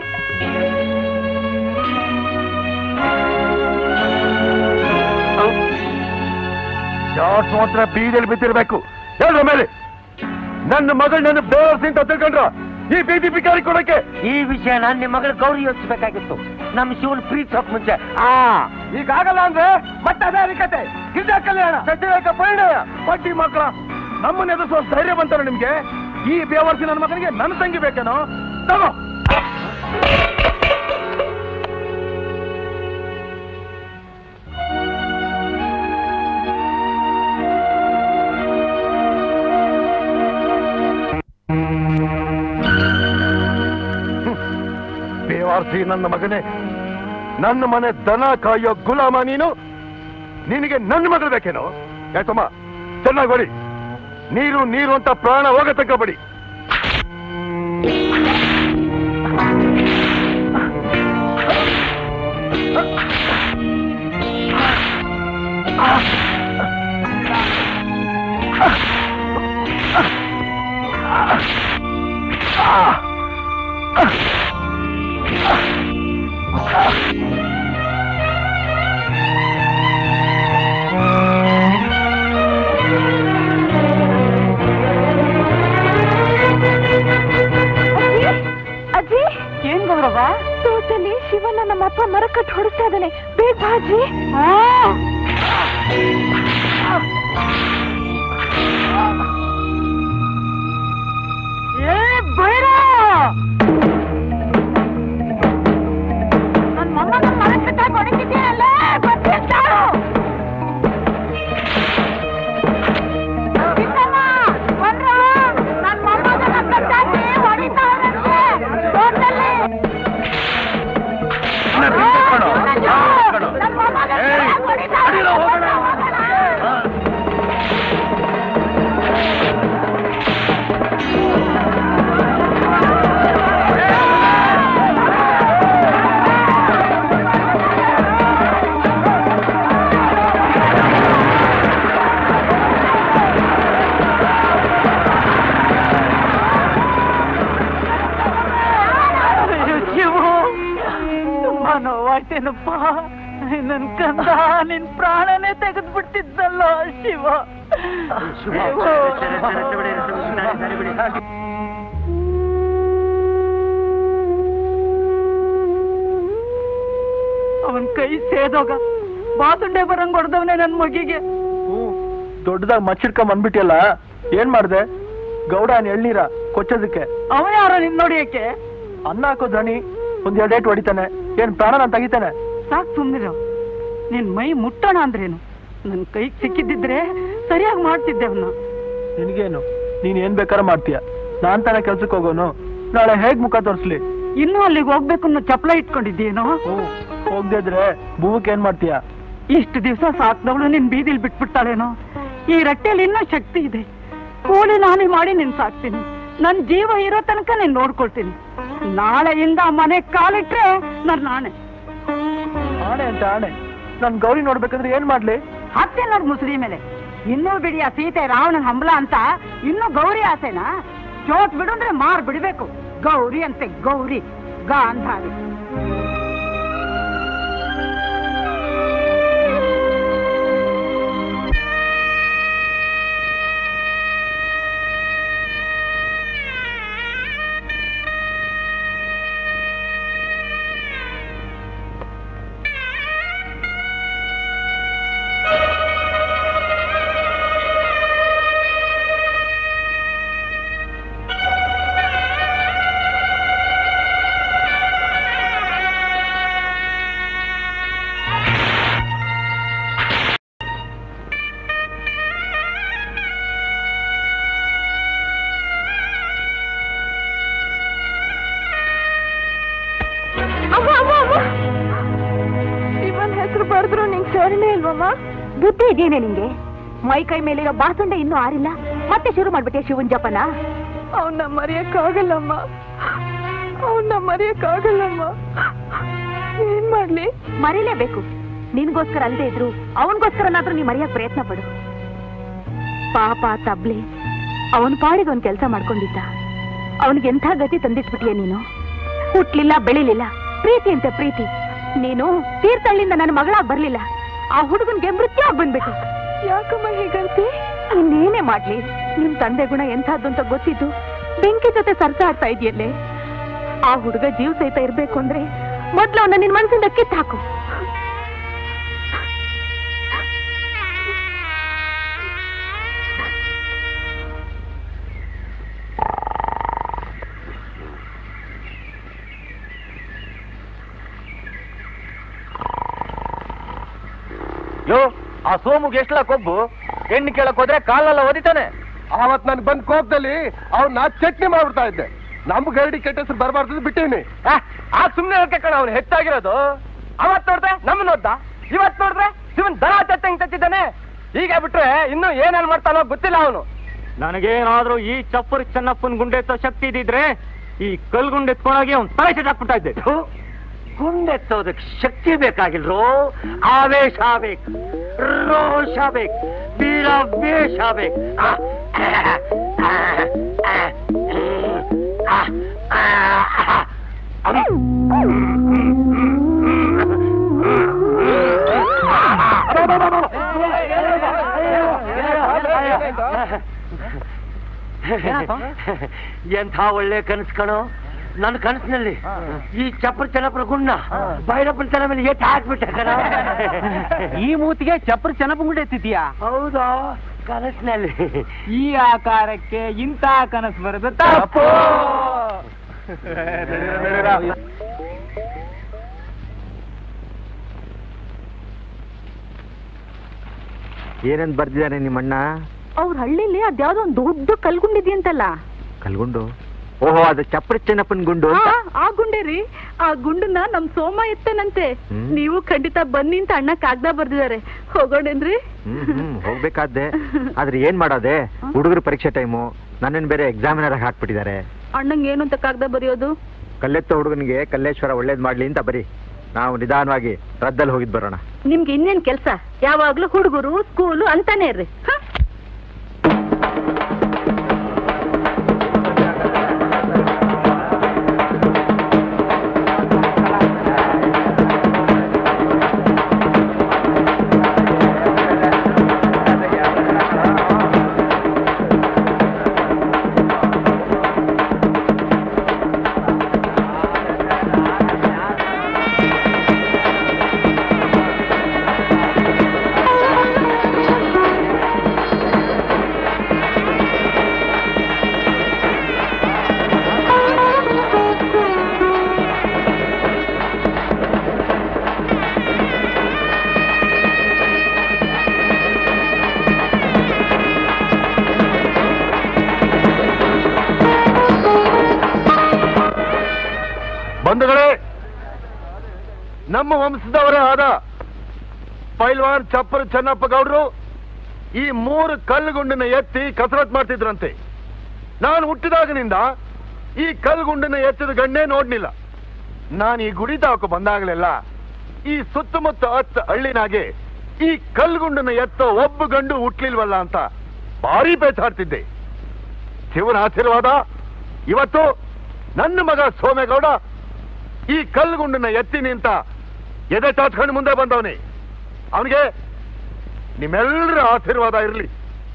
ಯಾರ್ ಮಾತ್ರ ಬೀದಿಯಲ್ಲಿ ಬಿದ್ದಿರ್ಬೇಕು ಹೇಳ್ರ ಮೇಲೆ ನನ್ನ ಮಗಳು ನನ್ನ ಬೇವರ್ಸಿ ಅಂತ ತಿಳ್ಕೊಂಡ್ರ ಈ ಬೀದಿ ಬಿಕಾರಿ ಕೊಡಕ್ಕೆ ಈ ವಿಷಯನ ನಿಮ್ಮ ಮಗಳ ಗೌರಿ ಯೋಚಿಸಬೇಕಾಗಿತ್ತು ನಮ್ಮ ಶಿವನ್ ಪ್ರೀತಿಸೋಕ್ ಮುಂಚೆ ಆ ಈಗಾಗಲ್ಲ ಅಂದ್ರೆ ಮತ್ತೆ ಅದೇ ಹರಿಕತೆ ಗಿರಿಜಾ ಕಲ್ಯಾಣ ಸತ್ಯವೇಕ ಪರಿಣಯ ಪಟ್ಟಿ ಮಕ್ಕಳ ನಮ್ಮನ್ನ ಎದುರಿಸುವ ಧೈರ್ಯ ಬಂತಾನೆ ನಿಮ್ಗೆ ಈ ಬೇವರ್ಸಿ ನನ್ನ ಮಗನಿಗೆ ನನ್ನ ತಂಗಿ ಬೇಕೇನೋ ತಗೋ ಬೇವಾರ್ಸಿ ನನ್ನ ಮಗನೇ ನನ್ನ ಮನೆ ದನ ಕಾಯೋ ಗುಲಾಮ ನೀನು ನಿನಗೆ ನನ್ನ ಮಗಳು ಬೇಕೇನೋ ಯಾಕಮ್ಮ ಚೆನ್ನಾಗಿ ಬಡಿ ನೀರು ನೀರು ಅಂತ ಪ್ರಾಣ ಹೋಗ ತಕ್ಕ ಬಡಿ ಅಜ್ಜಿ ಏನ್ ಗೌರವ ತೋಟಲ್ಲಿ ಶಿವನ ನಮ್ಮ ಅಪ್ಪ ಮರ ಕಟ್ಟು ಹೊಡಿಸ್ತಾ ಇದ್ದಾನೆ ಬೇಗ ಬಾ ಅಜ್ಜಿ ಏ ಬೈರ ನನ್ ಮೊಮ್ಮಗ ಮರ ಕಟ್ಟಾಗಿ ಹೊಡಿತಿದ್ದೀರಲ್ಲ ಗೊತ್ತಿರ್ತಾಳು ಚಿಕ್ಕಮ್ಮ, ಬಂದ್ರು? ನನ್ ಮೊಮ್ಮಗನ ಕಟ್ಟಾಕಿ ಹೊಡಿತಾವ್ರಂತೆ. ತೋಟದಲ್ಲಿ ನನ್ ಕಂದ ನಿನ್ ಪ್ರಾಣನೇ ತೆಗೆದು ಬಿಡ್ತಿದ್ದಲ್ಲ ಶಿವ ಅವನ್ ಕೈ ಸೇದೋಗ ಬಾತುಂಡೆ ಬರಂಗ್ ಹೊಡೆದವನೇ ನನ್ ಮಗಿಗೆ ದೊಡ್ಡದಾಗಿ ಮಚ್ಚಿಡ್ಕೊಂಡ್ ಬಂದ್ಬಿಟ್ಟಿಯಲ್ಲ ಏನ್ ಮಾಡ್ದೆ ಗೌಡ ಎಳ್ನೀರ ಕೊಚ್ಚೋದಕ್ಕೆ ಅವ ಯಾರೋ ನಿನ್ ನೋಡಿಯಕ್ಕೆ ಅನ್ನ ಹಾಕೋ ದಣಿ ಒಂದ್ ಎರಡ್ ಏಟ್ ಹೊಡಿತಾನೆ ಏನ್ ಪ್ರಾಣ ನಾನು ತೆಗಿತಾನೆ ಸಾಕ್ ಸುಮ್ನಿರು ನಿನ್ ಮೈ ಮುಟ್ಟೋಣ ಅಂದ್ರೇನು ನನ್ ಕೈ ಸಿಕ್ಕಿದ್ದಿದ್ರೆ ಸರಿಯಾಗಿ ಮಾಡ್ತಿದ್ದೆ ಅವನ್ನ ನಿನ್ಗೇನು ನೀನ್ ಏನ್ ಬೇಕಾದ್ರೆ ಮಾಡ್ತೀಯ ನಾನ್ ತಾನೇ ಕೆಲ್ಸಕ್ಕೆ ಹೋಗೋನು ನಾಳೆ ಹೇಗ್ ಮುಖ ತೋರ್ಸ್ಲಿ ಇನ್ನೂ ಅಲ್ಲಿಗೆ ಹೋಗ್ಬೇಕು ಅನ್ನೋ ಚಪ್ಲ ಇಟ್ಕೊಂಡಿದ್ದೀನೋ ಹ್ಮ್ ಹೋಗ್ದೇ ಇದ್ರೆ ಭೂವಕ್ಕೆ ಏನ್ ಮಾಡ್ತೀಯ ಇಷ್ಟು ದಿವಸ ಸಾಕ್ದವಳು ನಿನ್ ಬೀದಿಲ್ ಬಿಟ್ಬಿಡ್ತಾಳೇನೋ ಈ ರಟ್ಟೆಯಲ್ಲಿ ಇನ್ನೂ ಶಕ್ತಿ ಇದೆ ಕೂಲಿ ನಾನೇ ಮಾಡಿ ನಿನ್ ಸಾಕ್ತೀನಿ ನನ್ ಜೀವ ಇರೋ ತನಕ ನೀನ್ ನೋಡ್ಕೊಳ್ತೀನಿ ನಾಳೆಯಿಂದ ಆ ಮನೆ ಕಾಲಿಟ್ರೆ ನನ್ ನಾಣೆ ಆಣೆ ಅಂತ ಆಣೆ ನಾನ್ ಗೌರಿ ನೋಡ್ಬೇಕಂದ್ರೆ ಏನ್ ಮಾಡ್ಲಿ ಹತ್ತೆ ನೋಡ್ ಮುಸುಡಿ ಮೇಲೆ ಇನ್ನೂ ಬಿಡಿ ಆ ಸೀತೆ ರಾವಣನ್ ಹಂಬಲ ಅಂತ ಇನ್ನೂ ಗೌರಿ ಆಸೆನಾ ಚೋಟ್ ಬಿಡು ಅಂದ್ರೆ ಮಾರ್ ಬಿಡ್ಬೇಕು ಗೌರಿ ಅಂತೆ ಗೌರಿ ಗಾಂಧಾರಿ ಅಮ್ಮ ಅಮ್ಮ ಅಮ್ಮ ಶಿವನ್ ಹೆಸರು ಬರೆದ್ರು ನಿಂಗೆ ಸರಿನೇ ಇಲ್ವಮ್ಮ ಬುದ್ಧಿ ಇದೆಯೇನೆ ನಿಂಗೆ ಮೈ ಕೈ ಮೇಲಿರೋ ಬಾಸುಂಡೆ ಇನ್ನೂ ಆರಿಲ್ಲ ಮತ್ತೆ ಶುರು ಮಾಡ್ಬಿಟ್ಟೆ ಶಿವನ್ ಜಪನ ಅವನ್ನ ಮರೆಯಕ್ಕಾಗಲ್ಲಮ್ಮ ಅವನ್ನ ಮರೆಯಕ್ಕಾಗಲ್ಲಮ್ಮ ಏನ್ ಮಾಡ್ಲಿ ಮರೀಲೇಬೇಕು ನಿನ್ಗೋಸ್ಕರ ಅಲ್ಲದೆ ಇದ್ರು ಅವನಿಗೋಸ್ಕರನಾದ್ರೂ ನೀ ಮರೆಯಕ್ ಪ್ರಯತ್ನ ಪಡು ಪಾಪ ತಬ್ಲೆ ಅವನ್ ಪಾಡಿಗೆ ಒಂದ್ ಕೆಲಸ ಮಾಡ್ಕೊಂಡಿದ್ದ ಅವನಿಗೆ ಎಂಥ ಗತಿ ತಂದಿಟ್ಬಿಟ್ಟಿಯ ನೀನು ಹುಟ್ಲಿಲ್ಲ ಬೆಳಿಲಿಲ್ಲ ಪ್ರೀತಿ ಅಂತ ಪ್ರೀತಿ ನೀನು ತೀರ್ಥಹಳ್ಳಿಯಿಂದ ನನ್ನ ಮಗಳಾಗ್ ಬರ್ಲಿಲ್ಲ ಆ ಹುಡುಗನ್ಗೆ ಮೃತ್ಯು ಆಗ್ ಬಂದ್ಬಿಟ್ಟು ಯಾಕಮ್ಮ ಹೀಗಂತೆ ಇನ್ನೇನೇ ಮಾಡ್ಲಿ ನಿಮ್ ತಂದೆ ಗುಣ ಎಂಥದ್ದು ಅಂತ ಗೊತ್ತಿದ್ದು ಬೆಂಕಿ ಜೊತೆ ಸರ್ಸ ಆಡ್ತಾ ಇದೆಯಲ್ಲೇ ಆ ಹುಡುಗ ಜೀವ ಸಹಿತ ಇರ್ಬೇಕು ಅಂದ್ರೆ ಮೊದ್ಲು ಅವನ್ನ ನಿನ್ ಮನ್ಸಿಂದ ಕಿತ್ ಹಾಕು ಯೋ ಆ ಸೋಮುಗೆ ಎಷ್ಟಲ ಕೊಬ್ಬು ಹೆಣ್ಣು ಕೇಳಕ್ ಹೋದ್ರೆ ಕಾಲೆಲ್ಲ ಒದಿತಾನೆ ಅವತ್ ನನ್ ಬಂದ್ ಕೋಪದಲ್ಲಿ ಅವ್ನ ಚಟ್ನಿ ಮಾಡ್ಬಿಡ್ತಾ ಇದ್ದೆ ನಮ್ ಗರಡಿ ಕೆಟ್ಟ ಹೆಸರು ಬರಬಾರ್ದು ಬಿಟ್ಟೇನಿ ಆ ಸುಮ್ನೆ ಹೇಳ್ಕೆ ಕಣ ಅವ್ನು ಹೆಚ್ಚಾಗಿರೋದು ಅವತ್ ನೋಡ್ದೆ ನಮ್ಮನ್ನ ನೋಡ್ದ ಇವತ್ ನೋಡಿದ್ರೆ ಶಿವನ್ ದರ ಚಟ್ಟಂಗ್ ತತ್ತಿದ್ದಾನೆ ಹೀಗೆ ಬಿಟ್ರೆ ಇನ್ನು ಏನೇನ್ ಮಾಡ್ತಾನೋ ಗೊತ್ತಿಲ್ಲ ಅವನು ನನಗೇನಾದ್ರೂ ಈ ಚಪ್ಪರ್ ಚೆನ್ನಪ್ಪನ್ ಗುಂಡೆ ಎತ್ತೋ ಶಕ್ತಿ ಇದ್ದಿದ್ರೆ ಈ ಕಲ್ ಗುಂಡೆ ಎತ್ಕೊಂಡೋಗಿ ಅವ್ನು ತಲೆ ಸಿಟ್ಟಾಕ್ಬಿಡ್ತಾ ಇದ್ದೆ ಗುಂಡೆತ್ತೋದಕ್ಕೆ ಶಕ್ತಿ ಬೇಕಾಗಿಲ್ರೋ ಆವೇಶ ಬೇಕು ರೋಷ ಬೇಕು ವೀರಾವೇಶ ಬೇಕು ಎಂಥ ಒಳ್ಳೆ ಕನಸು ಕಣೋ ನನ್ನ ಕನಸಿನಲ್ಲಿ ಈ ಚಪ್ರ ಚಲಪ್ರ ಗುಣ್ಣ ಭೈರಪ್ಪನ ತಲೆ ಮೇಲೆ ಏಟ್ ಹಾಕ್ಬಿಟ್ಟೆ ಕಣ ಈ ಮೂತಿಗೆ ಚಪ್ರ ಚೆನ್ನಪಂಗುಡೆ ಎತ್ತಿದ್ಯಾ ಹೌದಾ ಕನಸಿನಲ್ಲಿ ಈ ಆಕಾರಕ್ಕೆ ಇಂಥ ಕನಸು ಬರೋದು ತಪ್ಪು. ಏನೇನ್ ಬರ್ದಿದ್ದಾನೆ ನಿಮ್ಮಣ್ಣ ಅವ್ರ ಹಳ್ಳಿಲಿ ಅದ್ಯಾವ್ದೋ ಒಂದ್ ದೊಡ್ಡ ಕಲ್ಗುಂಡಿದ್ಯಂತಲ್ಲ ಕಲ್ಗುಂಡು ಓಹೋ ಅದು ಚಪ್ರ ಚೆನ್ನಪ್ಪನ ಗುಂಡು ಅಂತ ಆ ಗುಂಡೆ ರೀ ಆ ಗುಂಡನ್ನ ನಮ್ ಸೋಮ ಎತ್ತನಂತೆ ಹ್ಮ್. ನೀವು ಖಂಡಿತ ಬನ್ನಿ ಅಂತ ಅಣ್ಣ ಕಾಗ್ದ ಬರ್ದಿದ್ದಾರೆ ಹೋಗೋಣೇನ್ರಿ ಹ್ಮ್ ಹ್ಮ್ ಹೋಗ್ಬೇಕಾದ್ದೆ ಆದ್ರೆ ಏನ್ ಮಾಡೋದೆ ಹುಡುಗರು ಪರೀಕ್ಷೆ ಟೈಮು ನನ್ನನ್ ಬೇರೆ ಎಕ್ಸಾಮಿನರ್ ಹಾಕ್ಬಿಟ್ಟಿದ್ದಾರೆ ಅಣ್ಣಂಗೆ ಏನು ಅಂತ ಕಾಗ್ದ ಬರೆಯೋದು ಕಲ್ಲೆತ್ತ ಹುಡುಗನಿಗೆ ಕಲ್ಲೇಶ್ವರ ಒಳ್ಳೇದ್ ಮಾಡ್ಲಿ ಅಂತ ಬರೀ ನಾವು ನಿಧಾನವಾಗಿ ರದ್ದಲ್ಲಿ ಹೋಗಿದ್ ಬರೋಣ ನಿಮ್ಗೆ ಇನ್ನೇನ್ ಕೆಲ್ಸ ಯಾವಾಗ್ಲೂ ಹುಡುಗರು ಸ್ಕೂಲು ಅಂತಾನೆ ಇರ್ರಿ ಹ? ಬಂಧುಗಳೇ ನಮ್ಮ ವಂಶದವರೇ ಆದ ಪೈಲ್ವಾನ್ ಚಪ್ಪರ ಚೆನ್ನಪ್ಪ ಗೌಡ್ರು ಈ ಮೂರು ಕಲ್ಲುಗುಂಡನ್ನ ಎತ್ತಿ ಕಸರತ್ ಮಾಡ್ತಿದ್ರಂತೆ ನಾನು ಹುಟ್ಟಿದಾಗನಿಂದ ಈ ಕಲ್ಲುಗುಂಡನ್ನ ಎತ್ತಿದ ಗಣ್ಣೇ ನೋಡ್ಲಿಲ್ಲ ನಾನು ಈ ಗುಡಿ ತಾಕು ಬಂದಾಗಲೆಲ್ಲ ಈ ಸುತ್ತಮುತ್ತ ಹತ್ತು ಹಳ್ಳಿನಾಗೆ ಈ ಕಲ್ಲುಗುಂಡನ್ನ ಎತ್ತೋ ಒಬ್ಬ ಗಂಡು ಹುಟ್ಲಿಲ್ವಲ್ಲ ಅಂತ ಭಾರಿ ಬೇತಾಡ್ತಿದ್ದೆ ಶಿವನ ಆಶೀರ್ವಾದ ಇವತ್ತು ನನ್ನ ಮಗ ಸೋಮೇಗೌಡ ಈ ಕಲ್ಲುಗುಂಡನ್ನ ಎತ್ತಿ ನಿಂತ ಎದೆ ಚಾಚ್ಕೊಂಡು ಮುಂದೆ ಬಂದವನೇ ಅವನಿಗೆ ನಿಮ್ಮೆಲ್ಲರ ಆಶೀರ್ವಾದ ಇರಲಿ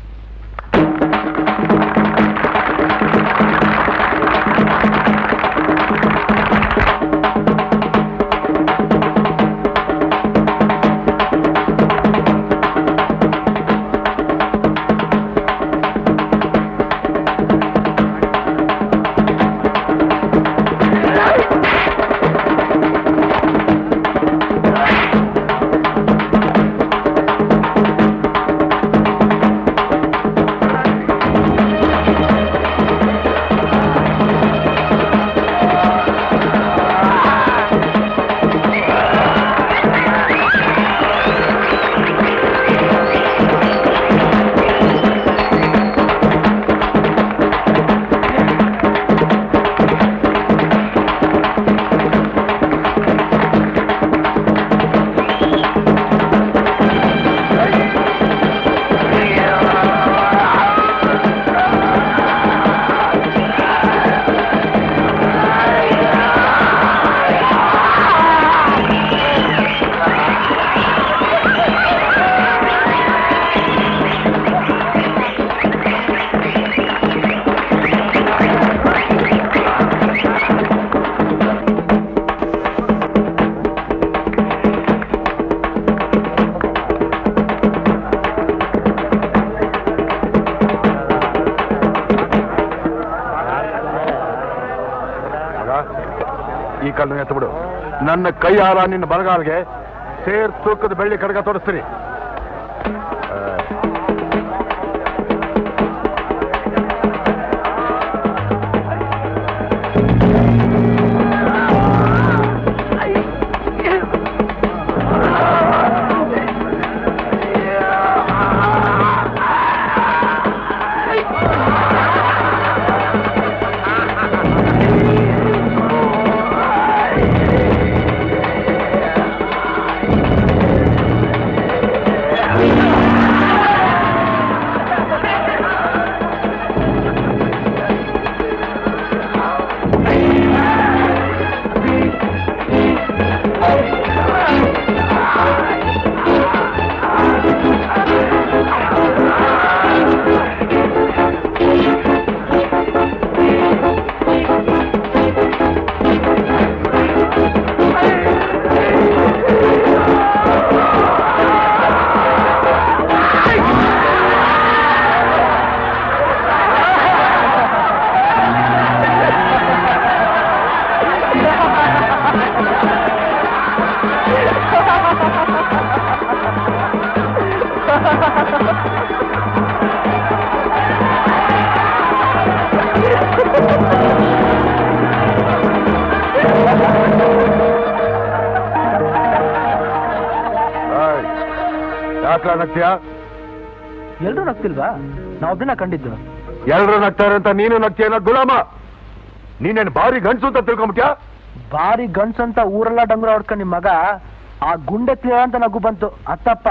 ಮಗ, ಈ ಕಲ್ಲನ್ನು ಎತ್ತಬಿಡು ನನ್ನ ಕೈ ಹಾರ ನಿನ್ನ ಬರಗಾಲ್ಗೆ ಸೇರ್ ತೂಕದ ಬೆಳ್ಳಿ ಕಡಗ ತೊಡಸ್ತೀನಿ ಆ. ಏಯ್, ಯಾಕ್ಲ ನಗ್ತೀಯ ಎಲ್ರೂ ನಗ್ತಿಲ್ವಾ ನಾವೊಬ್ಬನ ಕಂಡಿದ್ದು ಎಲ್ರು ನಗ್ತಾರೆ ಅಂತ ನೀನು ನಗ್ತೀಯನ ಗುಲಾಮ ನೀನೇನು ಭಾರಿ ಗಂಡ್ಸು ಅಂತ ತಿಳ್ಕೊಂಬಿಟ್ಯಾ ಬಾರಿ ಗಂಡ್ಸ್ ಅಂತ ಊರೆಲ್ಲ ಡಂಗುರ ಹೊಡ್ಕೊಂಡ್ ನಿಮ್ ಮಗ ಆ ಗುಂಡೆ ಕ್ಲಿಯರ್ ಅಂತ ನಗು ಬಂತು ಅತ್ತಪ್ಪ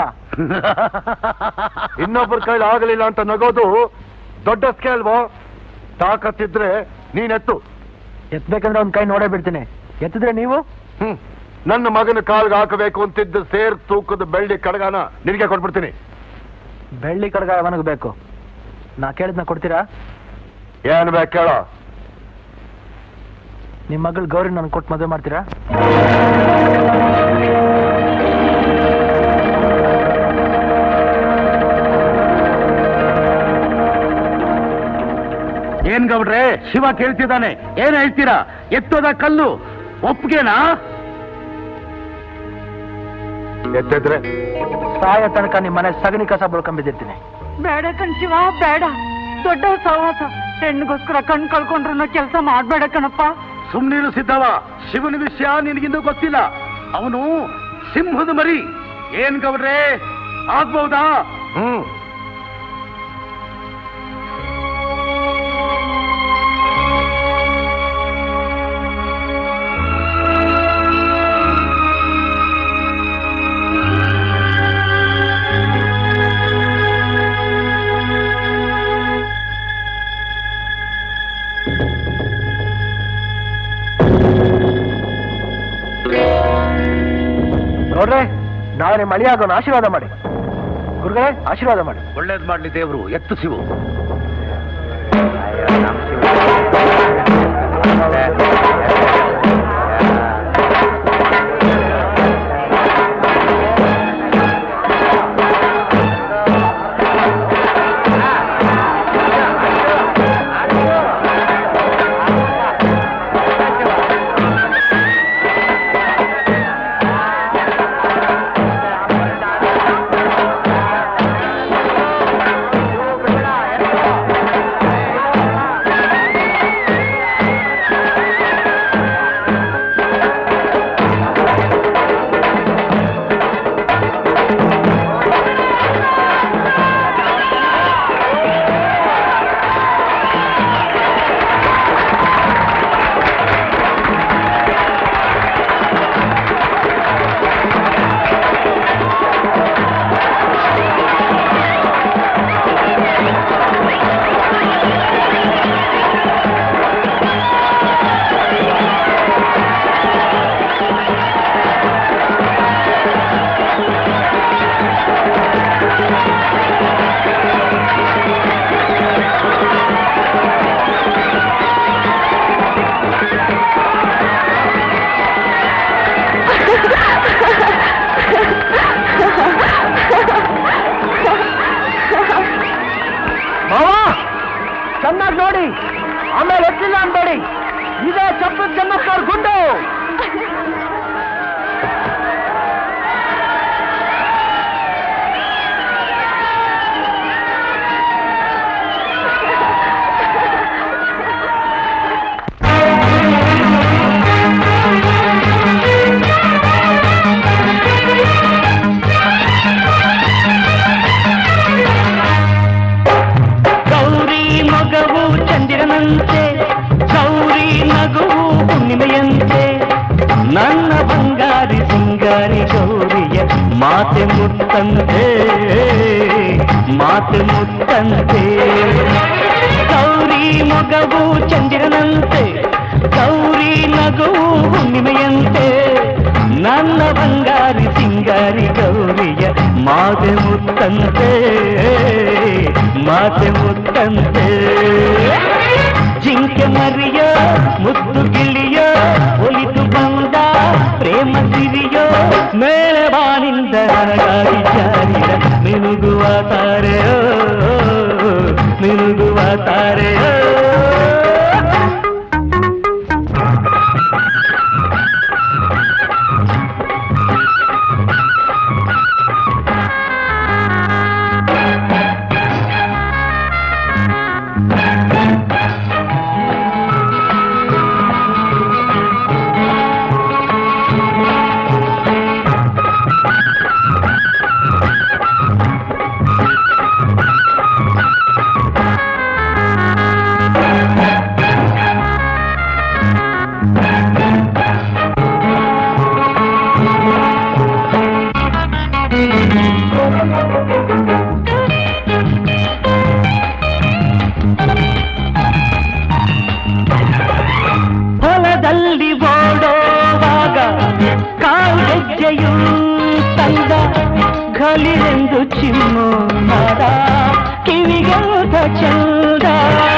ಇನ್ನೊಬ್ಬರ ಕೈಲಿ ಆಗಲಿಲ್ಲ ಅಂತ ನಗೋದು ದೊಡ್ಡ ಸ್ಕೇಲ್ವೋ ತಾಕತ್ತಿದ್ರೆ ನೀನೆತ್ತು ಎತ್ಬೇಕಂದ್ರೆ ಒಂದ್ ಕೈ ನೋಡೇ ಬಿಡ್ತೀನಿ ಎತ್ತಿದ್ರೆ ನೀವು ಹ್ಮ್ ನನ್ನ ಮಗನ ಕಾಲ್ಗೆ ಹಾಕಬೇಕು ಅಂತಿದ್ದ ಸೇರ್ ತೂಕದ ಬೆಳ್ಳಿ ಕಡಗಾನ ನಿನಗೆ ಕೊಟ್ಬಿಡ್ತೀನಿ ಬೆಳ್ಳಿ ಕಡ್ಗ ಅವನಿಗೆ ಬೇಕು ನಾ ಕೇಳಿದ್ನ ಕೊಡ್ತೀರಾ ಏನ್ ಬೇಕು ಕೇಳ ನಿಮ್ ಮಗಳು ಗೌರಿ ನನ್ಗೆ ಕೊಟ್ಟು ಮದುವೆ ಮಾಡ್ತೀರಾ ಏನ್ ಗೌಡ್ರೆ ಶಿವ ಕೇಳ್ತಿದ್ದಾನೆ ಏನ್ ಹೇಳ್ತೀರಾ ಎತ್ತೋದ ಕಲ್ಲು ಒಪ್ಗೆನಾ ಎತ್ತಿದ್ರೆ ಸಾಯ ತನಕ ನಿಮ್ ಮನೆ ಸಗಣಿ ಕಸ ಬಳ್ಕೊಂಬಿದ್ದಿರ್ತೀನಿ ಬೇಡ ಕಣ್ ಶಿವ ಬೇಡ ದೊಡ್ಡ ಸಹವಾಸ ಹೆಣ್ಣಿಗೋಸ್ಕರ ಕಣ್ ಕಳ್ಕೊಂಡ್ರು ಕೆಲಸ ಮಾಡ್ಬೇಡ ಕಣಪ್ಪ ಸುಮ್ನೀರು ಸಿದ್ಧವ ಶಿವನ ವಿಷಯ ನಿನಗಿಂದು ಗೊತ್ತಿಲ್ಲ ಅವನು ಸಿಂಹದ ಮರಿ ಏನ್ ಗೌಡ್ರೆ ಆಗ್ಬಹುದಾ ಹ್ಮ್ ನೋಡ್ರೆ ನಾಳೆ ಮಳೆಯಾಗೋಣ ಆಶೀರ್ವಾದ ಮಾಡಿ ಗುರುಗಳೇ ಆಶೀರ್ವಾದ ಮಾಡಿ ಒಳ್ಳೇದ್ ಮಾಡ್ಲಿ ದೇವ್ರು ಎತ್ತು ಶಿವು ಮಾವ ಚೆನ್ನಾಗಿ ನೋಡಿ ಆಮೇಲೆ ಎತ್ತಿಲ್ಲ ಅನ್ಬೇಡಿ ಇದೇ ಚಪ್ಪದ ಚೆನ್ನಪ್ಪವ್ರ ಗುಂಡು ಗೌರಿ ಮಗವು ಚಂದಿರನಂತೆ ಗೌರಿ ನಗುವು ಹುಣ್ಣಿಮೆಯಂತೆ ನನ್ನ ಬಂಗಾರಿ ಸಿಂಗಾರಿ ಗೌರಿಯ ಮಾತೆ ಮುತ್ತಂತೆ ಮಾತೆ ಮುತ್ತಂತೆ ಗೌರಿ ಮಗವು ಚಂದಿರನಂತೆ ಗೌರಿ ನಗುವು ಹುಣ್ಣಿಮೆಯಂತೆ ನನ್ನ ಬಂಗಾರಿ ಸಿಂಗಾರಿ ಗೌರಿಯ ಮಾತೆ ಮುತ್ತಂತೆ ಮಾತೆ ಮುತ್ತಂತೆ ಜಿಂಕೆ ಮರಿಯ ಮುದ್ದು ಗಿಳಿಯ ಒಲಿದು ಬಂದ ಪ್ರೇಮ ಸಿರಿಯೋ ಮೇಲೆ ಬಾನಿಂದ ನನಗಾಗಿ ಜಾರಿದ ಮಿನುಗುವ ತಾರೆಯೋ ಮಿನುಗುವ ತಾರೆಯೋ ಹೊಲದಲ್ಲಿ ಓಡೋವಾಗ ಕಾಲ್ಗೆಜ್ಜೆಯು ತಂದ ಘಲಿರೆಂದು ಚಿಮ್ಮು ಮರ ಕಿವಿಗೆಲ್ದ ಚಂದ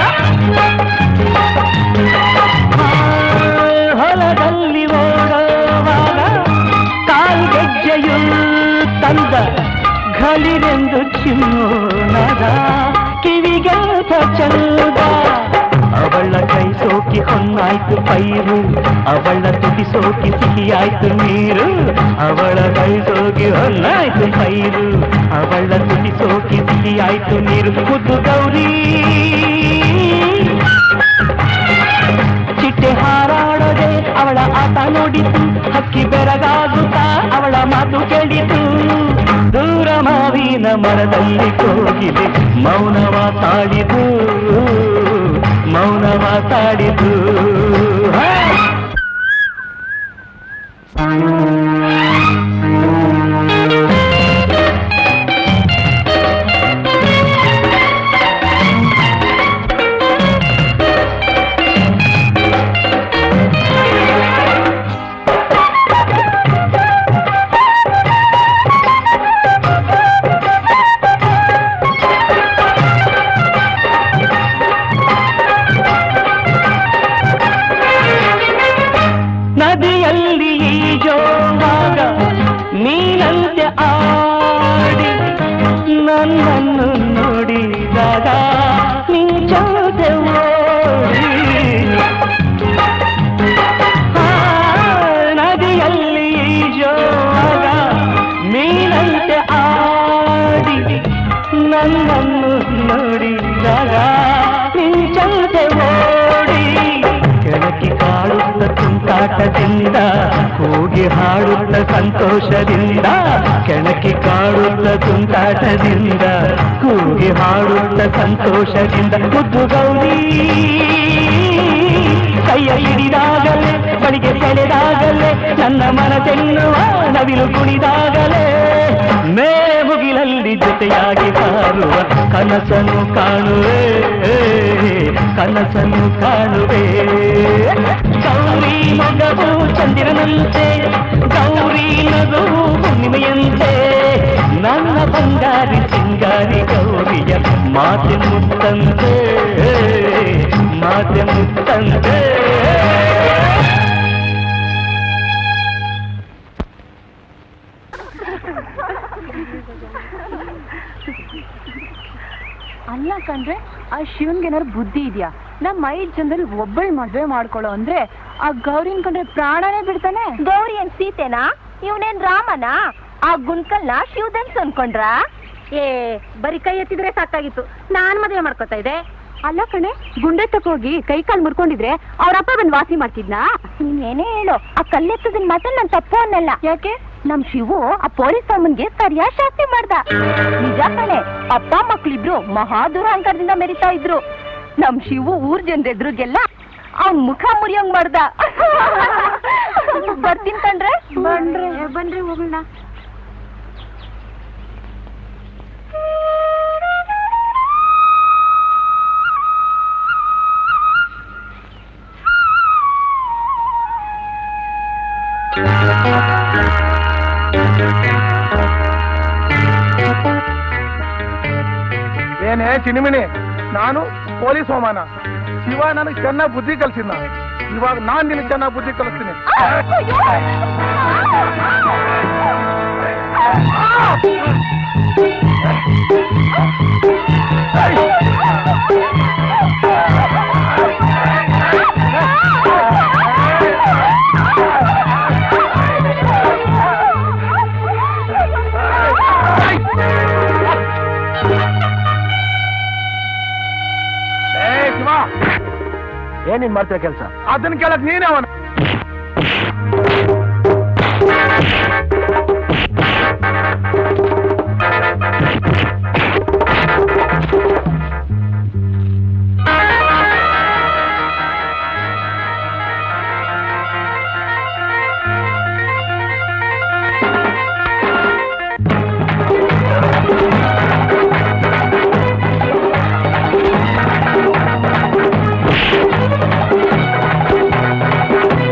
ಆ, ಹೊಲದಲ್ಲಿ ಓಡೋವಾಗ ಕಾಲ್ಗೆಜ್ಜೆಯು ತಂದ ಘಲಿರೆಂದು ಚಿಮ್ಮು ನರ ಕಿವಿಗೆಲ್ದ ಚಂದ ಅವಳ ಕೈ ಸೋಕಿ ಹೊನ್ನಾಯ್ತು ಪೈರು ಅವಳ ತುಟಿ ಸೋಕಿ ಸಿಹಿಯಾಯ್ತು ನೀರು ಅವಳ ಕೈ ಸೋಕಿ ಹೊನ್ನಾಯ್ತು ಪೈರು ಅವಳ ತುಟಿ ಸೋಕಿ ಸಿಹಿಯಾಯ್ತು ನೀರು ಮುದ್ದು ಗೌರಿ ಚಿಟ್ಟೆ ಹಾರಾಡೋ ಅವಳ ಆಟ ನೋಡಿತು ಹಕ್ಕಿ ಬೆರಗಾಗುತ್ತಾ ಅವಳ ಮಾತು ಕೇಳಿತು ದೂರ ಮಾವಿನ ಮರದಲ್ಲಿ ಕೋಗಿಲೆ ಮೌನವ ತಾಳಿದು ಮೌನವ ತಾಳಿದು ಹೇ! ನದಿಯಲ್ಲಿ ಈಜೋವಾಗ ನೀನಂತೆ ಆಡಿ ನನ್ನನ್ನು ನೋಡಿದಾಗ ನೀ ಜೊತೆ ಓಡಿ ಆ, ನದಿಯಲ್ಲಿ ಈಜೋವಾಗ ನೀನಂತೆ ಆಡಿ ನನ್ನನ್ನು ನೋಡಿದಾಗ ನೀ ಜೊತೆ ಓಡಿ ಕೆಳಕ್ಕೆ ಕಾಳುತ್ತ ತುಂಟಾಟದಿಂದ ಕೂಗಿ ಹಾಡುತ್ತ ಸಂತೋಷದಿಂದ ಕೆಳಕ್ಕೆ ಕಾಡುತ್ತ ತುಂಟಾಟದಿಂದ ಕೂಗಿ ಹಾಡುತ್ತ ಸಂತೋಷದಿಂದ ಮುದ್ದು ಗೌರಿ ಕೈಯ ಹಿಡಿದಾಗಲೇ ಬಳಿಗೆ ಸೆಳೆದಾಗಲೇ ನನ್ನ ಮನತೆನ್ನುವ ನವಿಲು ಕುಣಿದಾಗಲೇ ಮೇ ಮುಗಿಲಲ್ಲಿ ಜೊತೆಯಾಗಿ ಬಾರುವ ಕನಸನ್ನು ಕಾಣುವೆ ಕನಸನ್ನು ಕಾಣುವೆ ಗೌರಿ ಮಗವು ಚಂದಿರನಂತೆ ಗೌರಿ ನಗುವು ಹುಣ್ಣಿಮೆಯಂತೆ ನನ್ನ ಬಂಗಾರಿ ಸಿಂಗಾರಿ ಗೌರಿಯ ಮಾತೆ ಮುತ್ತಂತೆ ಮಾತೆ ಮುತ್ತಂತೆ ಅಲ್ಲ ಕಂಡ್ರೆ ಆ ಶಿವನ್ಗೆ ಏನಾದ್ರು ಬುದ್ಧಿ ಇದೆಯಾ ನಮ್ಮ ಐದ್ ಜನದಲ್ಲಿ ಒಬ್ಬಳು ಮದ್ವೆ ಮಾಡ್ಕೊಳ್ಳೋ ಅಂದ್ರೆ ಆ ಗೌರಿನ್ ಕಂಡ್ರೆ ಪ್ರಾಣನೇ ಬಿಡ್ತಾನೆ ಗೌರಿ ಏನ್ ಸೀತೆನಾ ಇವನೇನ್ ರಾಮನಾ ಆ ಗುಂಡ್ಕಲ್ನ ಶಿವಧನ್ಸ್ ಅನ್ಕೊಂಡ್ರ ಏ ಬರೀ ಕೈ ಎತ್ತಿದ್ರೆ ಸಾಕಾಗಿತ್ತು ನಾನ್ ಮದ್ವೆ ಮಾಡ್ಕೊತಾ ಇದ್ದೆ ಅಲ್ಲ ಕಣೆ ಗುಂಡೆ ತಕೋಗಿ ಕೈ ಕಾಲ್ ಮುರ್ಕೊಂಡಿದ್ರೆ ಅವ್ರ ಅಪ್ಪ ಬಂದ್ ವಾಸಿ ಮಾಡ್ತಿದ್ನಾ ನೀನ್ ಏನೇ ಹೇಳು ಆ ಕಲ್ಲೆತ್ತದಿನ ಮಾತ್ರ ನನ್ ತಪ್ಪು ಅನ್ನಲ್ಲ ಯಾಕೆ ನಮ್ ಶಿವು ಆ ಪೊಲೀಸ್ ಅಮ್ಮನ್ಗೆ ಸರಿಯಾದ ಶಾಸ್ತಿ ಮಾಡ್ದ ನಿಜ ಕಣೆ ಅಪ್ಪ ಮಕ್ಳಿಬ್ರು ಮಹಾ ದುರಹಂಕಾರದಿಂದ ಮೆರಿತಾ ಇದ್ರು ನಮ್ ಶಿವು ಊರ್ ಜನರ ಎದುರಿಗೆಲ್ಲ ಅವ್ನ್ ಮುಖ ಮುರಿಯಂಗ್ ಮಾಡ್ದ ಬರ್ತೀನಿ ಕಂಡ್ರೆ ಬನ್ರಿ ಬನ್ರಿ ಹೋಗೋಣ ಏನೇ ಚಿನಿಮಿನಿ ನಾನು ಪೊಲೀಸ್ ಹೋಮಾನ ಶಿವ ನನಗೆ ಚೆನ್ನಾಗಿ ಬುದ್ಧಿ ಕಲ್ಸಿದ್ನ ಇವಾಗ ನಾನ್ ನಿನಗೆ ಚೆನ್ನಾಗಿ ಬುದ್ಧಿ ಕಲಿಸ್ತೀನಿ ಏ ಶಿವ ಏನೇನ್ ಮಾಡ್ತೀಯ ಕೆಲಸ ಅದನ್ನ ಕೇಳಕ್ ನೀನೇ ಅವನ ಆ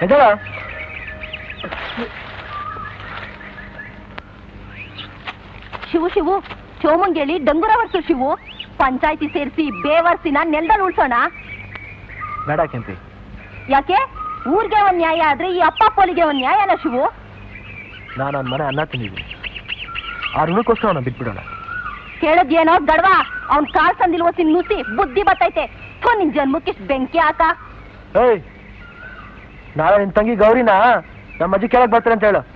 ಎದ್ದೇಳ ಶಿವು ಶಿವು ಚೋಮಂಗೇಳಿ ಡಂಗುರ ವರ್ಸು ಶಿವು ಪಂಚಾಯತಿ ಸೇರಿಸಿ ಬೇವರ್ಸಿನ ನೆಲದಲ್ಲಿ ಉಳ್ಸೋಣ ಬೇಡ ಕೆಂಪಿ ಯಾಕೆ ಊರಿಗೆ ಒಂದ್ ನ್ಯಾಯ ಆದ್ರೆ ಈ ಅಪ್ಪ ಪೋಲಿಗೆ ಒಂದ್ ನ್ಯಾಯನ ಶಿವು ನಾನು ಅವ್ನ ಮನೆ ಅನ್ನ ತಿಂದಿದ್ದೀನಿ ಆ ಋಣಕ್ಕೋಸ್ಕರ ಅವನ ಬಿಟ್ಬಿಡೋಣ ಕೇಳದ್ಯೇನೋ ಗಡ್ವಾ ಅವ್ನ್ ಕಾಲ್ ಸಂದಿಲ್ ಒಸಿ ನುಸಿ ಬುದ್ಧಿ ಬತ್ತೈತೆ ಥೋ ನಿನ್ ಜನ್ಮಕ್ಕಿಷ್ಟು ಬೆಂಕಿ ಹಾಕ ಏಯ್ ನಾಳೆ ನಿನ್ ತಂಗಿ ಗೌರಿನ ನಮ್ಮ ಅಜ್ಜಿ ಕೇಳಕ್ ಬರ್ತಾರೆ ಅಂತ ಹೇಳು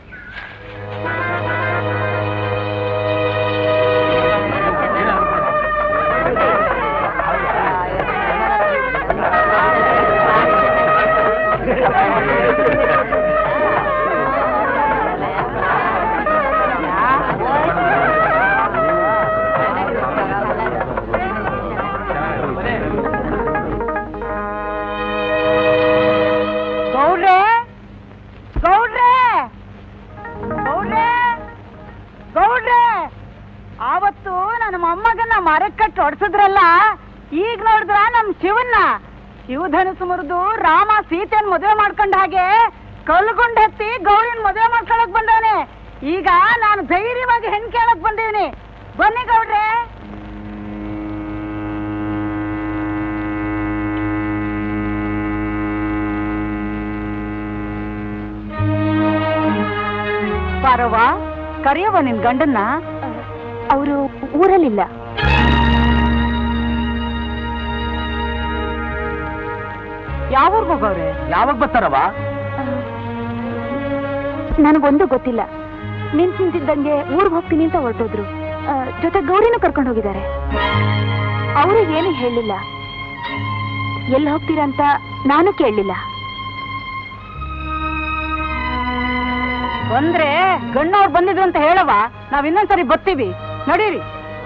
ಗೌಡ್ರೆ ಗೌಡ್ರೆ ಗೌಡ್ರೆ ಗೌಡ್ರೆ ಆವತ್ತು ನನ್ನ ಮೊಮ್ಮಗನ ಮರಕ್ಕೆ ಕಟ್ಟಿ ಹೊಡ್ಸಿದ್ರಲ್ಲ ಈಗ ನೋಡಿದ್ರ ನಮ್ ಶಿವನ್ನ ಶಿವಧನುಸು ಮುರಿದು ರಾಮ ಸೀತೆನ್ ಮದುವೆ ಮಾಡ್ಕೊಂಡ ಹಾಗೆ ಕಲ್ಗುಂಡ್ ಹತ್ತಿ ಗೌರಿನ ಮದುವೆ ಮಾಡ್ಕೊಳಕ್ ಬಂದವನೆ ಈಗ ನಾನು ಧೈರ್ಯವಾಗಿ ಹೆಣ್ ಕೇಳಕ್ ಬಂದೀನಿ ಬನ್ನಿ ಗೌಡ್ರೆ ಪಾರವ್ವ ಕರೆಯವ ನಿನ್ ಗಂಡನ್ನ ಅವರು ಊರಲ್ಲಿಲ್ಲ ಯಾವ ಊರ್ಗ್ ಹೋಗವ್ರೆ ಯಾವಾಗ ಬರ್ತಾರವ ನನಗೊಂದು ಗೊತ್ತಿಲ್ಲ ನಿಂತ್ ನಿಂತಿದ್ದಂಗೆ ಊರ್ಗ್ ಹೋಗ್ತೀನಿ ಅಂತ ಹೊರಟೋದ್ರು ಜೊತೆ ಗೌರಿನೂ ಕರ್ಕೊಂಡು ಹೋಗಿದ್ದಾರೆ ಅವರು ಏನು ಹೇಳಿಲ್ಲ ಎಲ್ಲಿ ಹೋಗ್ತೀರಾ ಅಂತ ನಾನು ಕೇಳಲಿಲ್ಲ ಬಂದ್ರೆ ಗಣ್ಣವ್ರು ಬಂದಿದ್ರು ಅಂತ ಹೇಳವ ನಾವ್ ಇನ್ನೊಂದ್ಸರಿ ಬರ್ತೀವಿ ನಡೀರಿ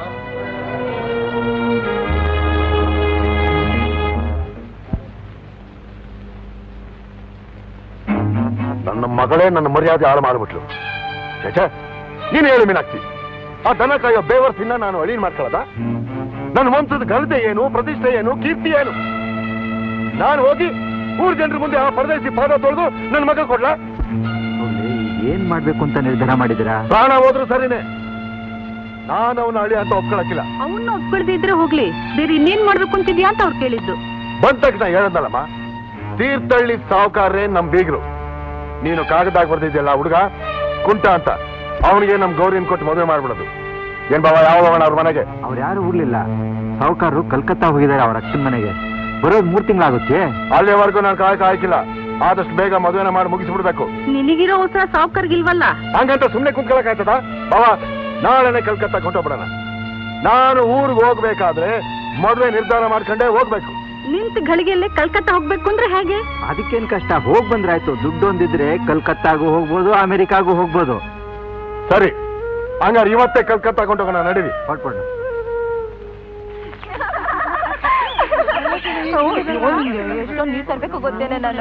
ನನ್ನ ಮಗಳೇ ನನ್ನ ಮರ್ಯಾದೆ ಹಾಳು ಮಾಡಿಬಿಟ್ಲು ಚಚ ನೀನು ಹೇಳು ಮೀನಾಕ್ಷಿ ಆ ದನ ಕಾಯೋ ಬೇವರ್ಸಿನ ನಾನು ಅಳೀನ್ ಮಾಡ್ಕೊಳ್ಳದ ನನ್ನ ವಂಶದ ಘನತೆ ಏನು ಪ್ರತಿಷ್ಠೆ ಏನು ಕೀರ್ತಿ ಏನು ನಾನು ಹೋಗಿ ಊರ್ ಜನರ ಮುಂದೆ ಆ ಪರದೇಶಿ ಪಾದ ತೊಳೆದು ನನ್ನ ಮಗ ಕೊಡ್ಲಾ ಏನ್ ಮಾಡ್ಬೇಕು ಅಂತ ನಿರ್ಧಾರ ಮಾಡಿದಿರಾ ಪ್ರಾಣ ಹೋದ್ರು ಸರಿನೇ ನಾನು ಅವನ ಅಳಿ ಅಂತ ಒಪ್ಕೊಳಕ್ಕಿಲ್ಲ ಅವನ್ನ ಒಪ್ಕೊಳ್ದಿದ್ರೆ ಹೋಗ್ಲಿ ಬೇರೆ ಇನ್ನೇನ್ ಮಾಡ್ಬೇಕು ಅಂತಿದ್ಯಾ ಅಂತ ಅವ್ರು ಕೇಳಿದ್ದು ಬಂದ ತಕ್ಷಣ ಹೇಳದಲ್ಲಮ್ಮ ತೀರ್ಥಹಳ್ಳಿ ಸಾವುಕಾರ್ರೆ ನಮ್ ಬೀಗರು ನೀನು ಕಾಗದಾಗ ಬರ್ದಿದ್ಯಲ್ಲ ಹುಡುಗ ಕುಂಟ ಅಂತ ಅವನಿಗೆ ನಮ್ ಗೌರಿನ ಕೊಟ್ಟು ಮದುವೆ ಮಾಡ್ಬಿಡೋದು ಏನ್ ಬಾವ ಯಾವ ಹೋಗೋಣ ಅವ್ರ ಮನೆಗೆ ಅವ್ರು ಯಾರು ಹೋಗ್ಲಿಲ್ಲ ಸಾವುಕಾರರು ಕಲ್ಕತ್ತಾ ಹೋಗಿದ್ದಾರೆ ಅವ್ರ ಅಕ್ಕನ ಮನೆಗೆ ಬರೋದ್ ಮೂರ್ ತಿಂಗಳಾಗುತ್ತೆ ಅಲ್ಲಿವರೆಗೂ ನಾನು ಕಾಯಕ ಆಯ್ಕಿಲ್ಲ ಆದಷ್ಟು ಬೇಗ ಮದುವೆನ ಮಾಡಿ ಮುಗಿಸ್ಬಿಡ್ಬೇಕು ನಿನಗಿರೋ ಅವಸರ ಸಾವುಕಾರ್ಗಿಲ್ವಲ್ಲ ಹಂಗಂತ ಸುಮ್ನೆ ಕುಂತ್ಕೊಳಕ್ ಆಯ್ತದ ಬಾವ ನಾಳೆನೆ ಕಲ್ಕತ್ತಾ ಕೊಂಡೋಗ್ಬಿಡೋಣ ನಾನು ಊರಿಗೆ ಹೋಗ್ಬೇಕಾದ್ರೆ ಮದುವೆ ನಿರ್ಧಾರ ಮಾಡ್ಕೊಂಡೇ ಹೋಗ್ಬೇಕು ನಿಂತ ಗಳಿಗೆಯಲ್ಲೇ ಕಲ್ಕತ್ತಾ ಹೋಗ್ಬೇಕು ಅಂದ್ರೆ ಹೇಗೆ ಅದಕ್ಕೇನ್ ಕಷ್ಟ ಹೋಗ್ ಬಂದ್ರಾಯ್ತು ದುಡ್ಡು ಒಂದಿದ್ರೆ ಕಲ್ಕತ್ತಾಗೂ ಹೋಗ್ಬೋದು ಅಮೆರಿಕಾಗೂ ಹೋಗ್ಬೋದು ಸರಿ ಹಂಗಾರೆ ಇವತ್ತೇ ಕಲ್ಕತ್ತಾ ಕೊಂಡೋಗೋಣ ನಡೀರಿ ಹೊಟ್ಬಿಡ ಎಷ್ಟೊಂದು ನೀರ್ ತರ್ಬೇಕು ಗೊತ್ತೇನೆ ನಾನು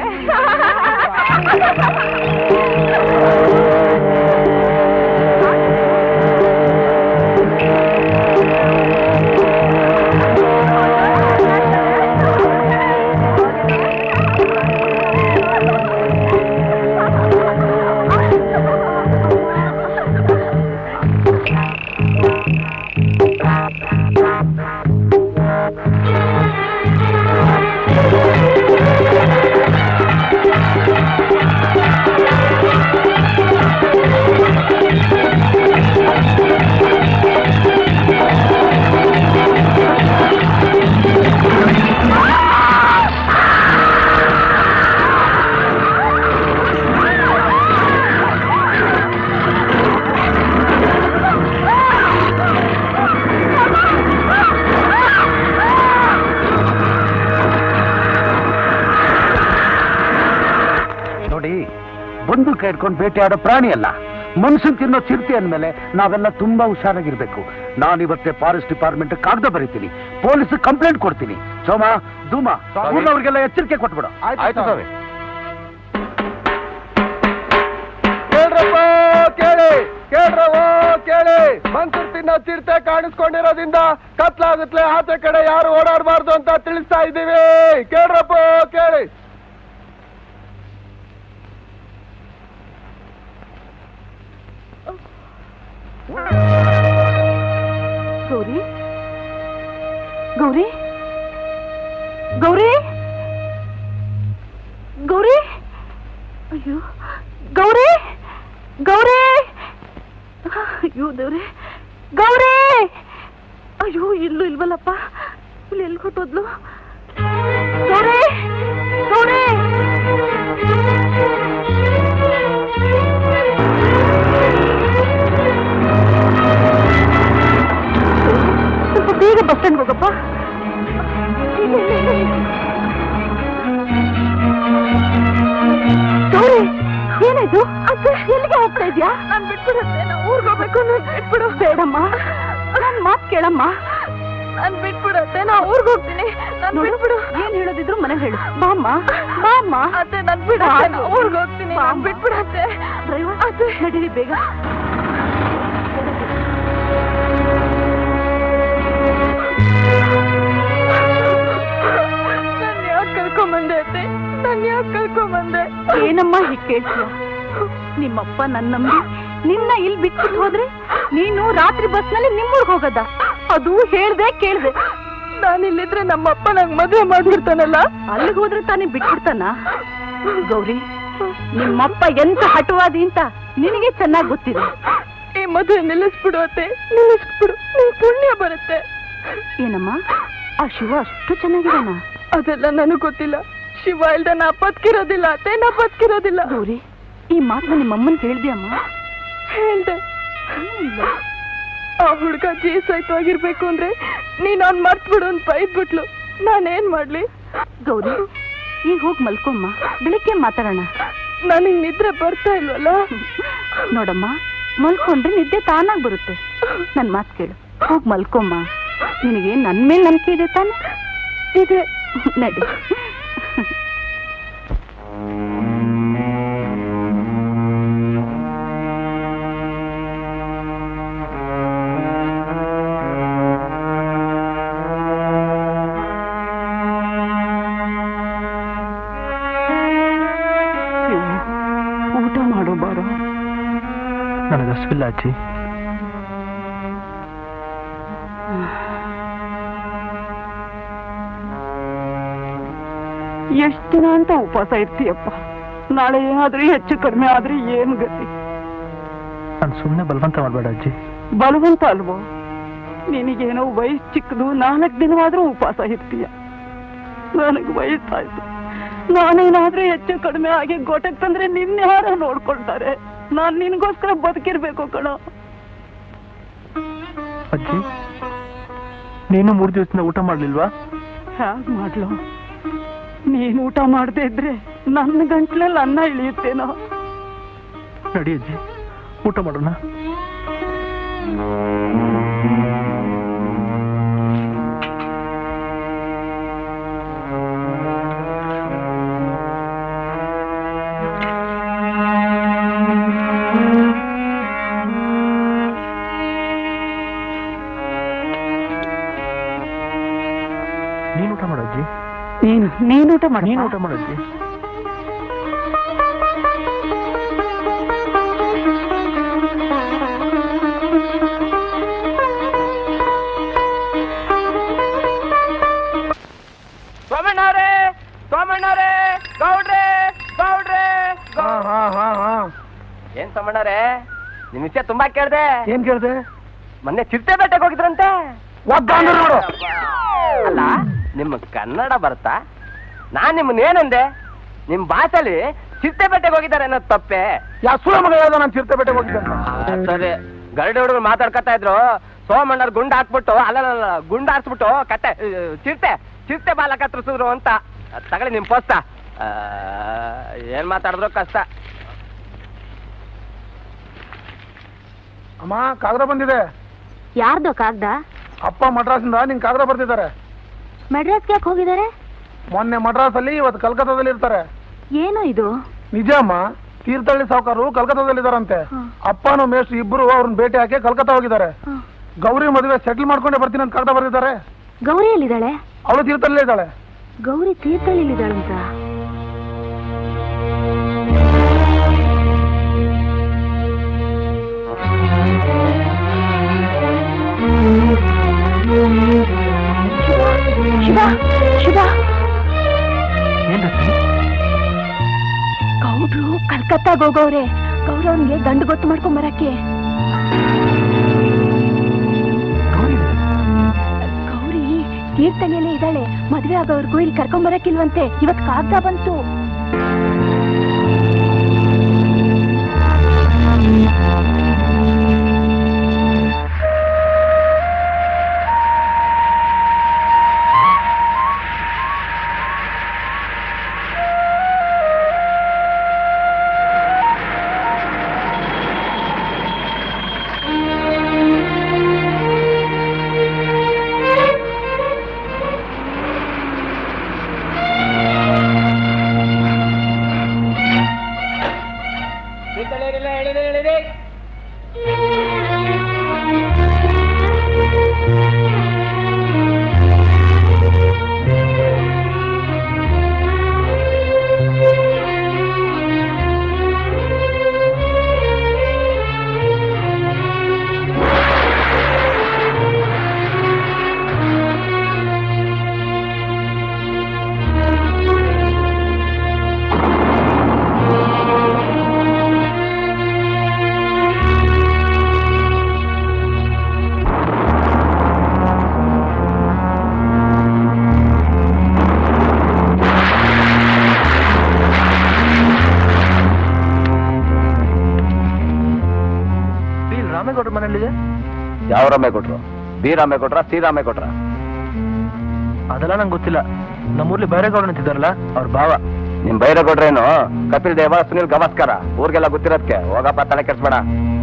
ನೋಡಿ ಬಂದೂಕ ಇಟ್ಕೊಂಡು ಬೇಟೆಯಾಡೋ ಪ್ರಾಣಿ ಅಲ್ಲ ಮನುಷ್ಯನ್ ತಿನ್ನೋ ಚಿರತೆ ಅಂದ್ಮೇಲೆ ನಾವೆಲ್ಲ ತುಂಬಾ ಹುಷಾರಾಗಿರ್ಬೇಕು ನಾನು ಇವತ್ತೇ ಫಾರೆಸ್ಟ್ ಡಿಪಾರ್ಟ್ಮೆಂಟ್ ಕಾಗದ ಬರೀತೀನಿ ಪೊಲೀಸ್ ಕಂಪ್ಲೇಂಟ್ ಕೊಡ್ತೀನಿ ಸೋಮ ಧೂಮ ಊರ್ನವ್ರಿಗೆಲ್ಲ ಎಚ್ಚರಿಕೆ ಕೊಟ್ಬಿಡು ಆಯ್ತು ಸ್ವಾಮಿ ಕೇಳ್ರಪ್ಪ ಕೇಳಿ ಕೇಳ್ರವ ಕೇಳಿ ಮಂಕುರ್ ತಿನ್ನೋ ಚಿರತೆ ಕಾಣಿಸ್ಕೊಂಡಿರೋದ್ರಿಂದ ಕತ್ಲಾಗುತ್ತಲೆ ಆಚೆ ಕಡೆ ಯಾರು ಓಡಾಡಬಾರ್ದು ಅಂತ ತಿಳಿಸ್ತಾ ಇದ್ದೀವಿ ಕೇಳ್ರಪ್ಪ ಕೇಳಿ ಗೌರಿ ಗೌರಿ ಗೌರಿ ಅಯ್ಯೋ ಗೌರಿ ಗೌರಿ ಅಯ್ಯೋ ದೇವ್ರೆ ಗೌರಿ ಅಯ್ಯೋ ಇಲ್ಲೂ ಇಲ್ವಲ್ಲಪ್ಪ ಇಲ್ಲಿ ಎಲ್ಲಿ ಹೊಟ್ಟೋದ್ಲು ಗೌರಿ ಗೌರಿ ಸ್ವಲ್ಪ ಬೇಗ ಬಸ್ ಸ್ಟ್ಯಾಂಡ್ ಹೋಗಪ್ಪ ಇಲ್ಲ, ಇಲ್ಲ, ಇಲ್ಲ, ಇಲ್ಲ. ಗೌರಿ ಏನಾಯ್ತು ಅಕ್ಕ ಎಲ್ಲಿಗೆ ಹೋಗ್ತಾ ಇದ್ಯಾ ನಾನ್ ಬಿಟ್ಬಿಡುತ್ತೆ ನಾ ಊರ್ಗ್ ಹೋಗ್ಬೇಕು ನಾನ್ ಬಿಟ್ಬಿಡು ಬೇಡಮ್ಮ ನನ್ ಮಾತ್ ಕೇಳಮ್ಮ ನಾನ್ ಬಿಟ್ಬಿಡತ್ತೆ ನಾ ಊರ್ಗ್ ಹೋಗ್ತೀನಿ ನಾನ್ ಬಿಟ್ಬಿಡು ಏನ್ ಹೇಳೋದಿದ್ರು ಮನೆ ಹೇಳು ಬಾಮ್ಮ ಬಾಮ್ಮ ಅತ್ತೆ ನನ್ ಬಿಡ ಊರ್ಗ್ ಹೋಗ್ತೀನಿ ನಾನ್ ಬಿಟ್ಬಿಡತ್ತೆ ಡ್ರೈವರ್ ಅತ್ತೆ ನಡೀರಿ ಬೇಗ ನನ್ ಯಾಕೆ ಕರ್ಕೊಂಬಂದೆ ಅತ್ತೆ ನನ್ ಯಾಕೆ ಕರ್ಕೊಂಬಂದೆ ಏನಮ್ಮ ಹೀಗೆ ಕೇಳ್ತೀಯ ನಿಮ್ಮಪ್ಪ ನನ್ನ ನಂಬಿ ನಿನ್ನ ಇಲ್ಲಿ ಬಿಟ್ಬಿಟ್ಟು ಹೋದ್ರೆ ನೀನು ರಾತ್ರಿ ಬಸ್ನಲ್ಲಿ ನಿಮ್ಮೂರ್ಗ್ ಹೋಗದ ಅದು ಹೇಳ್ದೆ ಕೇಳ್ದೆ ನಾನಿಲ್ಲಿದ್ರೆ ನಮ್ಮಪ್ಪ ನಂಗ್ ಮದುವೆ ಮಾಡ್ಬಿಡ್ತಾನಲ್ಲ ಅಲ್ಲಿಗೆ ಹೋದ್ರೆ ತಾನೇ ಬಿಟ್ಬಿಡ್ತಾನ ಗೌರಿ ನಿಮ್ಮಪ್ಪ ಎಂತ ಹಟವಾದಿ ಅಂತ ನಿನಗೆ ಚೆನ್ನಾಗಿ ಗೊತ್ತಿದೆ ಈ ಮದುವೆ ನಿಲ್ಲಿಸ್ಬಿಡು ಅತ್ತೆ ನಿಲ್ಲಿಸ್ಬಿಡು ನಿನ್ ಪುಣ್ಯ ಬರುತ್ತೆ ಏನಮ್ಮ ಆ ಶಿವ ಅಷ್ಟು ಚೆನ್ನಾಗಿದಾನ ಅದೆಲ್ಲ ನನಗ್ ಗೊತ್ತಿಲ್ಲ ಶಿವ ಇಲ್ದ ನಾ ಬದುಕಿರೋದಿಲ್ಲ ಅತ್ತೆ ನಾ ಬದುಕಿರೋದಿಲ್ಲ ಗೌರಿ ಈ ಮಾತನ್ನ ನಿಮ್ಮಮ್ಮನ್ ಹೇಳ್ದಿಯಮ್ಮ ಹೇಳ್ದೆ ಆ ಹುಡುಗ ಜೀಸಾಯ್ತವಾಗಿರ್ಬೇಕು ಅಂದ್ರೆ ನೀನ್ ಅವ್ನ್ ಮರ್ತ್ಬಿಡು ಅಂತ ಬೈದ್ಬಿಟ್ಲು ನಾನೇನ್ ಮಾಡ್ಲಿ ಗೌರಿ ಈಗ ಹೋಗಿ ಮಲ್ಕೊಮ್ಮ ಬೆಳಿಗ್ಗೆ ಮಾತಾಡೋಣ ನನಗ್ ನಿದ್ರೆ ಬರ್ತಾ ಇಲ್ವಲ್ಲ ನೋಡಮ್ಮ ಮಲ್ಕೊಂಡ್ರೆ ನಿದ್ದೆ ತಾನಾಗ್ ಬರುತ್ತೆ ನನ್ ಮಾತು ಕೇಳು ಹೋಗಿ ಮಲ್ಕೊಮ್ಮ ನಿನಗೆ ನನ್ ಮೇಲೆ ನಂಬಿಕೆ ಇದೆ ತಾನೆ ಇದೆ ನಡಿ ಊಟ ಮಾಡೋ ಬಾರೋ ನನಗೆ ಹಸಿವಿಲ್ಲ ಅಜ್ಜಿ ಎಷ್ಟ್ ದಿನ ಅಂತ ಉಪವಾಸ ಇರ್ತೀಯಪ್ಪ ನಾಳೆ ಏನಾದ್ರೂ ಹೆಚ್ಚು ಕಡಿಮೆ ಆದ್ರೆ ಏನ್ ಗತಿ ನಾನು ಸುಮ್ಮನೆ ಬಲವಂತ ಮಾಡಬೇಡ ಅಜ್ಜಿ ಬಲವಂತ ಅಲ್ವೋ ನಿನಗೇನೋ ವಯಸ್ಸು ಚಿಕ್ಕದು ನಾಲ್ಕು ದಿನವಾದ್ರೂ ಉಪವಾಸ ಇರ್ತೀಯ ನನಗೆ ವಯಸ್ಸಾಯ್ತು ನಾನೇನಾದ್ರೂ ಹೆಚ್ಚು ಕಡಿಮೆ ಆಗಿ ಗೋಟಕ್ ತಂದ್ರೆ ನಿನ್ನ ಯಾರ ನೋಡ್ಕೊಳ್ತಾರೆ ನಾನ್ ನಿನ್ಗೋಸ್ಕರ ಬದುಕಿರ್ಬೇಕು ಕಣೋ ಅಜ್ಜಿ ನೀನು ಮೂರು ದಿವಸದಿಂದ ಊಟ ಮಾಡ್ಲಿಲ್ವಾ ಹ್ಯಾಗ್ ಮಾಡ್ಲು ನೀನ್ ಊಟ ಮಾಡದೆ ಇದ್ರೆ ನನ್ನ ಗಂಟ್ಲಲ್ಲಿ ಅನ್ನ ಇಳಿಯುತ್ತೇನೋ ನಡಿ ಅಜ್ಜಿ ಊಟ ಮಾಡೋಣ ನೀನು ಊಟ ಮಾಡು ಅಜ್ಜಿ ನೀನು ನೀನ್ ಊಟ ಮಾಡಿ ನೀನು ಊಟ ಮಾಡು ಅಜ್ಜಿ ಸೋಮಣ್ಣವ್ರೆ ಸೋಮಣ್ಣವ್ರೆ ಗೌಡ್ರೆ ಗೌಡ್ರೆ ಏನ್ ಸೋಮಣ್ಣವ್ರೆ ನಿಮ್ ವಿಷಯ ತುಂಬಾ ಕೇಳ್ದೆ ಏನ್ ಕೇಳ್ದೆ ಮೊನ್ನೆ ಚಿರತೆ ಬೇಟೆಗೆ ಹೋಗಿದ್ರಂತೆ ನೋಡು ಅಲ್ಲ ನಿಮ್ಮ ಕನ್ನಡ ಬರ್ತಾ ನಾನ್ ನಿಮ್ಮನ್ನ ಏನಂದೆ ನಿಮ್ ಭಾಷೆಲಿ ಚಿರತೆ ಬೇಟೆಗೆ ಹೋಗಿದ್ದಾರೆ ಅನ್ನೋದು ತಪ್ಪೆ ಯಾ ಸುಳ ಮಗ ಹೇಳ್ದ ನಾನು ಚಿರತೆ ಬೇಟೆಗೆ ಹೋಗಿದ್ದೆ ಅಂತ. ಸರಿ ಗರಡಿ ಹುಡುಗರು ಮಾತಾಡ್ಕೊತಾ ಇದ್ರು ಸೋಮಣ್ಣರ್ ಗುಂಡ್ ಹಾಕ್ಬಿಟ್ಟು ಅಲ್ಲಲ್ಲ ಗುಂಡ್ ಹಾಕ್ಸ್ಬಿಟ್ಟು ಕತ್ತೆ ಆ, ಚಿರತೆ ಚಿರತೆ ಬಾಲ ಕತ್ತರಿಸಿದ್ರು ಅಂತ ಅದ್ ತಗೊಳ್ಳಿ ನಿಮ್ ಪೋಸ್ತ ಆ, ಏನ್ ಮಾತಾಡಿದ್ರು ಕಷ್ಟ ಅಮ್ಮ ಕಾಗದ ಬಂದಿದೆ ಯಾರ್ದು ಕಾಗ್ದ ಅಪ್ಪ ಮಡ್ರಾಸಿಂದ ನಿಂಗೆ ಕಾಗದ ಬರ್ತಿದ್ದಾರೆ ಮೆಡ್ರಾಸ್ಗೆ ಯಾಕೆ ಹೋಗಿದ್ದಾರೆ ಮೊನ್ನೆ ಮಡ್ರಾಸಲ್ಲಿ ಇವತ್ತು ಕಲ್ಕತ್ತಾದಲ್ಲಿ ಇರ್ತಾರೆ ಏನು ಇದು ನಿಜ ಅಮ್ಮ ತೀರ್ಥಹಳ್ಳಿ ಸಾವುಕಾರರು ಕಲ್ಕತ್ತಾದಲ್ಲಿ ಇದಾರಂತೆ ಅಪ್ಪನು ಮೇಷ್ಟ್ರು ಇಬ್ರು ಅವ್ರನ್ನ ಭೇಟಿ ಹಾಕಿ ಕಲ್ಕತ್ತಾ ಹೋಗಿದ್ದಾರೆ ಗೌರಿ ಮದುವೆ ಸೆಟ್ಲ್ ಮಾಡ್ಕೊಂಡೇ ಬರ್ತೀನಿ ಅಂತ ಕಾಗದ ಬರ್ತಿದ್ದಾರೆ ಗೌರಿ ಎಲ್ಲಿದ್ದಾಳೆ ಅವಳು ತೀರ್ಥಹಳ್ಳಿ ಇದ್ದಾಳೆ ಗೌರಿ ತೀರ್ಥಹಳ್ಳಿಲಿದ್ದಾಳಂತ ಶಿವ ಕಲ್ಕತ್ತಾಗೋಗವ್ರೆ ಗೌರವನ್ಗೆ ಗಂಡು ಗೊತ್ತು ಮಾಡ್ಕೊಂಡ್ ಬರಕ್ಕೆ ಗೌರಿ ತೀರ್ಥಹಳ್ಳಿಯಲ್ಲೇ ಇದ್ದಾಳೆ ಮದ್ವೆ ಆಗೋವರೆಗೂ ಇಲ್ಲಿ ಕರ್ಕೊಂಡ್ ಬರಕ್ಕಿಲ್ವಂತೆ ಇವತ್ ಕಾಗ್ದ ಬಂತು ರಾಮೇಗೌಡ್ರ ಮನೇಲಿದೆ ಯಾವ ರಾಮೆ ಕೊಟ್ರು ಬಿ ರಾಮೆ ಕೊಟ್ರ ಸಿ ರಾಮೆ ಕೊಟ್ರ ಅದೆಲ್ಲ ನಂಗೆ ಗೊತ್ತಿಲ್ಲ ನಮ್ಮೂರ್ಲಿ ಬೈರೇಗೌಡ ನಿಂತಿದ್ದಾರಲ್ಲ ಅವ್ರ ಭಾವ ನಿಮ್ ಬೈರ ಕೊಟ್ರೇನು ಕಪಿಲ್ ದೇವ ಸುನಿಲ್ ಗವಾಸ್ಕರ ಊರ್ಗೆಲ್ಲ ಗೊತ್ತಿರೋದಕ್ಕೆ ಹೋಗಪ್ಪ ತಲೆ ಕೆಡ್ಸ್ಬೇಡ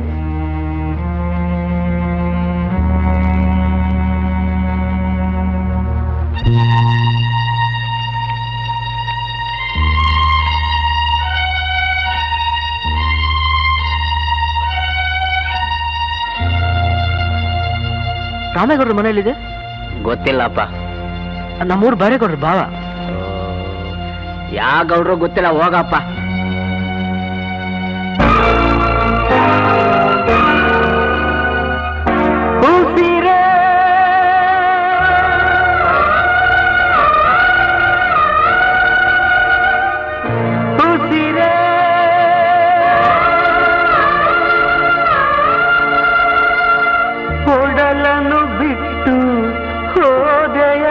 ರಾಮೇಗೌಡ್ರ ಮನೇಲಿದೆ ಗೊತ್ತಿಲ್ಲಪ್ಪ ನಮ್ಮೂರ್ ಬೈರೇಗೌಡ್ರ ಭಾವ ಯಾವ ಗೌಡ್ರು ಗೊತ್ತಿಲ್ಲ ಹೋಗಪ್ಪ ಕೊಡಲನ್ನು ಬಿಟ್ಟು ಹೋದೆಯ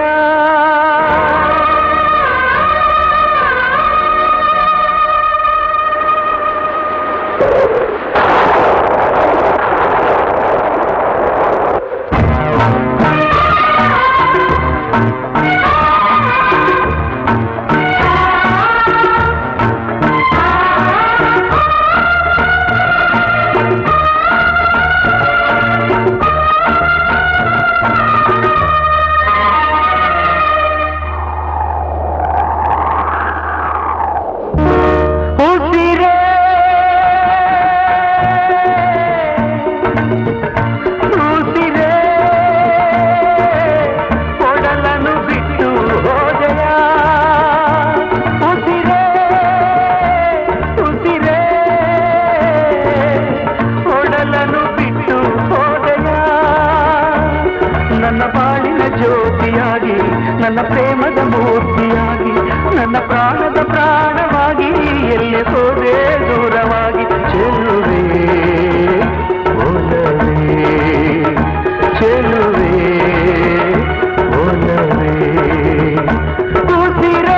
ಉಸಿರೇ ಉಸಿರೇ ಕೊಡಲನ್ನು ಬಿಟ್ಟು ಹೋದೆಯ ಉಸಿರೇ ಉಸಿರೇ ಕೊಡಲನ್ನು ಬಿಟ್ಟು ಹೋದೆಯ ನನ್ನ ಬಾಳಿನ ಜ್ಯೋತಿಯಾಗಿ ನನ್ನ ಪ್ರೇಮದ ಮೂರ್ತಿಯಾಗಿ ನನ್ನ ಪ್ರಾಣದ ಪ್ರಾಣವಾಗಿ ಎಲ್ಲಿ ಹೋದೆ ದೂರವಾಗಿ ಚೆಲ್ಲುವೆ ಒಲವೇ ಚೆಲ್ಲುವೆ ಒಲವೇ ಉಸಿರೇ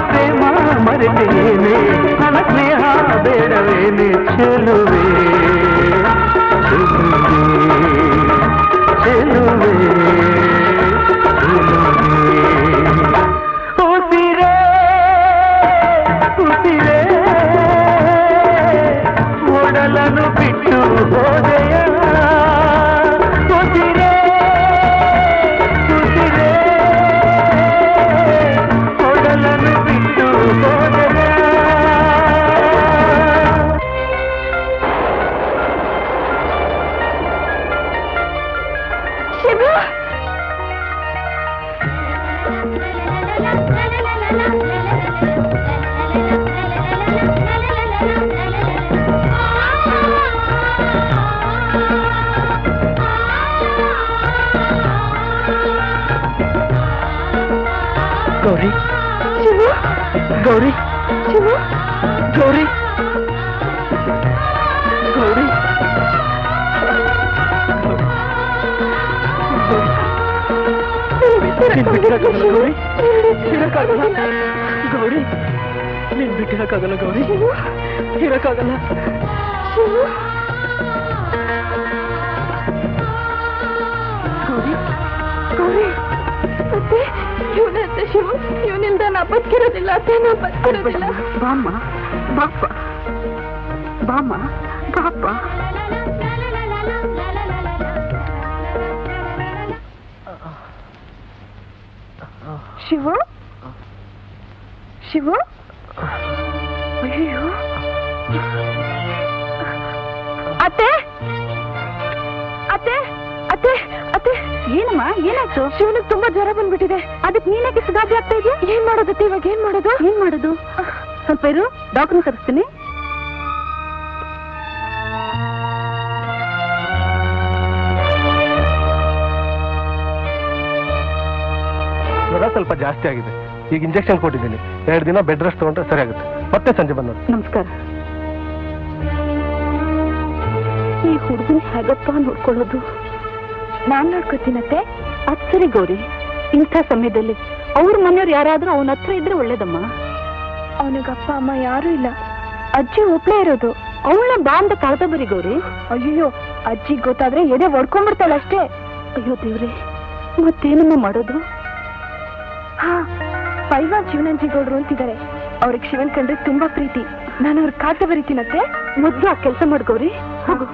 ಪ್ರೇಮ ಮರೆತೇನೆ ನನ್ನ ಸ್ನೇಹ ಬೇಡವೇನೆ ಚೆಲುವೆ ಚೆಲುವೆ ಚೆಲುವೆ ಉಸಿರೇ ಉಸಿರೇ ಒಡಲನ್ನು ಬಿಟ್ಟು ಹೋದೆಯ ಉಸಿರೇ ಉಸಿರೇ ಒಡಲನ್ನು ಬಿಟ್ಟು ಹೋದೆಯ ಗೌರಿ ಗೌರಿ ಗೌರಿ ಗೌರಿ ನೀನ್ ಬಿಟ್ಟಿರಕ್ಕಾಗಲ್ಲ ಗೌರಿ ಇರಕ್ಕಾಗಲ್ಲ ಗೌರಿ ನೀನ್ ಬಿಟ್ಟಿರಕ್ಕಾಗಲ್ಲ ಗೌರಿ ಇರಕ್ಕಾಗಲ್ಲ ಗೌರಿ ಗೌರಿ ಅತ್ತೆ ಇವನತ್ತೆ ಶಿವ ಇವನಿಂದ ನಾ ಬದುಕಿರೋದಿಲ್ಲ ಅತ್ತೆ ನಾ ಬದುಕಿರೋದಿಲ್ಲ ಬಾಮ್ಮ ಬಾಪ ಬಾಮ್ಮ ಬಾಪ ಶಿವ ಶಿವ ಅಯ್ಯೋ ಅತ್ತೆ ಅತ್ತೆ ಅತ್ತೆ ಅತ್ತೆ ಏನಮ್ಮ ಏನಾಯ್ತು ಶಿವನಿಗೆ ತುಂಬಾ ಜ್ವರ ಬಂದ್ಬಿಟ್ಟಿದೆ ಅದಕ್ಕೆ ನೀನಕ್ಕೆ ಸುಧಾರಿ ಆಗ್ತಾ ಇದೆಯಾ ಏನ್ ಮಾಡೋದತ್ತೆ ಇವಾಗ ಏನ್ ಮಾಡೋದು ಏನ್ ಮಾಡೋದು ಸ್ವಲ್ಪ ಇರು ಡಾಕ್ಟರ್ ಕರೆಸ್ತೀನಿ ಜ್ವರ ಸ್ವಲ್ಪ ಜಾಸ್ತಿ ಆಗಿದೆ ಈಗ ಇಂಜೆಕ್ಷನ್ ಕೊಟ್ಟಿದ್ದೀನಿ ಎರಡು ದಿನ ಬೆಡ್ ರೆಸ್ಟ್ ತಗೊಂಡ್ರೆ ಸರಿ ಆಗುತ್ತೆ ಮತ್ತೆ ಸಂಜೆ ಬಂದದ್ದು ನಮಸ್ಕಾರ ಈ ಹುಡುಗನ ಹೇಗಪ್ಪ ನೋಡ್ಕೊಳ್ಳೋದು ನಾನ್ ನೋಡ್ಕೊತೀನತ್ತೆ ಅದ್ ಸರಿ ಗೌರಿ ಇಂಥ ಸಮಯದಲ್ಲಿ ಅವ್ರ ಮನೆಯವ್ರು ಯಾರಾದ್ರೂ ಅವನ ಹತ್ರ ಇದ್ರೆ ಒಳ್ಳೇದಮ್ಮ ಅವನಿಗೆ ಅಪ್ಪ ಅಮ್ಮ ಯಾರು ಇಲ್ಲ ಅಜ್ಜಿ ಒಬ್ಳೇ ಇರೋದು ಅವಳ ಬಾ ಅಂತ ಕಾಳ್ತಾ ಬರಿ ಗೌರಿ ಅಯ್ಯೋ ಅಜ್ಜಿ ಗೊತ್ತಾದ್ರೆ ಎದೆ ಹೊಡ್ಕೊಂಡ್ಬಿಡ್ತಾಳೆ ಅಷ್ಟೇ ಅಯ್ಯೋ ದೇವ್ರೆ ಮತ್ತೇನಮ್ಮ ಮಾಡೋದು ಹಾ ಪೈಲ್ವಾನ್ ಶಿವನಂಜೇಗೌಡ್ರು ಅಂತಿದ್ದಾರೆ ಅವ್ರಿಗೆ ಶಿವನ್ ಕಂಡ್ರೆ ತುಂಬಾ ಪ್ರೀತಿ ನಾನು ಅವ್ರ ಕಾಟ ಬರೀತೀನತ್ತೆ ಮೊದ್ಲು ಆ ಕೆಲಸ ಮಾಡ್ ಗೌರಿ ಹೋಗು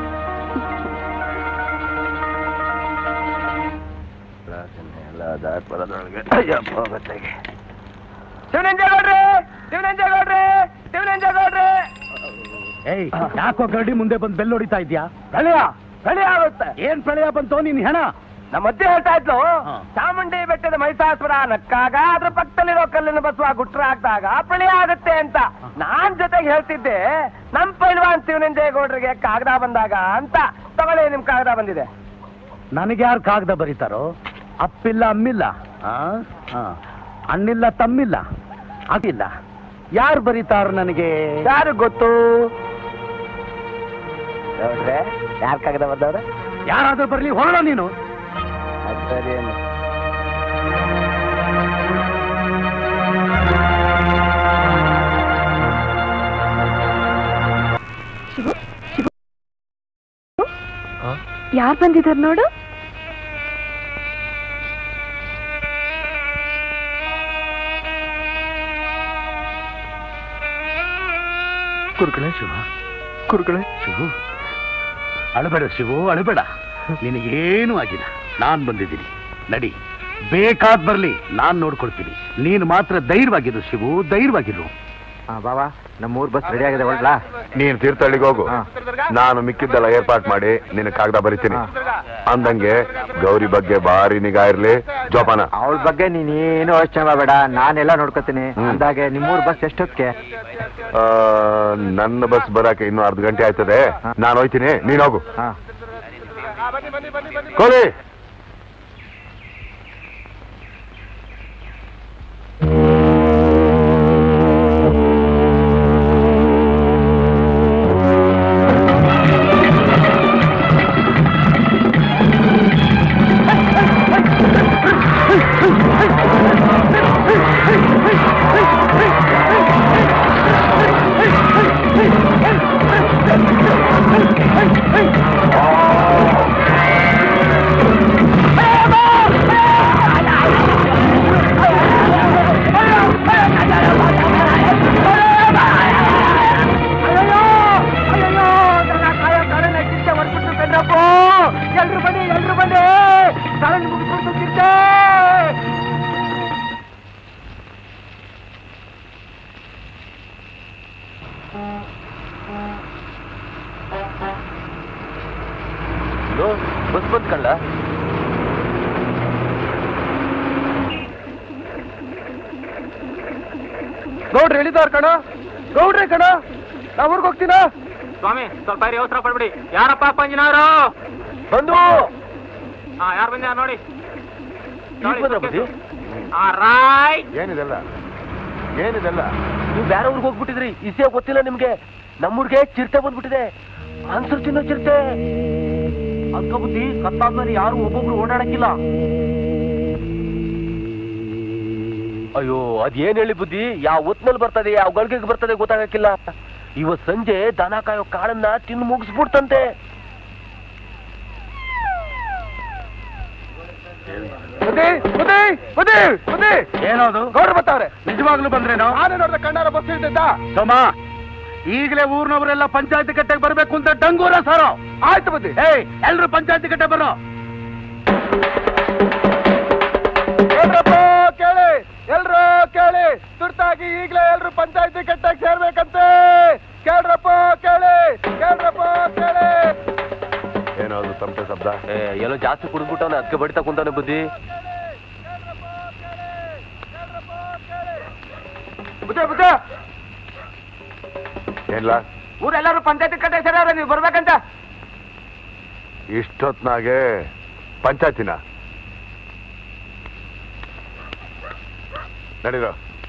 ಶಿವನಂಜೇಗೌಡ್ರಿ ಶಿವನಂಜೇಗೌಡ್ರಿ ಶಿವನಂಜೇಗೌಡ್ರಿ ಏಯ್ ಯಾಕೋ ಗರಡಿ ಮುಂದೆ ಬಂದು ಬೆಲ್ ಹೊಡಿತಾ ಇದ್ಯಾ ಪ್ರಳಯ ಪ್ರಳಯ ಆಗುತ್ತೆ ಏನ್ ಪ್ರಳಯ ಬಂತು ನಿನ್ ಹೆಣ ನಮ್ಮ ಅಜ್ಜಿ ಹೇಳ್ತಾ ಇದ್ಲು ಹಾ. ಚಾಮುಂಡಿ ಬೆಟ್ಟದ ಮಹಿಷಾಸುರ ನಕ್ಕಾಗ ಅದ್ರ ಪಕ್ಕದಲ್ಲಿರೋ ಕಲ್ಲಿನ ಬಸವ ಗುಟ್ರ ಹಾಕ್ದಾಗ ಪ್ರಳಯ ಆಗುತ್ತೆ ಅಂತ ನಾನ್ ಜೊತೆಗೆ ಹೇಳ್ತಿದ್ದೆ ನಮ್ ಪೈಲ್ವಾನ್ ಶಿವನಂಜೇಗೌಡ್ರಿಗೆ ಕಾಗದ ಬಂದಾಗ ಅಂತ ತಗೊಳ್ಳಿ ನಿಮ್ ಕಾಗದ ಬಂದಿದೆ ನನಗೆ ಯಾರು ಕಾಗದ ಬರೀತಾರೋ ಅಪ್ಪಿಲ್ಲ ಅಮ್ಮಿಲ್ಲ ಆ? ಆ. ಅಣ್ಣಿಲ್ಲ ತಮ್ಮಿಲ್ಲ ಆಗಿಲ್ಲ ಯಾರು ಬರೀತಾರ ನನಗೆ ಯಾರು ಗೊತ್ತು ನೋಡ್ರೆ ಯಾರ್ ಕಾಗದ ಬಂದವ್ರೆ ಯಾರಾದ್ರೂ ಬರ್ಲಿ ಹೊರಡ ನೀನು ಸರಿ ಯಾರು ಬಂದಿದ್ದಾರೆ ನೋಡು ಕುರುಕಳೆ ಶಿವ ಕುರುಕಳೆ ಶಿವು ಅಳಬೇಡ ಶಿವು ಅಳಬೇಡ ನಿನಗೇನು ಆಗಿಲ್ಲ ನಾನ್ ಬಂದಿದ್ದೀನಿ ನಡಿ ಬೇಕಾದ್ ಬರ್ಲಿ ನಾನ್ ನೋಡ್ಕೊಳ್ತೀನಿ ನೀನು ಮಾತ್ರ ಧೈರ್ಯವಾಗಿರು ಶಿವು ಧೈರ್ಯವಾಗಿರು ಬಾಬಾ ನಮ್ಮೂರ್ ಬಸ್ ರೆಡಿ ಆಗಿದೆ ಹೊರಡ್ಲಾ ನೀನ್ ತೀರ್ಥಹಳ್ಳಿಗೆ ಹೋಗು ಹಾ. ನಾನು ಮಿಕ್ಕಿದ್ದೆಲ್ಲ ಏರ್ಪಾಟ್ ಮಾಡಿ ನಿನ್ನ ಕಾಗದ ಬರಿತೀನಿ ಅಂದಂಗೆ ಗೌರಿ ಬಗ್ಗೆ ಭಾರಿ ನಿಗಾ ಇರ್ಲಿ ಜೋಪಾನ ಅವಳ ಬಗ್ಗೆ ನೀನ್ ಏನು ಯೋಚನೆ ಮಾಡಬೇಡ ನಾನೆಲ್ಲ ನೋಡ್ಕೋತೀನಿ ಹ್ಮ್. ಅಂದಾಗೆ ನಿಮ್ಮೂರ್ ಬಸ್ ಎಷ್ಟೊತ್ತಿಗೆ ಆ, ನನ್ನ ಬಸ್ ಬರಕ್ಕೆ ಇನ್ನು ಅರ್ಧ ಗಂಟೆ ಆಯ್ತದೆ ನಾನು ಹೋಯ್ತೀನಿ ನೀನ್ ಹೋಗು ಹಾ ಕೋಳಿ Hey! ಗೌಡ್ರು ಹೇಳಿದಾರ ಕಣ ಗೌಡ್ರೆ ಕಣ ನಾ ಊರ್ಗ್ ಹೋಗ್ತೀನಾ ಸ್ವಾಮಿ ಸ್ವಲ್ಪ ಇರಿ, ಅವಸರ ಪಡ್ಬಿಡಿ ಯಾರಪ್ಪ ಪಂಜಿನವರು ಬಂದು ಹಾ ಯಾರು ಬಂದ್ಯಾರ ನೋಡಿ ಈಗ ಬಂದ್ರ ಬುದ್ಧಿ ರೈಟ್ ಏನಿದೆಲ್ಲ ಏನಿದೆಲ್ಲ ನೀವು ಬೇರೆ ಊರಿಗೆ ಹೋಗ್ಬಿಟ್ಟಿದ್ರಿ ಇಸೆ ಗೊತ್ತಿಲ್ಲ ನಿಮ್ಗೆ ನಮ್ಮೂರ್ಗೆ ಚಿರತೆ ಬಂದ್ಬಿಟ್ಟಿದೆ ಅನ್ಸರ್ ತಿನ್ನೋ ಚಿರತೆ ಅದ್ಕ ಬುದ್ಧಿ ಕತ್ತಾದ್ಮೇಲೆ ಯಾರು ಒಬ್ಬೊಬ್ರು ಓಡಾಡಕ್ಕಿಲ್ಲ ಅಯ್ಯೋ ಅದ್ ಏನ್ ಹೇಳಿ ಬುದ್ಧಿ ಯಾವ ಹೊತ್ನಲ್ಲಿ ಬರ್ತದೆ ಯಾವ ಗಳಿಗೆಗೆ ಬರ್ತದೆ ಗೊತ್ತಾಗಕ್ಕಿಲ್ಲ ಇವತ್ ಸಂಜೆ ದನ ಕಾಯೋ ಕಾಳನ್ನ ತಿಂದು ಮುಗಿಸ್ಬಿಡ್ತಂತೆ ಬುದ್ಧಿ ಬುದ್ಧಿ ಬುದ್ಧಿ ಬುದ್ಧಿ ಏನದು ಗೌಡ್ರು ಬರ್ತಾವ್ರೆ ನಿಜವಾಗ್ಲೂ ಬಂದ್ರೇನೋ ನಾನೇ ನೋಡಿದ ಕಣ್ಣಾರ ಬಸ್ ಇದ್ದಿದ್ದ ಸೋಮ ಈಗಲೇ ಊರ್ನವರೆಲ್ಲ ಪಂಚಾಯತಿ ಕಟ್ಟೆಗೆ ಬರ್ಬೇಕು ಅಂತ ಡಂಗೂರ ಸರೋ ಆಯ್ತು ಬುದ್ಧಿ ಏಯ್ ಎಲ್ರು ಪಂಚಾಯತಿ ಕಟ್ಟೆ ಬರೋ ಕೇಳ್ರಪ್ಪ ಕೇಳಿ ಎಲ್ರು ಕೇಳಿ ತುರ್ತಾಗಿ ಈಗ್ಲೇ ಎಲ್ರು ಪಂಚಾಯತಿ ಕಟ್ಟಾಗಿ ಸೇರ್ಬೇಕಂತೆ ಕೇಳ್ರಪ್ಪ ಕೇಳಿ ಕೇಳ್ರಪ್ಪ ಕೇಳಿ ಏನದು ತಮಟೆ ಶಬ್ದ ಎಲ್ಲೋ ಜಾಸ್ತಿ ಕುಡಿದ್ಬಿಟ್ಟವನೆ ಅದಕ್ಕೆ ಬಡಿತಾ ಕುಂತಾನೆ ಬುದ್ಧಿ ಬುದ್ಧಿ ಬುದ್ಧಿ ಏನ್ಲ ಊರೆಲ್ಲರೂ ಪಂಚಾಯತಿ ಕಟ್ಟೆ ಸೇರ ನೀವು ಬರ್ಬೇಕಂತ ಇಷ್ಟೊತ್ನಾಗೆ ಪಂಚಾಯತಿನ ನಡೀರೋ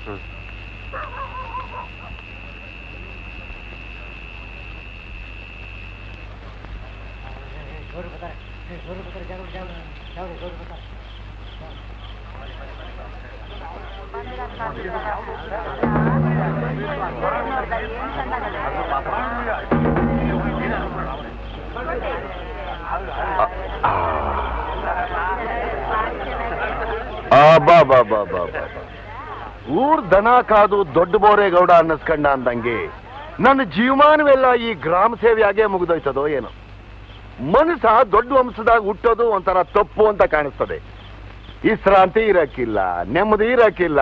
ಬಾ ಬಾ ಬಾ ಬಾ ಬಾ ಊರ್ ದನ ಕಾದು ದೊಡ್ಡ ಬೋರೇಗೌಡ ಅನ್ನಿಸ್ಕಂಡ ಅಂದಂಗೆ ನನ್ನ ಜೀವಮಾನವೆಲ್ಲ ಈ ಗ್ರಾಮ ಸೇವೆಯಾಗೆ ಮುಗಿದೋಯ್ತದೋ ಏನೋ ಮನಸ್ಸ ದೊಡ್ಡ ವಂಶದಾಗ ಹುಟ್ಟೋದು ಒಂಥರ ತಪ್ಪು ಅಂತ ಕಾಣಿಸ್ತದೆ ವಿಶ್ರಾಂತಿ ಇರಕ್ಕಿಲ್ಲ ನೆಮ್ಮದಿ ಇರಕ್ಕಿಲ್ಲ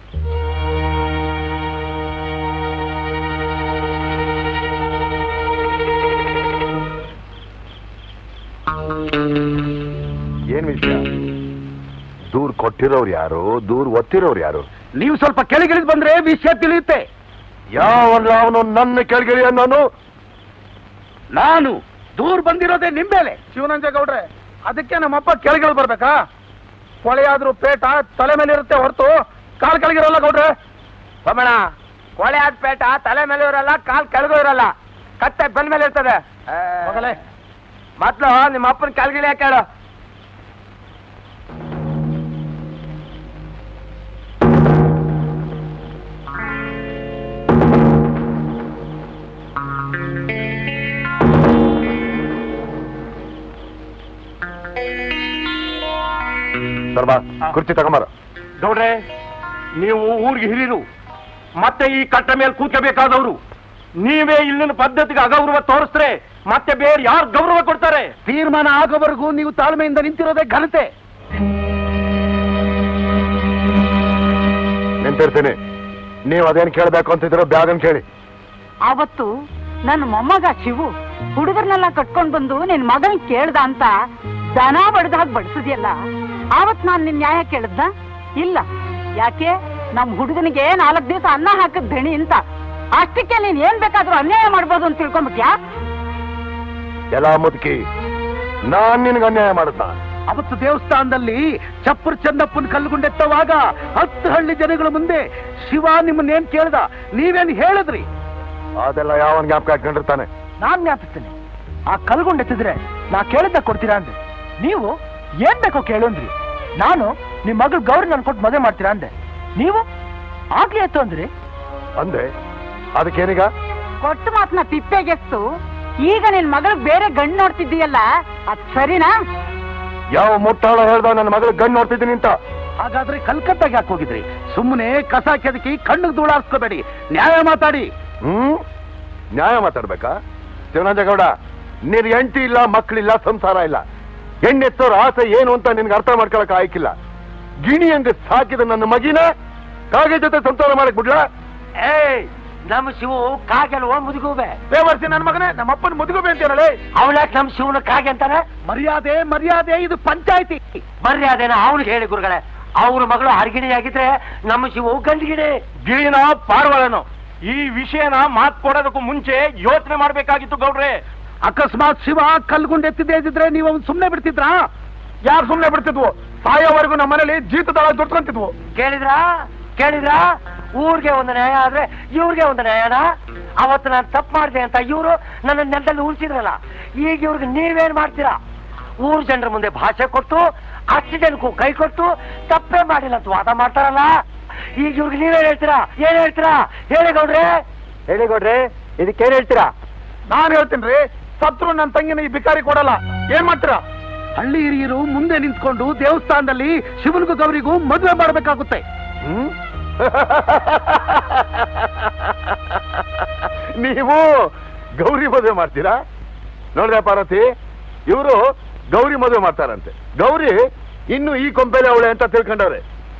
ಏನ್ ವಿಷಯ ದೂರ್ ಕೊಟ್ಟಿರೋರು ಯಾರು ದೂರ್ ಒತ್ತಿರೋರು ಯಾರು ನೀವು ಸ್ವಲ್ಪ ಕೆಳಗಿಳಿದು ಬಂದ್ರೆ ವಿಷಯ ತಿಳಿಯುತ್ತೆ ಯಾವಲ್ಲ ಅವನು ನನ್ನ ಕೆಳಗಿಳಿ ಅನ್ನೋನು ನಾನು ದೂರ್ ಬಂದಿರೋದೇ ನಿಮ್ಮೇಲೆ ಶಿವನಂಜೇಗೌಡ್ರೆ ಅದಕ್ಕೆ ನಮ್ಮಪ್ಪ ಕೆಳಗಿಳಿ ಬರ್ಬೇಕಾ ಕೊಳೆಯಾದ್ರೂ ಪೇಟ ತಲೆ ಮೇಲೆ ಇರುತ್ತೆ ಹೊರತು ಕಾಲ್ ಕೆಳಗಿರಲ್ಲ ಗೌಡ್ರೆ ಬಮ್ಮಣ ಕೊಳೆ ಆದ ಪೇಟ ತಲೆ ಮೇಲೆ ಇರಲ್ಲ ಕಾಲ್ ಕೆಳಗೂ ಇರಲ್ಲ ಕತ್ತೆ ಬೆಲ್ ಮೇಲೆ ಇರ್ತದೆ ಮಗಲೇ ಮೊದ್ಲು ನಿಮ್ಮ ಅಪ್ಪನ ಕೆಳಗಿಳಿ ಕೇಳು ಸರ್ಬಾ ಕುರ್ಚಿ ತಗೊಂಬಾರ ನೋಡ್ರೆ ನೀವು ಊರಿಗೆ ಹಿರಿರು ಮತ್ತೆ ಈ ಕಟ್ಟ ಮೇಲೆ ಕೂತ್ಕೋಬೇಕಾದವರು ನೀವೇ ಇಲ್ಲಿನ ಪದ್ಧತಿಗೆ ಅಗೌರವ ತೋರಿಸ್ರೆ ಮತ್ತೆ ಬೇರೆ ಯಾರು ಗೌರವ ಕೊಡ್ತಾರೆ ತೀರ್ಮಾನ ಆಗೋವರೆಗೂ ನೀವು ತಾಳ್ಮೆಯಿಂದ ನಿಂತಿರೋದೇ ಘನತೆ ನಿಂತಿರ್ತೀನಿ ನೀವು ಅದೇನ್ ಕೇಳ್ಬೇಕು ಅಂತಿದ್ರು ಬ್ಯಾಗನ್ ಕೇಳಿ ಆವತ್ತು ನನ್ನ ಮೊಮ್ಮಗ ಶಿವು ಹುಡುಗರ್ನೆಲ್ಲ ಕಟ್ಕೊಂಡ್ ಬಂದು ನಿನ್ ಮಗನ್ ಕೇಳ್ದ ಅಂತ ದನ ಬಡ್ದ ಹಾಗೆ ಬಡ್ಸಿದ್ಯಲ್ಲ ಆವತ್ ನಾನ್ ನಿನ್ ನ್ಯಾಯ ಕೇಳಿದ್ನ ಇಲ್ಲ ಯಾಕೆ ನಮ್ ಹುಡುಗನಿಗೆ ನಾಲ್ಕ್ ದಿವಸ ಅನ್ನ ಹಾಕದ್ ದಣಿ ಅಂತ ಅಷ್ಟಕ್ಕೆ ನೀನ್ ಏನ್ ಬೇಕಾದ್ರೂ ಅನ್ಯಾಯ ಮಾಡ್ಬೋದು ಅಂತ ತಿಳ್ಕೊಂಬಿಟ್ಯಾ ಎಲ್ಲ ಮುದುಕಿ ನಾನ್ ನಿನ್ಗೆ ಅನ್ಯಾಯ ಮಾಡುತ್ತಾ ಅವತ್ತು ದೇವಸ್ಥಾನದಲ್ಲಿ ಚಪ್ಪರ್ ಚಂದಪ್ಪನ ಕಲ್ಲುಗುಂಡೆತ್ತವಾಗ ಹತ್ತು ಹಳ್ಳಿ ಜನಗಳ ಮುಂದೆ ಶಿವ ನಿಮ್ಮನ್ನೇನ್ ಕೇಳ್ದ ನೀವೇನ್ ಹೇಳಿದ್ರಿ ಅದೆಲ್ಲ ಯಾವನ್ ಜ್ಞಾಪಕ ಹಾಕೊಂಡಿರ್ತಾನೆ ನಾನ್ ಜ್ಞಾಪಿಸ್ತೇನೆ ಆ ಕಲ್ಗೊಂಡ್ ಎತ್ತಿದ್ರೆ ನಾ ಕೇಳಿದ್ದ ಕೊಡ್ತೀರಾ ಅಂದೆ ನೀವು ಏನ್ ಬೇಕೋ ಕೇಳಂದ್ರಿ ನಾನು ನಿಮ್ ಮಗಳು ಗೌರಿ ನನ್ ಕೊಟ್ಟು ಮದುವೆ ಮಾಡ್ತೀರಾ ಅಂದೆ ನೀವು ಆಗ್ಲಿ ಎತ್ತು ಅಂದ್ರಿ ಅಂದೆ ಅದಕ್ಕೇನೀಗ ಕೊಟ್ಟು ಮಾತನ್ನ ತಿಪ್ಪೆಗೆಸ್ತು ಈಗ ನಿನ್ ಮಗಳು ಬೇರೆ ಗಂಡ್ ನೋಡ್ತಿದ್ದೀಯಲ್ಲ ಅದ್ ಸರಿನಾ ಯಾವ ಮುಟ್ಟಾಳ ಹೇಳ್ದ ನನ್ನ ಮಗಳು ಗಂಡು ನೋಡ್ತಿದ್ದೀನಿ ಅಂತ ಹಾಗಾದ್ರೆ ಕಲ್ಕತ್ತಾಗೆ ಯಾಕೆ ಹೋಗಿದ್ರಿ ಸುಮ್ಮನೆ ಕಸ ಕೆದಕಿ ಕಣ್ಣಿಗೆ ಧೂಳಾರ್ಸ್ಕೋಬೇಡಿ ನ್ಯಾಯ ಮಾತಾಡಿ ಹ್ಮ್ ನ್ಯಾಯ ಮಾತಾಡ್ಬೇಕಾ ಶಿವನಂಜೇಗೌಡ ನೀನ್ ಹೆಂಡತಿ ಇಲ್ಲ ಮಕ್ಕಳಿಲ್ಲ ಸಂಸಾರ ಇಲ್ಲ ಹೆಣ್ಣೆತ್ತೋರ ಆಸೆ ಏನು ಅಂತ ನಿನ್ಗೆ ಅರ್ಥ ಮಾಡ್ಕೊಳಕ್ ಆಯ್ಕಿಲ್ಲ ಗಿಣಿ ಹಂಗ ಸಾಕಿದ ನನ್ನ ಮಗಿನ ಕಾಗೆ ಜೊತೆ ಸಂಸಾರ ಮಾಡಕ್ ಬಿಡ್ಲಾ ಏಯ್ ನಮ್ಮ ಶಿವು ಕಾಗೆಲ್ವ ಮುದುಗುವೆ ದೇವರ್ಸಿ ನನ್ನ ಮಗನೇ ನಮ್ಮ ಅಪ್ಪನ ಮುದುಗುಬೆ ಅಂತೀರಲ್ಲ ಅವಳ್ಯಾಕೆ ನಮ್ ಶಿವನ ಕಾಗೆ ಅಂತಾನೆ ಮರ್ಯಾದೆ ಮರ್ಯಾದೆ ಇದು ಪಂಚಾಯತಿ ಮರ್ಯಾದೆನ ಅವನಿಗೆ ಹೇಳಿ ಗುರುಗಳೇ ಅವ್ರ ಮಗಳು ಹರಗಿಣಿಯಾಗಿದ್ರೆ ನಮ್ಮ ಶಿವು ಗಂಡಗಿಣಿ ಗಿಳಿನ ಪಾರ್ವಾಳನು ಈ ವಿಷಯನ ಮಾತ್ ಕೊಡೋದಕ್ಕೂ ಮುಂಚೆ ಯೋಚನೆ ಮಾಡ್ಬೇಕಾಗಿತ್ತು ಗೌಡ್ರೆ ಅಕಸ್ಮಾತ್ ಶಿವ ಕಲ್ಗುಂಡ್ ಎತ್ತಿದ್ದೇ ಇದ್ದಿದ್ರೆ ನೀವು ಅವ್ನು ಸುಮ್ಮನೆ ಬಿಡ್ತಿದ್ರಾ ಯಾರು ಸುಮ್ನೆ ಬಿಡ್ತಿದ್ವು ಸಾಯೋವರೆಗೂ ನಮ್ಮ ಮನೇಲಿ ಜೀತದಾಳ ದುಡ್ಕೊಂತಿದ್ವು ಕೇಳಿದ್ರಾ ಕೇಳಿದ್ರಾ ಊರ್ಗೆ ಒಂದು ನ್ಯಾಯ ಆದ್ರೆ ಇವ್ರಿಗೆ ಒಂದು ನ್ಯಾಯನ ಅವತ್ತು ನಾನು ತಪ್ಪು ಮಾಡಿದೆ ಅಂತ ಇವರು ನನ್ನ ನೆಲದಲ್ಲಿ ಉಳಿಸಿದ್ರಲ್ಲ ಈಗ ಇವ್ರಿಗೆ ನೀವೇನ್ ಮಾಡ್ತೀರಾ ಊರ್ ಜನರ ಮುಂದೆ ಭಾಷೆ ಕೊಟ್ಟು ಅಷ್ಟು ಜನಕ್ಕೂ ಕೈ ಕೊಟ್ಟು ತಪ್ಪೇ ಮಾಡಿಲ್ಲ ಅಂತ ವಾದ ಮಾಡ್ತಾರಲ್ಲ ಈಗ ಇವ್ರಿಗೆ ನೀವೇನ್ ಹೇಳ್ತೀರಾ ಏನ್ ಹೇಳ್ತೀರಾ ಹೇಳಿ ಗೌಡ್ರೆ ಹೇಳಿ ಗೌಡ್ರೆ ಇದಕ್ಕೇನ್ ಹೇಳ್ತೀರಾ ನಾನು ಹೇಳ್ತೀನಿ ಸತ್ರು ನನ್ನ ತಂಗಿನ ಈ ಬಿಕಾರಿ ಕೊಡಲ್ಲ ಏನ್ ಮಾಡ್ತೀರಾ ಹಳ್ಳಿ ಹಿರಿಯರು ಮುಂದೆ ನಿಂತ್ಕೊಂಡು ದೇವಸ್ಥಾನದಲ್ಲಿ ಶಿವನಿಗೂ ಗೌರಿಗೂ ಮದುವೆ ಮಾಡಬೇಕಾಗುತ್ತೆ ಹ್ಮ್? ನೀವು ಗೌರಿ ಮದುವೆ ಮಾಡ್ತೀರಾ ನೋಡ್ರೆ ಪಾರ್ವತಿ ಇವರು ಗೌರಿ ಮದುವೆ ಮಾಡ್ತಾರಂತೆ ಗೌರಿ ಇನ್ನು ಈ ಕೊಂಪೆಲೆ ಅವಳೆ ಅಂತ ತಿಳ್ಕೊಂಡವ್ರೆ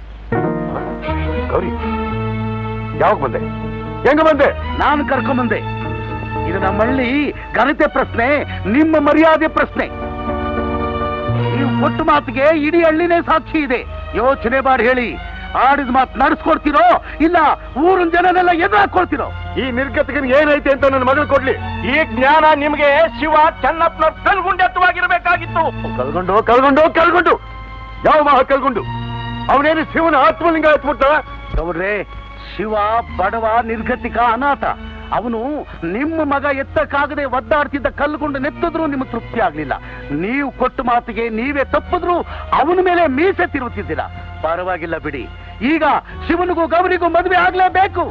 ಗೌರಿ ಯಾವಾಗ ಬಂದೆ ಹೆಂಗ ಬಂದೆ ನಾನು ಕರ್ಕೊಂಬಂದೆ ಇದು ನಮ್ಮ ಹಳ್ಳಿ ಘನತೆ ಪ್ರಶ್ನೆ ನಿಮ್ಮ ಮರ್ಯಾದೆ ಪ್ರಶ್ನೆ ನೀವು ಕೊಟ್ಟು ಮಾತಿಗೆ ಇಡೀ ಹಳ್ಳಿನೇ ಸಾಕ್ಷಿ ಇದೆ ಯೋಚನೆ ಮಾಡಿ ಹೇಳಿ ಆಡಿದ ಮಾತು ನಡೆಸ್ಕೊಡ್ತೀರೋ ಇಲ್ಲ ಊರಿನ ಜನನೆಲ್ಲ ಎದುರಾಕೊಳ್ತೀರೋ ಈ ನಿರ್ಗತಿಗೆ ಏನೈತೆ ಅಂತ ನನ್ನ ಮಗಳು ಕೊಡ್ಲಿ ಈ ಜ್ಞಾನ ನಿಮ್ಗೆ ಶಿವ ಚೆನ್ನಪ್ಪನ ಕಲ್ಗುಂಡೆತ್ತವಾಗಿರ್ಬೇಕಾಗಿತ್ತು ಕಲ್ಗೊಂಡು ಕಲ್ಗೊಂಡು ಕಲ್ಗೊಂಡು ಯಾವ ಮಹ ಕಲ್ಗೊಂಡು ಅವನೇನು ಶಿವನ ಆತ್ಮಲಿಂಗ ಎತ್ಬಿಟ್ಟ ಗೌಡ್ರೆ ಶಿವ ಬಡವ ನಿರ್ಗತಿಕ ಅನಾಥ ಅವನು ನಿಮ್ಮ ಮಗ ಎತ್ತಕ್ಕಾಗದೆ ಒದ್ದಾಡ್ತಿದ್ದ ಕಲ್ಲುಗುಂಡು ನೆತ್ತಿದ್ರು ನಿಮಗೆ ತೃಪ್ತಿ ಆಗ್ಲಿಲ್ಲ ನೀವು ಕೊಟ್ಟ ಮಾತಿಗೆ ನೀವೇ ತಪ್ಪಿದ್ರು ಅವನ ಮೇಲೆ ಮೀಸೆ ತಿರುಗುತ್ತಿದ್ದೀರಾ ಪರವಾಗಿಲ್ಲ ಬಿಡಿ ಈಗ ಶಿವನಿಗೂ ಗೌರಿಗೂ ಮದುವೆ ಆಗ್ಲೇಬೇಕು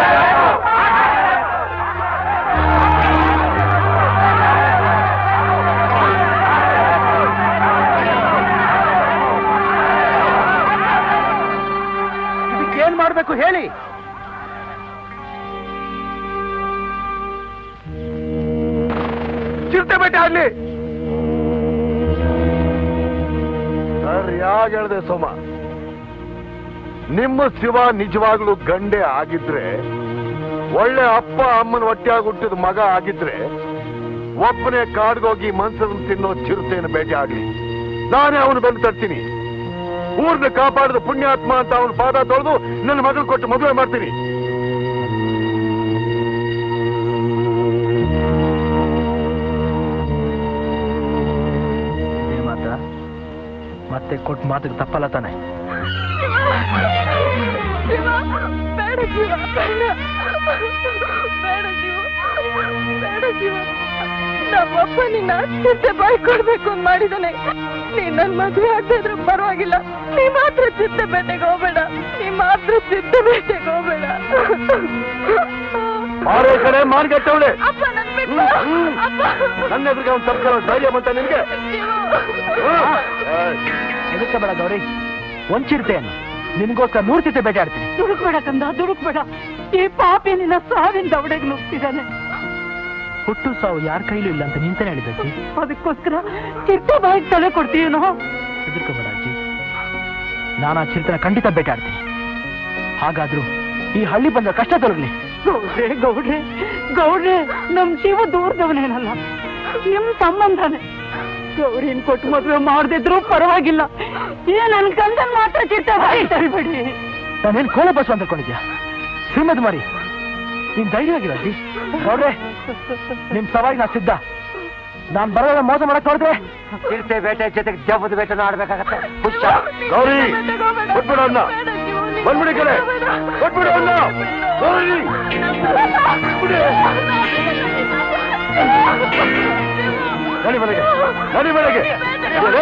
ಇದಕ್ಕೇನ್ ಮಾಡ್ಬೇಕು ಹೇಳಿ ಚಿರತೆ ಬೇಟೆ ಆಗ್ಲಿ ಸರಿಯಾಗಿ ಹೇಳ್ದೆ ಸೋಮ ನಿಮ್ಮ ಶಿವ ನಿಜವಾಗ್ಲೂ ಗಂಡೆ ಆಗಿದ್ರೆ ಒಳ್ಳೆ ಅಪ್ಪ ಅಮ್ಮನ ಹೊಟ್ಟೆಯಾಗಿ ಹುಟ್ಟಿದ ಮಗ ಆಗಿದ್ರೆ ಒಬ್ಬನೇ ಕಾಡ್ಗೋಗಿ ಮನ್ಸನ್ನು ತಿನ್ನೋ ಚಿರತೆಯನ್ನು ಭೇಟಿ ಆಗ್ಲಿ ನಾನೇ ಅವನು ಬೆನ್ನು ತರ್ತೀನಿ ಊರ್ನ ಕಾಪಾಡಿದ ಪುಣ್ಯಾತ್ಮ ಅಂತ ಅವನ ಪಾದ ತೊಳೆದು ನನ್ನ ಮಗಳು ಕೊಟ್ಟು ಮದುವೆ ಮಾಡ್ತೀನಿ ಏ ಮಾತ ಮತ್ತೆ ಕೊಟ್ಟು ಮಾತಿಗೆ ತಪ್ಪಲ್ಲ ತಾನೆ ಬೇಡ ಜೀವ ಬೇಡ ಬೇಡ ಜೀವ ಬೇಡ ಜೀವ ನಮ್ಮಪ್ಪ ನಿನ್ನ ಚಿಂತೆ ಬಾಯ್ ಕೊಡ್ಬೇಕು ಅಂತ ಮಾಡಿದಾನೆ ನೀನ್ ನನ್ ಮದುವೆ ಆಗ್ತಿದ್ರು ಪರವಾಗಿಲ್ಲ ನೀ ಮಾತ್ರ ಚಿಂತೆ ಬೇಟೆಗೆ ಹೋಗ್ಬೇಡ ನೀ ಮಾತ್ರ ಚಿಂತೆ ಬೇಟೆಗೆ ಹೋಗ್ಬೇಡ ಆರೇ ಕಡೆ ಮಾರ್ಗೆಟ್ಟವಳೆ ಅಪ್ಪ ನನ್ ಬಿಟ್ಟು ಅಪ್ಪ ನನ್ನ ಎದುರಿಗೆ ಅವ್ನು ತರ್ಕೊಳ್ಳೋ ಧೈರ್ಯ ಬಂತ ನಿನ್ಗೆ ಎದಕ್ಕೆ ಬೇಡ ಗೌರಿ ಒಂಚಿರ್ತೇನು ನಿನ್ಗೋಸ್ಕರ ನೂರು ಚಿತೆ ಬೇಟೆ ಆಡ್ತೀನಿ ದುಡುಕ್ಬೇಡ ಕಂದ ದುಡುಕ್ಬೇಡ ಈ ಪಾಪಿ ನಿನ್ನ ಸಾವಿನ ದವಡೆಗೆ ನುಗ್ತಿದ್ದಾನೆ ಹುಟ್ಟು ಸಾವು ಯಾರ ಕೈಲೂ ಇಲ್ಲ ಅಂತ ನಿಂತಾನೆ ಹೇಳಿದ ಅಜ್ಜಿ ಅದಕ್ಕೋಸ್ಕರ ಚಿಟ್ಟ ಬಾಯಿಗೆ ತಲೆ ಕೊಡ್ತೀನೋ ಹೆದರ್ಕೋಬೇಡ ಅಜ್ಜಿ ನಾನು ಆ ಚಿರ್ತನ ಖಂಡಿತ ಬೇಟೆ ಆಡ್ತೀನಿ ಹಾಗಾದ್ರೂ ಈ ಹಳ್ಳಿ ಬಂದ ಕಷ್ಟ ತೊಲಗಲಿ ಗೌಡ್ರೆ ಗೌಡ್ರೆ ಗೌಡ್ರೆ ನಮ್ ಶಿವ ದೂರದವನೇನಲ್ಲ ನಿಮ್ ಸಂಬಂಧನೇ ಗೌರಿನ್ ಕೊಟ್ಟು ಮದುವೆ ಮಾಡದಿದ್ರು ಪರವಾಗಿಲ್ಲ ಏ ನನ್ ಕಂದನ್ ಮಾತ್ರ ಚಿಟ್ಟ ಬಾಯಿ ತರಿಬೇಡಿ ನಾನೇನು ಕೋಲ ಬಸ್ ಅಂತ ಅನ್ಕೊಂಡಿದ್ಯಾ ಸಿಂಹದ ಮರಿ ನೀನ್ ಧೈರ್ಯವಾಗಿರ ಅಜ್ಜಿ ನೋಡ್ರೆ ನಿಮ್ ಸವಾರಿ ನಾ ಸಿದ್ಧ ನಾನ್ ಬರೋದ ಮೋಸ ಮಾಡಕ್ ನೋಡಿದ್ರೆ ಚಿರತೆ ಬೇಟೆ ಜೊತೆಗೆ ಜಬ್ಬದ ಬೇಟೆನ ಆಡ್ಬೇಕಾಗತ್ತೆ ಹುಷ ಗೌರಿ ಕೊಟ್ಬಿಡು ಅನ್ನ ಬಂದ್ಬಿಡಿ ಕಡೆ ಕೊಟ್ಬಿಡು ಅನ್ನ ಗೌರಿ ನಡಿ ಮನೆಗೆ ನಡಿ ಮನೆಗೆ ಅಲ್ಲೇ,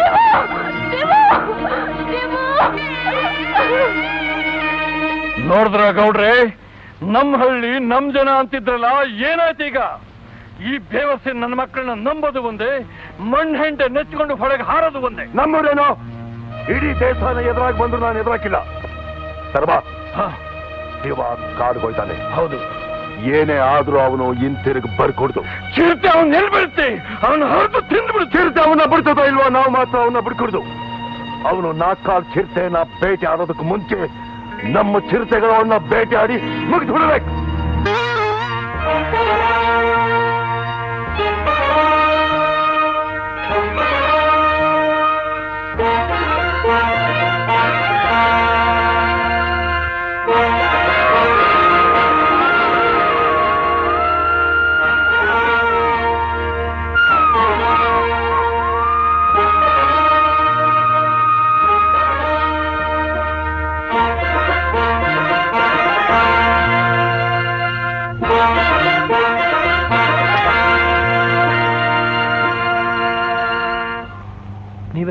ನೋಡಿದ್ರ ಗೌಡ್ರೆ ನಮ್ ಹಳ್ಳಿ ನಮ್ ಜನ ಅಂತಿದ್ರಲ್ಲ ಏನಾಯ್ತು ಈಗ ಈ ಬೇವಸ್ಸಿ ನನ್ನ ಮಕ್ಕಳನ್ನ ನಂಬೋದು ಒಂದೇ ಮಣ್ಣು ಹೆಂಟೆ ನೆಚ್ಕೊಂಡು ಹೊರಗೆ ಹಾರೋದು ಒಂದೇ ನಮ್ಮೂರೇನೋ ಇಡೀ ದೇಶನ ಎದುರಾಗಿ ಬಂದ್ರು ನಾನು ಎದುರಾಕಿಲ್ಲ ಸರ್ವ ಶಿವ ಕಾಡ್ಕೊಳ್ತಾನೆ ಹೌದು ಏನೇ ಆದ್ರೂ ಅವನು ಹಿಂತಿರುಗಿ ಬರ್ಕೊಡ್ದು ಚಿರತೆ ಅವನ್ ನಿಲ್ಬಿಡುತ್ತೆ ಅವನು ಹೊರತು ತಿಂದ್ಬಿಡು ಚಿರತೆ ಅವನ್ನ ಬಿಡ್ತದೋ ಇಲ್ವೋ ನಾವು ಮಾತ್ರ ಅವನ್ನ ಬಿಡ್ಕೊಡ್ದು ಅವನು ನಾಲ್ಕಾಲ್ ಚಿರತೆನ ಬೇಟೆ ಆಡೋದಕ್ಕೆ ಮುಂಚೆ ನಮ್ಮ ಚಿರತೆಗಳನ್ನ ಬೇಟೆ ಆಡಿ ಮುಗಿದು ಬಿಡಬೇಕು Thank you.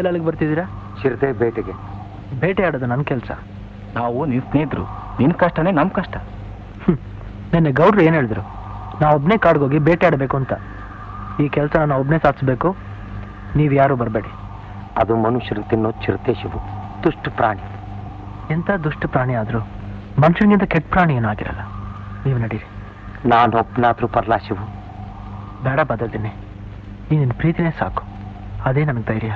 ನೀವೆಲ್ಲ ಅಲ್ಲಿಗೆ ಬರ್ತಿದ್ದೀರಾ ಚಿರತೆ ಬೇಟೆಗೆ ಬೇಟೆ ಆಡೋದು ನನ್ನ ಕೆಲಸ ನಾವು ನಿನ್ ಸ್ನೇಹಿತರು ನಿನ್ ಕಷ್ಟನೇ ನಮ್ ಕಷ್ಟ ನಿನ್ನೆ ಗೌಡ್ರು ಏನು ಹೇಳಿದ್ರು ನಾ ಒಬ್ಬನೇ ಕಾಡ್ಗೋಗಿ ಬೇಟೆ ಆಡಬೇಕು ಅಂತ ಈ ಕೆಲಸ ನಾನು ಒಬ್ಬನೇ ಸಾಧಿಸ್ಬೇಕು ನೀವು ಯಾರು ಬರಬೇಡಿ ಅದು ಮನುಷ್ಯರು ತಿನ್ನೋ ಚಿರತೆ ಶಿವು ದುಷ್ಟ ಪ್ರಾಣಿ ಎಂಥ ದುಷ್ಟ ಪ್ರಾಣಿ ಆದರೂ ಮನುಷ್ಯನಿಗಿಂತ ಕೆಟ್ಟ ಪ್ರಾಣಿ ಏನೂ ಆಗಿರಲ್ಲ ನೀವು ನಡೀರಿ ನಾನು ಒಬ್ಬನಾದ್ರೂ ಪರ್ಲಾ ಶಿವು ಬೇಡ ಬದಲ್ತೀನಿ ನೀನು ನಿನ್ನ ಪ್ರೀತಿನೇ ಸಾಕು ಅದೇ ನನಗೆ ಧೈರ್ಯ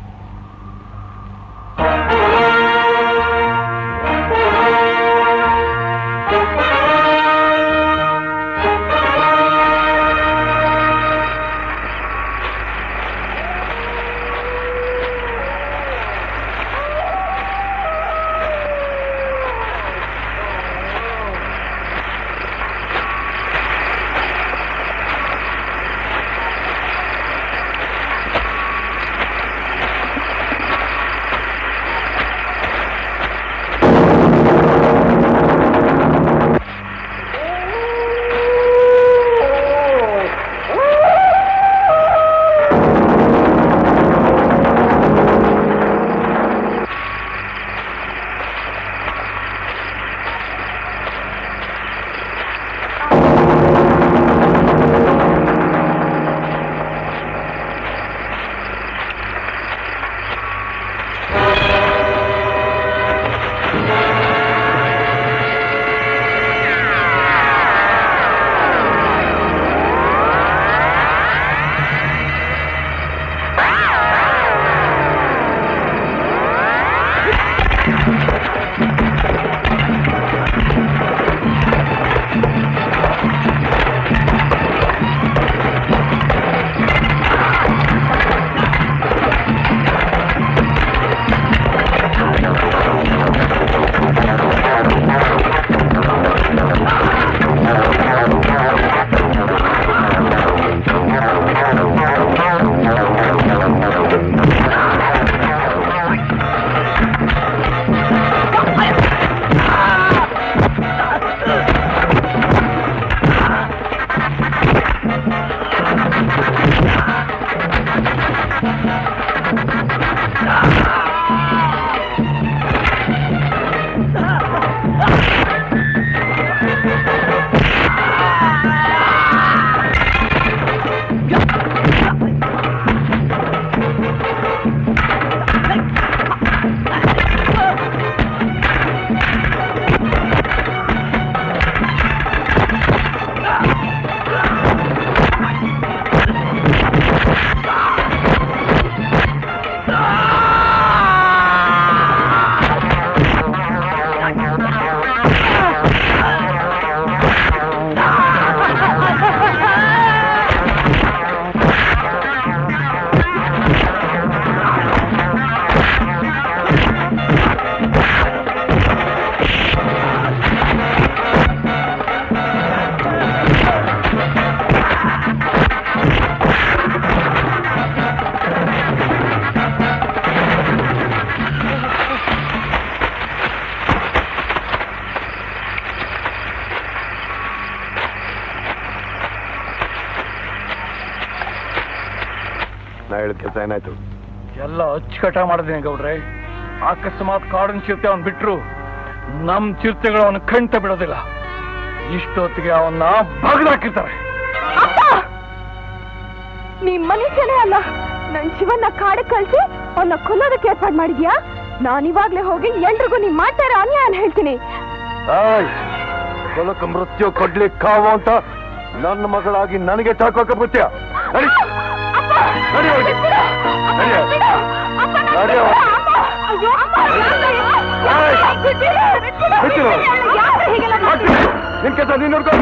ನಾ ಹೇಳಿದ ಕೆಲಸ ಏನಾಯ್ತು ಎಲ್ಲ ಅಚ್ಚುಕಟ್ಟ ಮಾಡಿದ್ದೀನಿ ಗೌಡ್ರೆ ಅಕಸ್ಮಾತ್ ಕಾಡಿನ ಚಿರತೆ ಅವನ್ ಬಿಟ್ರು ನಮ್ ಚಿರತೆಗಳು ಅವನ ಕಣ್ತ ಬಿಡೋದಿಲ್ಲ ಇಷ್ಟೊತ್ತಿಗೆ ಅವನ್ನ ಬಗ್ದಾಕಿರ್ತಾರೆ ನಿಮ್ ಮನುಷ್ಯನೇ ಅಲ್ಲ ನನ್ ಶಿವನ್ನ ಕಾಡಕ್ ಕಳ್ಸಿ ಅವನ್ನ ಕೊಲ್ಲೋದಕ್ಕೆ ಏರ್ಪಾಡ್ ಮಾಡಿದ್ಯಾ ನಾನಿವಾಗ್ಲೇ ಹೋಗಿ ಎಲ್ರಿಗೂ ನೀವ್ ಮಾಡ್ತಾ ಇರೋ ಅನ್ಯಾಯ ಹೇಳ್ತೀನಿ ಆಯ್ ಕೊಲಕ ಮೃತ್ಯು ಕೊಡ್ಲಿಕ್ಕಾವ ಅಂತ ನನ್ನ ಮಗಳಾಗಿ ನನಗೆ ತಾಕೋಕ ಬುತ್ಯ ನಡಿ ನಡಿ ಹೋಗಿ. ನಡಿ. ನಡಿ ಹೋಗಿ. ಆಯ್. ಬಿಟ್ಟಿರು. ಮಾಡ್ತೀನಿ. ನಿನ್ ಕೆಲಸ ನೀನ್ ನೋಡ್ಕೊ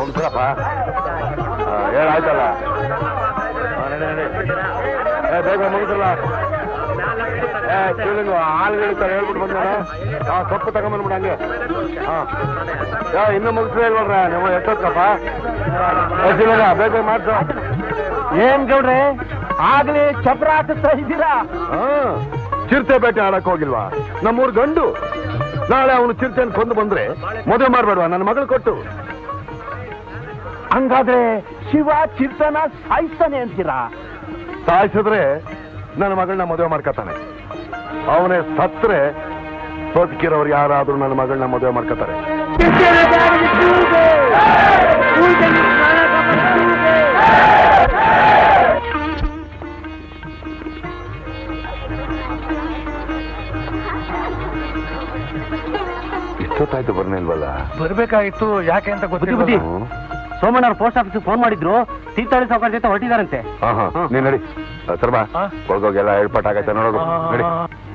ಮುಗಿಸ್ರಪ್ಪ ಹೇಳಾಯ್ತಲ್ಲ ನಡಿ ನಡಿ ಏ ಬೇಗ ಮುಗಿಸಲ್ಲ ಏ ಶಿವಲಿಂಗ ಹಾಲ್ಗಳಿರ್ತಾರೆ ಹೇಳ್ಬಿಟ್ಟು ಬಂದಾನ ಹಾ ಸೊಪ್ಪು ತಗೊಂಬಂದ್ಬಿಡ ಹಂಗೆ ಹಾ ಯಾ ಇನ್ನೂ ಮುಗಿಸ್ಲೇ ಇಲ್ವಲ್ರ ನೀವು ಎಷ್ಟೊತ್ತಪ್ಪ ಏ ಶಿವಲಿಂಗ ಬೇಗ ಬೇಗ ಮಾಡ್ಸು ಏನ್ ಗೌಡ್ರೆ ಆಗ್ಲೇ ಚಪ್ರ ಹಾಕಿಸ್ತಾ ಇದ್ದೀರಾ ಹಾ ಚಿರತೆ ಬೇಟೆ ಆಡಕ್ ಹೋಗಿಲ್ವಾ ನಮ್ಮೂರ್ ಗಂಡು ನಾಳೆ ಅವನು ಚಿರತೆಯನ್ನು ಕೊಂದು ಬಂದ್ರೆ ಮದುವೆ ಮಾಡ್ಬೇಡ್ವಾ ನನ್ನ ಮಗಳು ಕೊಟ್ಟು ಹಂಗಾದ್ರೆ ಶಿವ ಚಿರ್ತನ ಸಾಯಿಸ್ತಾನೆ ಅಂತೀರಾ ಸಾಯಿಸಿದ್ರೆ ನನ್ನ ಮಗಳನ್ನ ಮದುವೆ ಮಾಡ್ಕೊತಾನೆ ಅವನೇ ಸತ್ರೆ ಬದುಕಿರೋರು ಯಾರಾದ್ರೂ ನನ್ನ ಮಗಳನ್ನ ಮದುವೆ ಮಾಡ್ಕೊತಾರೆ ಇಷ್ಟೊತ್ತಾಯ್ತು ಬರ್ನಿಲ್ವಲ್ಲ ಬರ್ಬೇಕಾಗಿತ್ತು ಯಾಕೆ ಅಂತ ಬುದ್ಧಿ ಬುದ್ಧಿ ಸೋಮಣ್ಣವ್ರ ಪೋಸ್ಟ್ ಆಫೀಸ್ ಫೋನ್ ಮಾಡಿದ್ರು ತೀರ್ಥಹಳ್ಳಿ ಸಾವುಕಾರ ಜೊತೆ ಹೊರಟಿದಾರಂತೆ ಹಾ ಹಾ ನೀನ್ ನಡಿ ಸರ್ಬಾ ಹಾ? ಹೋಗೋಗೆಲ್ಲ ಏರ್ಪಾಟ್ ಆಗೈತೆ ನೋಡೋದು ನಡಿ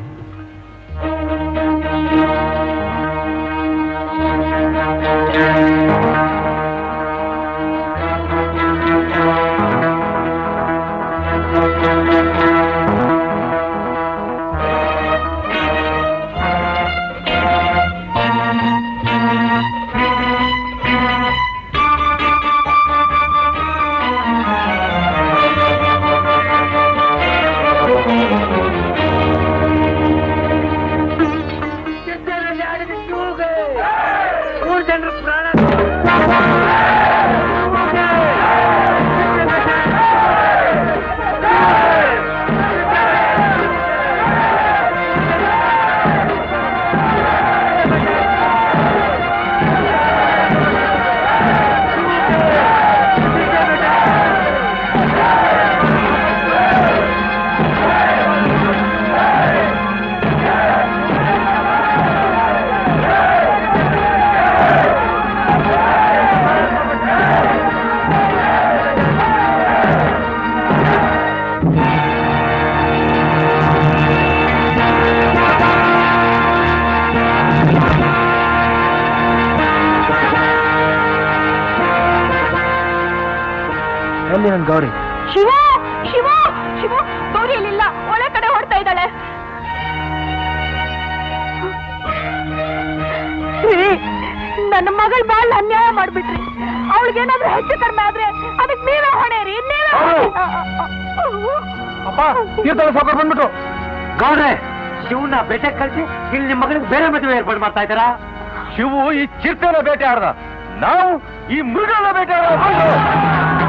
ಎಲ್ಲಿ ನನ್ ಗೌರಿ ಶಿವ ಶಿವ ಶಿವ ಗೌರಿ ಇಲ್ಲಿಲ್ಲ ಒಳ ಕಡೆ ಹೊಡ್ತಾ ಇದ್ದಾಳೆ ರೀ, ನನ್ನ ಮಗಳು ಬಾಳ ಅನ್ಯಾಯ ಮಾಡ್ಬಿಟ್ರಿ ಅವಳಿಗೇನಾದ್ರೂ ಹೆಚ್ಚು ಕಡಿಮೆ ಆದ್ರೆ ಅದಕ್ಕೆ ನೀವೇ ಹೊಣೆ ರೀ ನೀವೇ ಹೊಣೆ. ಅಪ್ಪ ತೀರ್ಥಹಳ್ಳಿ ಸಾವುಕಾರ ಬಂದ್ಬಿಟ್ಟು ಗೌಡ್ರೆ ಶಿವನ ಬೇಟೆ ಕಳ್ಸಿ ಇಲ್ಲಿ ನಿಮ್ಮ ಮಗಳಿಗೆ ಬೇರೆ ಮದುವೆ ಏರ್ಪಾಡು ಮಾಡ್ತಾ ಇದ್ದಾರಾ ಶಿವು ಈ ಚಿರ್ತನ ಬೇಟೆ ಆಡ್ದ ನಾವು ಈ ಮೃಗನ ಬೇಟೆ ಆಡ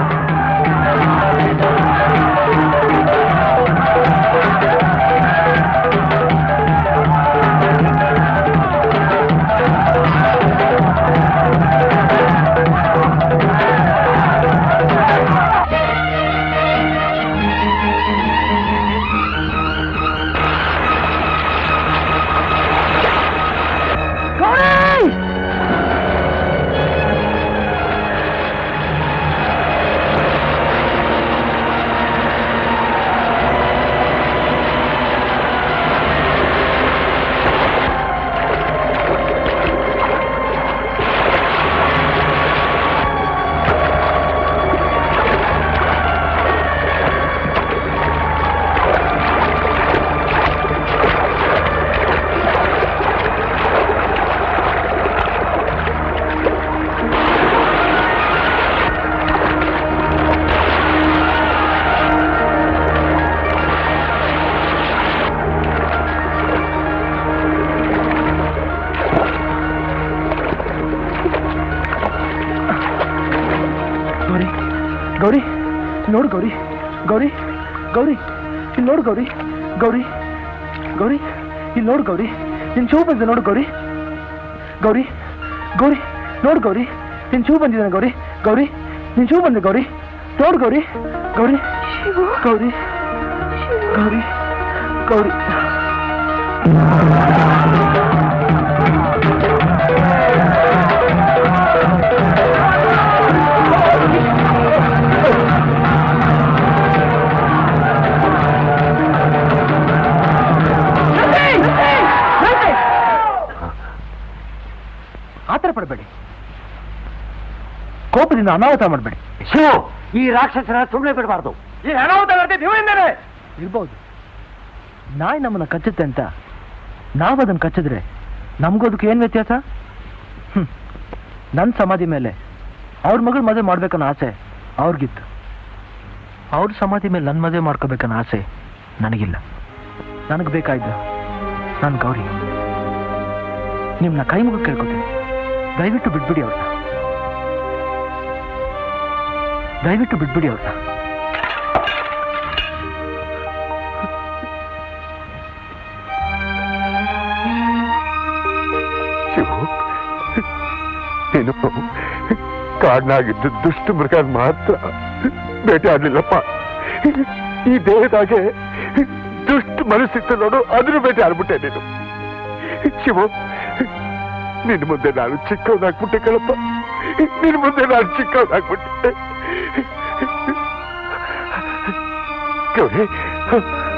ಗೌರಿ ಗೌರಿ ನೋಡು ಗೌರಿ ಗೌರಿ ಗೌರಿ ಇಲ್ಲಿ ನೋಡು ಗೌರಿ ಗೌರಿ ಗೌರಿ ಇಲ್ಲಿ ನೋಡು ಗೌರಿ ನಿನ್ ಶೂ ಬಂದಿದೆ ನೋಡು ಗೌರಿ ಗೌರಿ ಗೌರಿ ನೋಡು ಗೌರಿ ನಿನ್ ಶೂ ಬಂದಿದೆ ಗೌರಿ ಗೌರಿ ನಿನ್ ಶೂ ಬಂದಿದೆ ಗೌರಿ ನೋಡು ಗೌರಿ ಗೌರಿ ಗೌರಿ ಗೌರಿ ಗೌರಿ ಆತರ ಪಡಬೇಡಿ ಕೋಪದಿಂದ ಅನಾಹುತ ಮಾಡಬೇಡಿ ಶಿವು ಈ ರಾಕ್ಷಸರ ಸುಮ್ಮನೆ ಬಿಡಬಾರ್ದು ಈ ಅನಾಹುತ ನಡೆದಿದ್ದು ಇವರಿಂದಲೇ ಇರ್ಬೋದು ನಾಯಿ ನಮ್ಮನ್ನ ಕಚ್ಚುತ್ತೆ ಅಂತ ನಾವು ಅದನ್ನ ಕಚ್ಚಿದ್ರೆ ನಮಗೂ ಅದಕ್ಕೆ ಏನ್ ವ್ಯತ್ಯಾಸ ಹ್ಮ್ ನನ್ನ ಸಮಾಧಿ ಮೇಲೆ ಅವ್ರ ಮಗಳು ಮದುವೆ ಮಾಡ್ಬೇಕನ್ನೋ ಆಸೆ ಅವ್ರಿಗಿತ್ತು ಅವ್ರ ಸಮಾಧಿ ಮೇಲೆ ನನ್ನ ಮದುವೆ ಮಾಡ್ಕೋಬೇಕನ್ನೋ ಆಸೆ ನನಗಿಲ್ಲ ನನಗೆ ಬೇಕಾಯ್ತು ನಾನು ಗೌರಿ ನಿಮ್ಮನ್ನ ಕೈ ಮುಗಿ ಕೇಳ್ಕೊತೀನಿ ದಯವಿಟ್ಟು ಬಿಟ್ಬಿಡಿ ಅವ್ರನ್ನ ದಯವಿಟ್ಟು ಬಿಟ್ಬಿಡಿ ಅವ್ರನ್ನ ಶಿವು ನೀನು ಕಾಡ್ನಾಗಿದ್ದು ದುಷ್ಟ ಮೃಗ ಮಾತ್ರ ಭೇಟಿ ಆಡ್ಲಿಲ್ಲಪ್ಪ ಈ ದೇಹದಾಗೆ ದುಷ್ಟ ಮನಸ್ಸಿತ್ತು ನೋಡು ಅದ್ರ ಭೇಟಿ ಆಡ್ಬಿಟ್ಟೆ ನೀನು ಶಿವು ನಿನ್ ಮುಂದೆ ನಾನು ಚಿಕ್ಕವನಾಗ್ಬಿಟ್ಟೆ ಕಳಪ್ಪ ನಿನ್ ಮುಂದೆ ನಾನು ಚಿಕ್ಕವನಾಗ್ಬಿಟ್ಟೆ ಗೌರಿ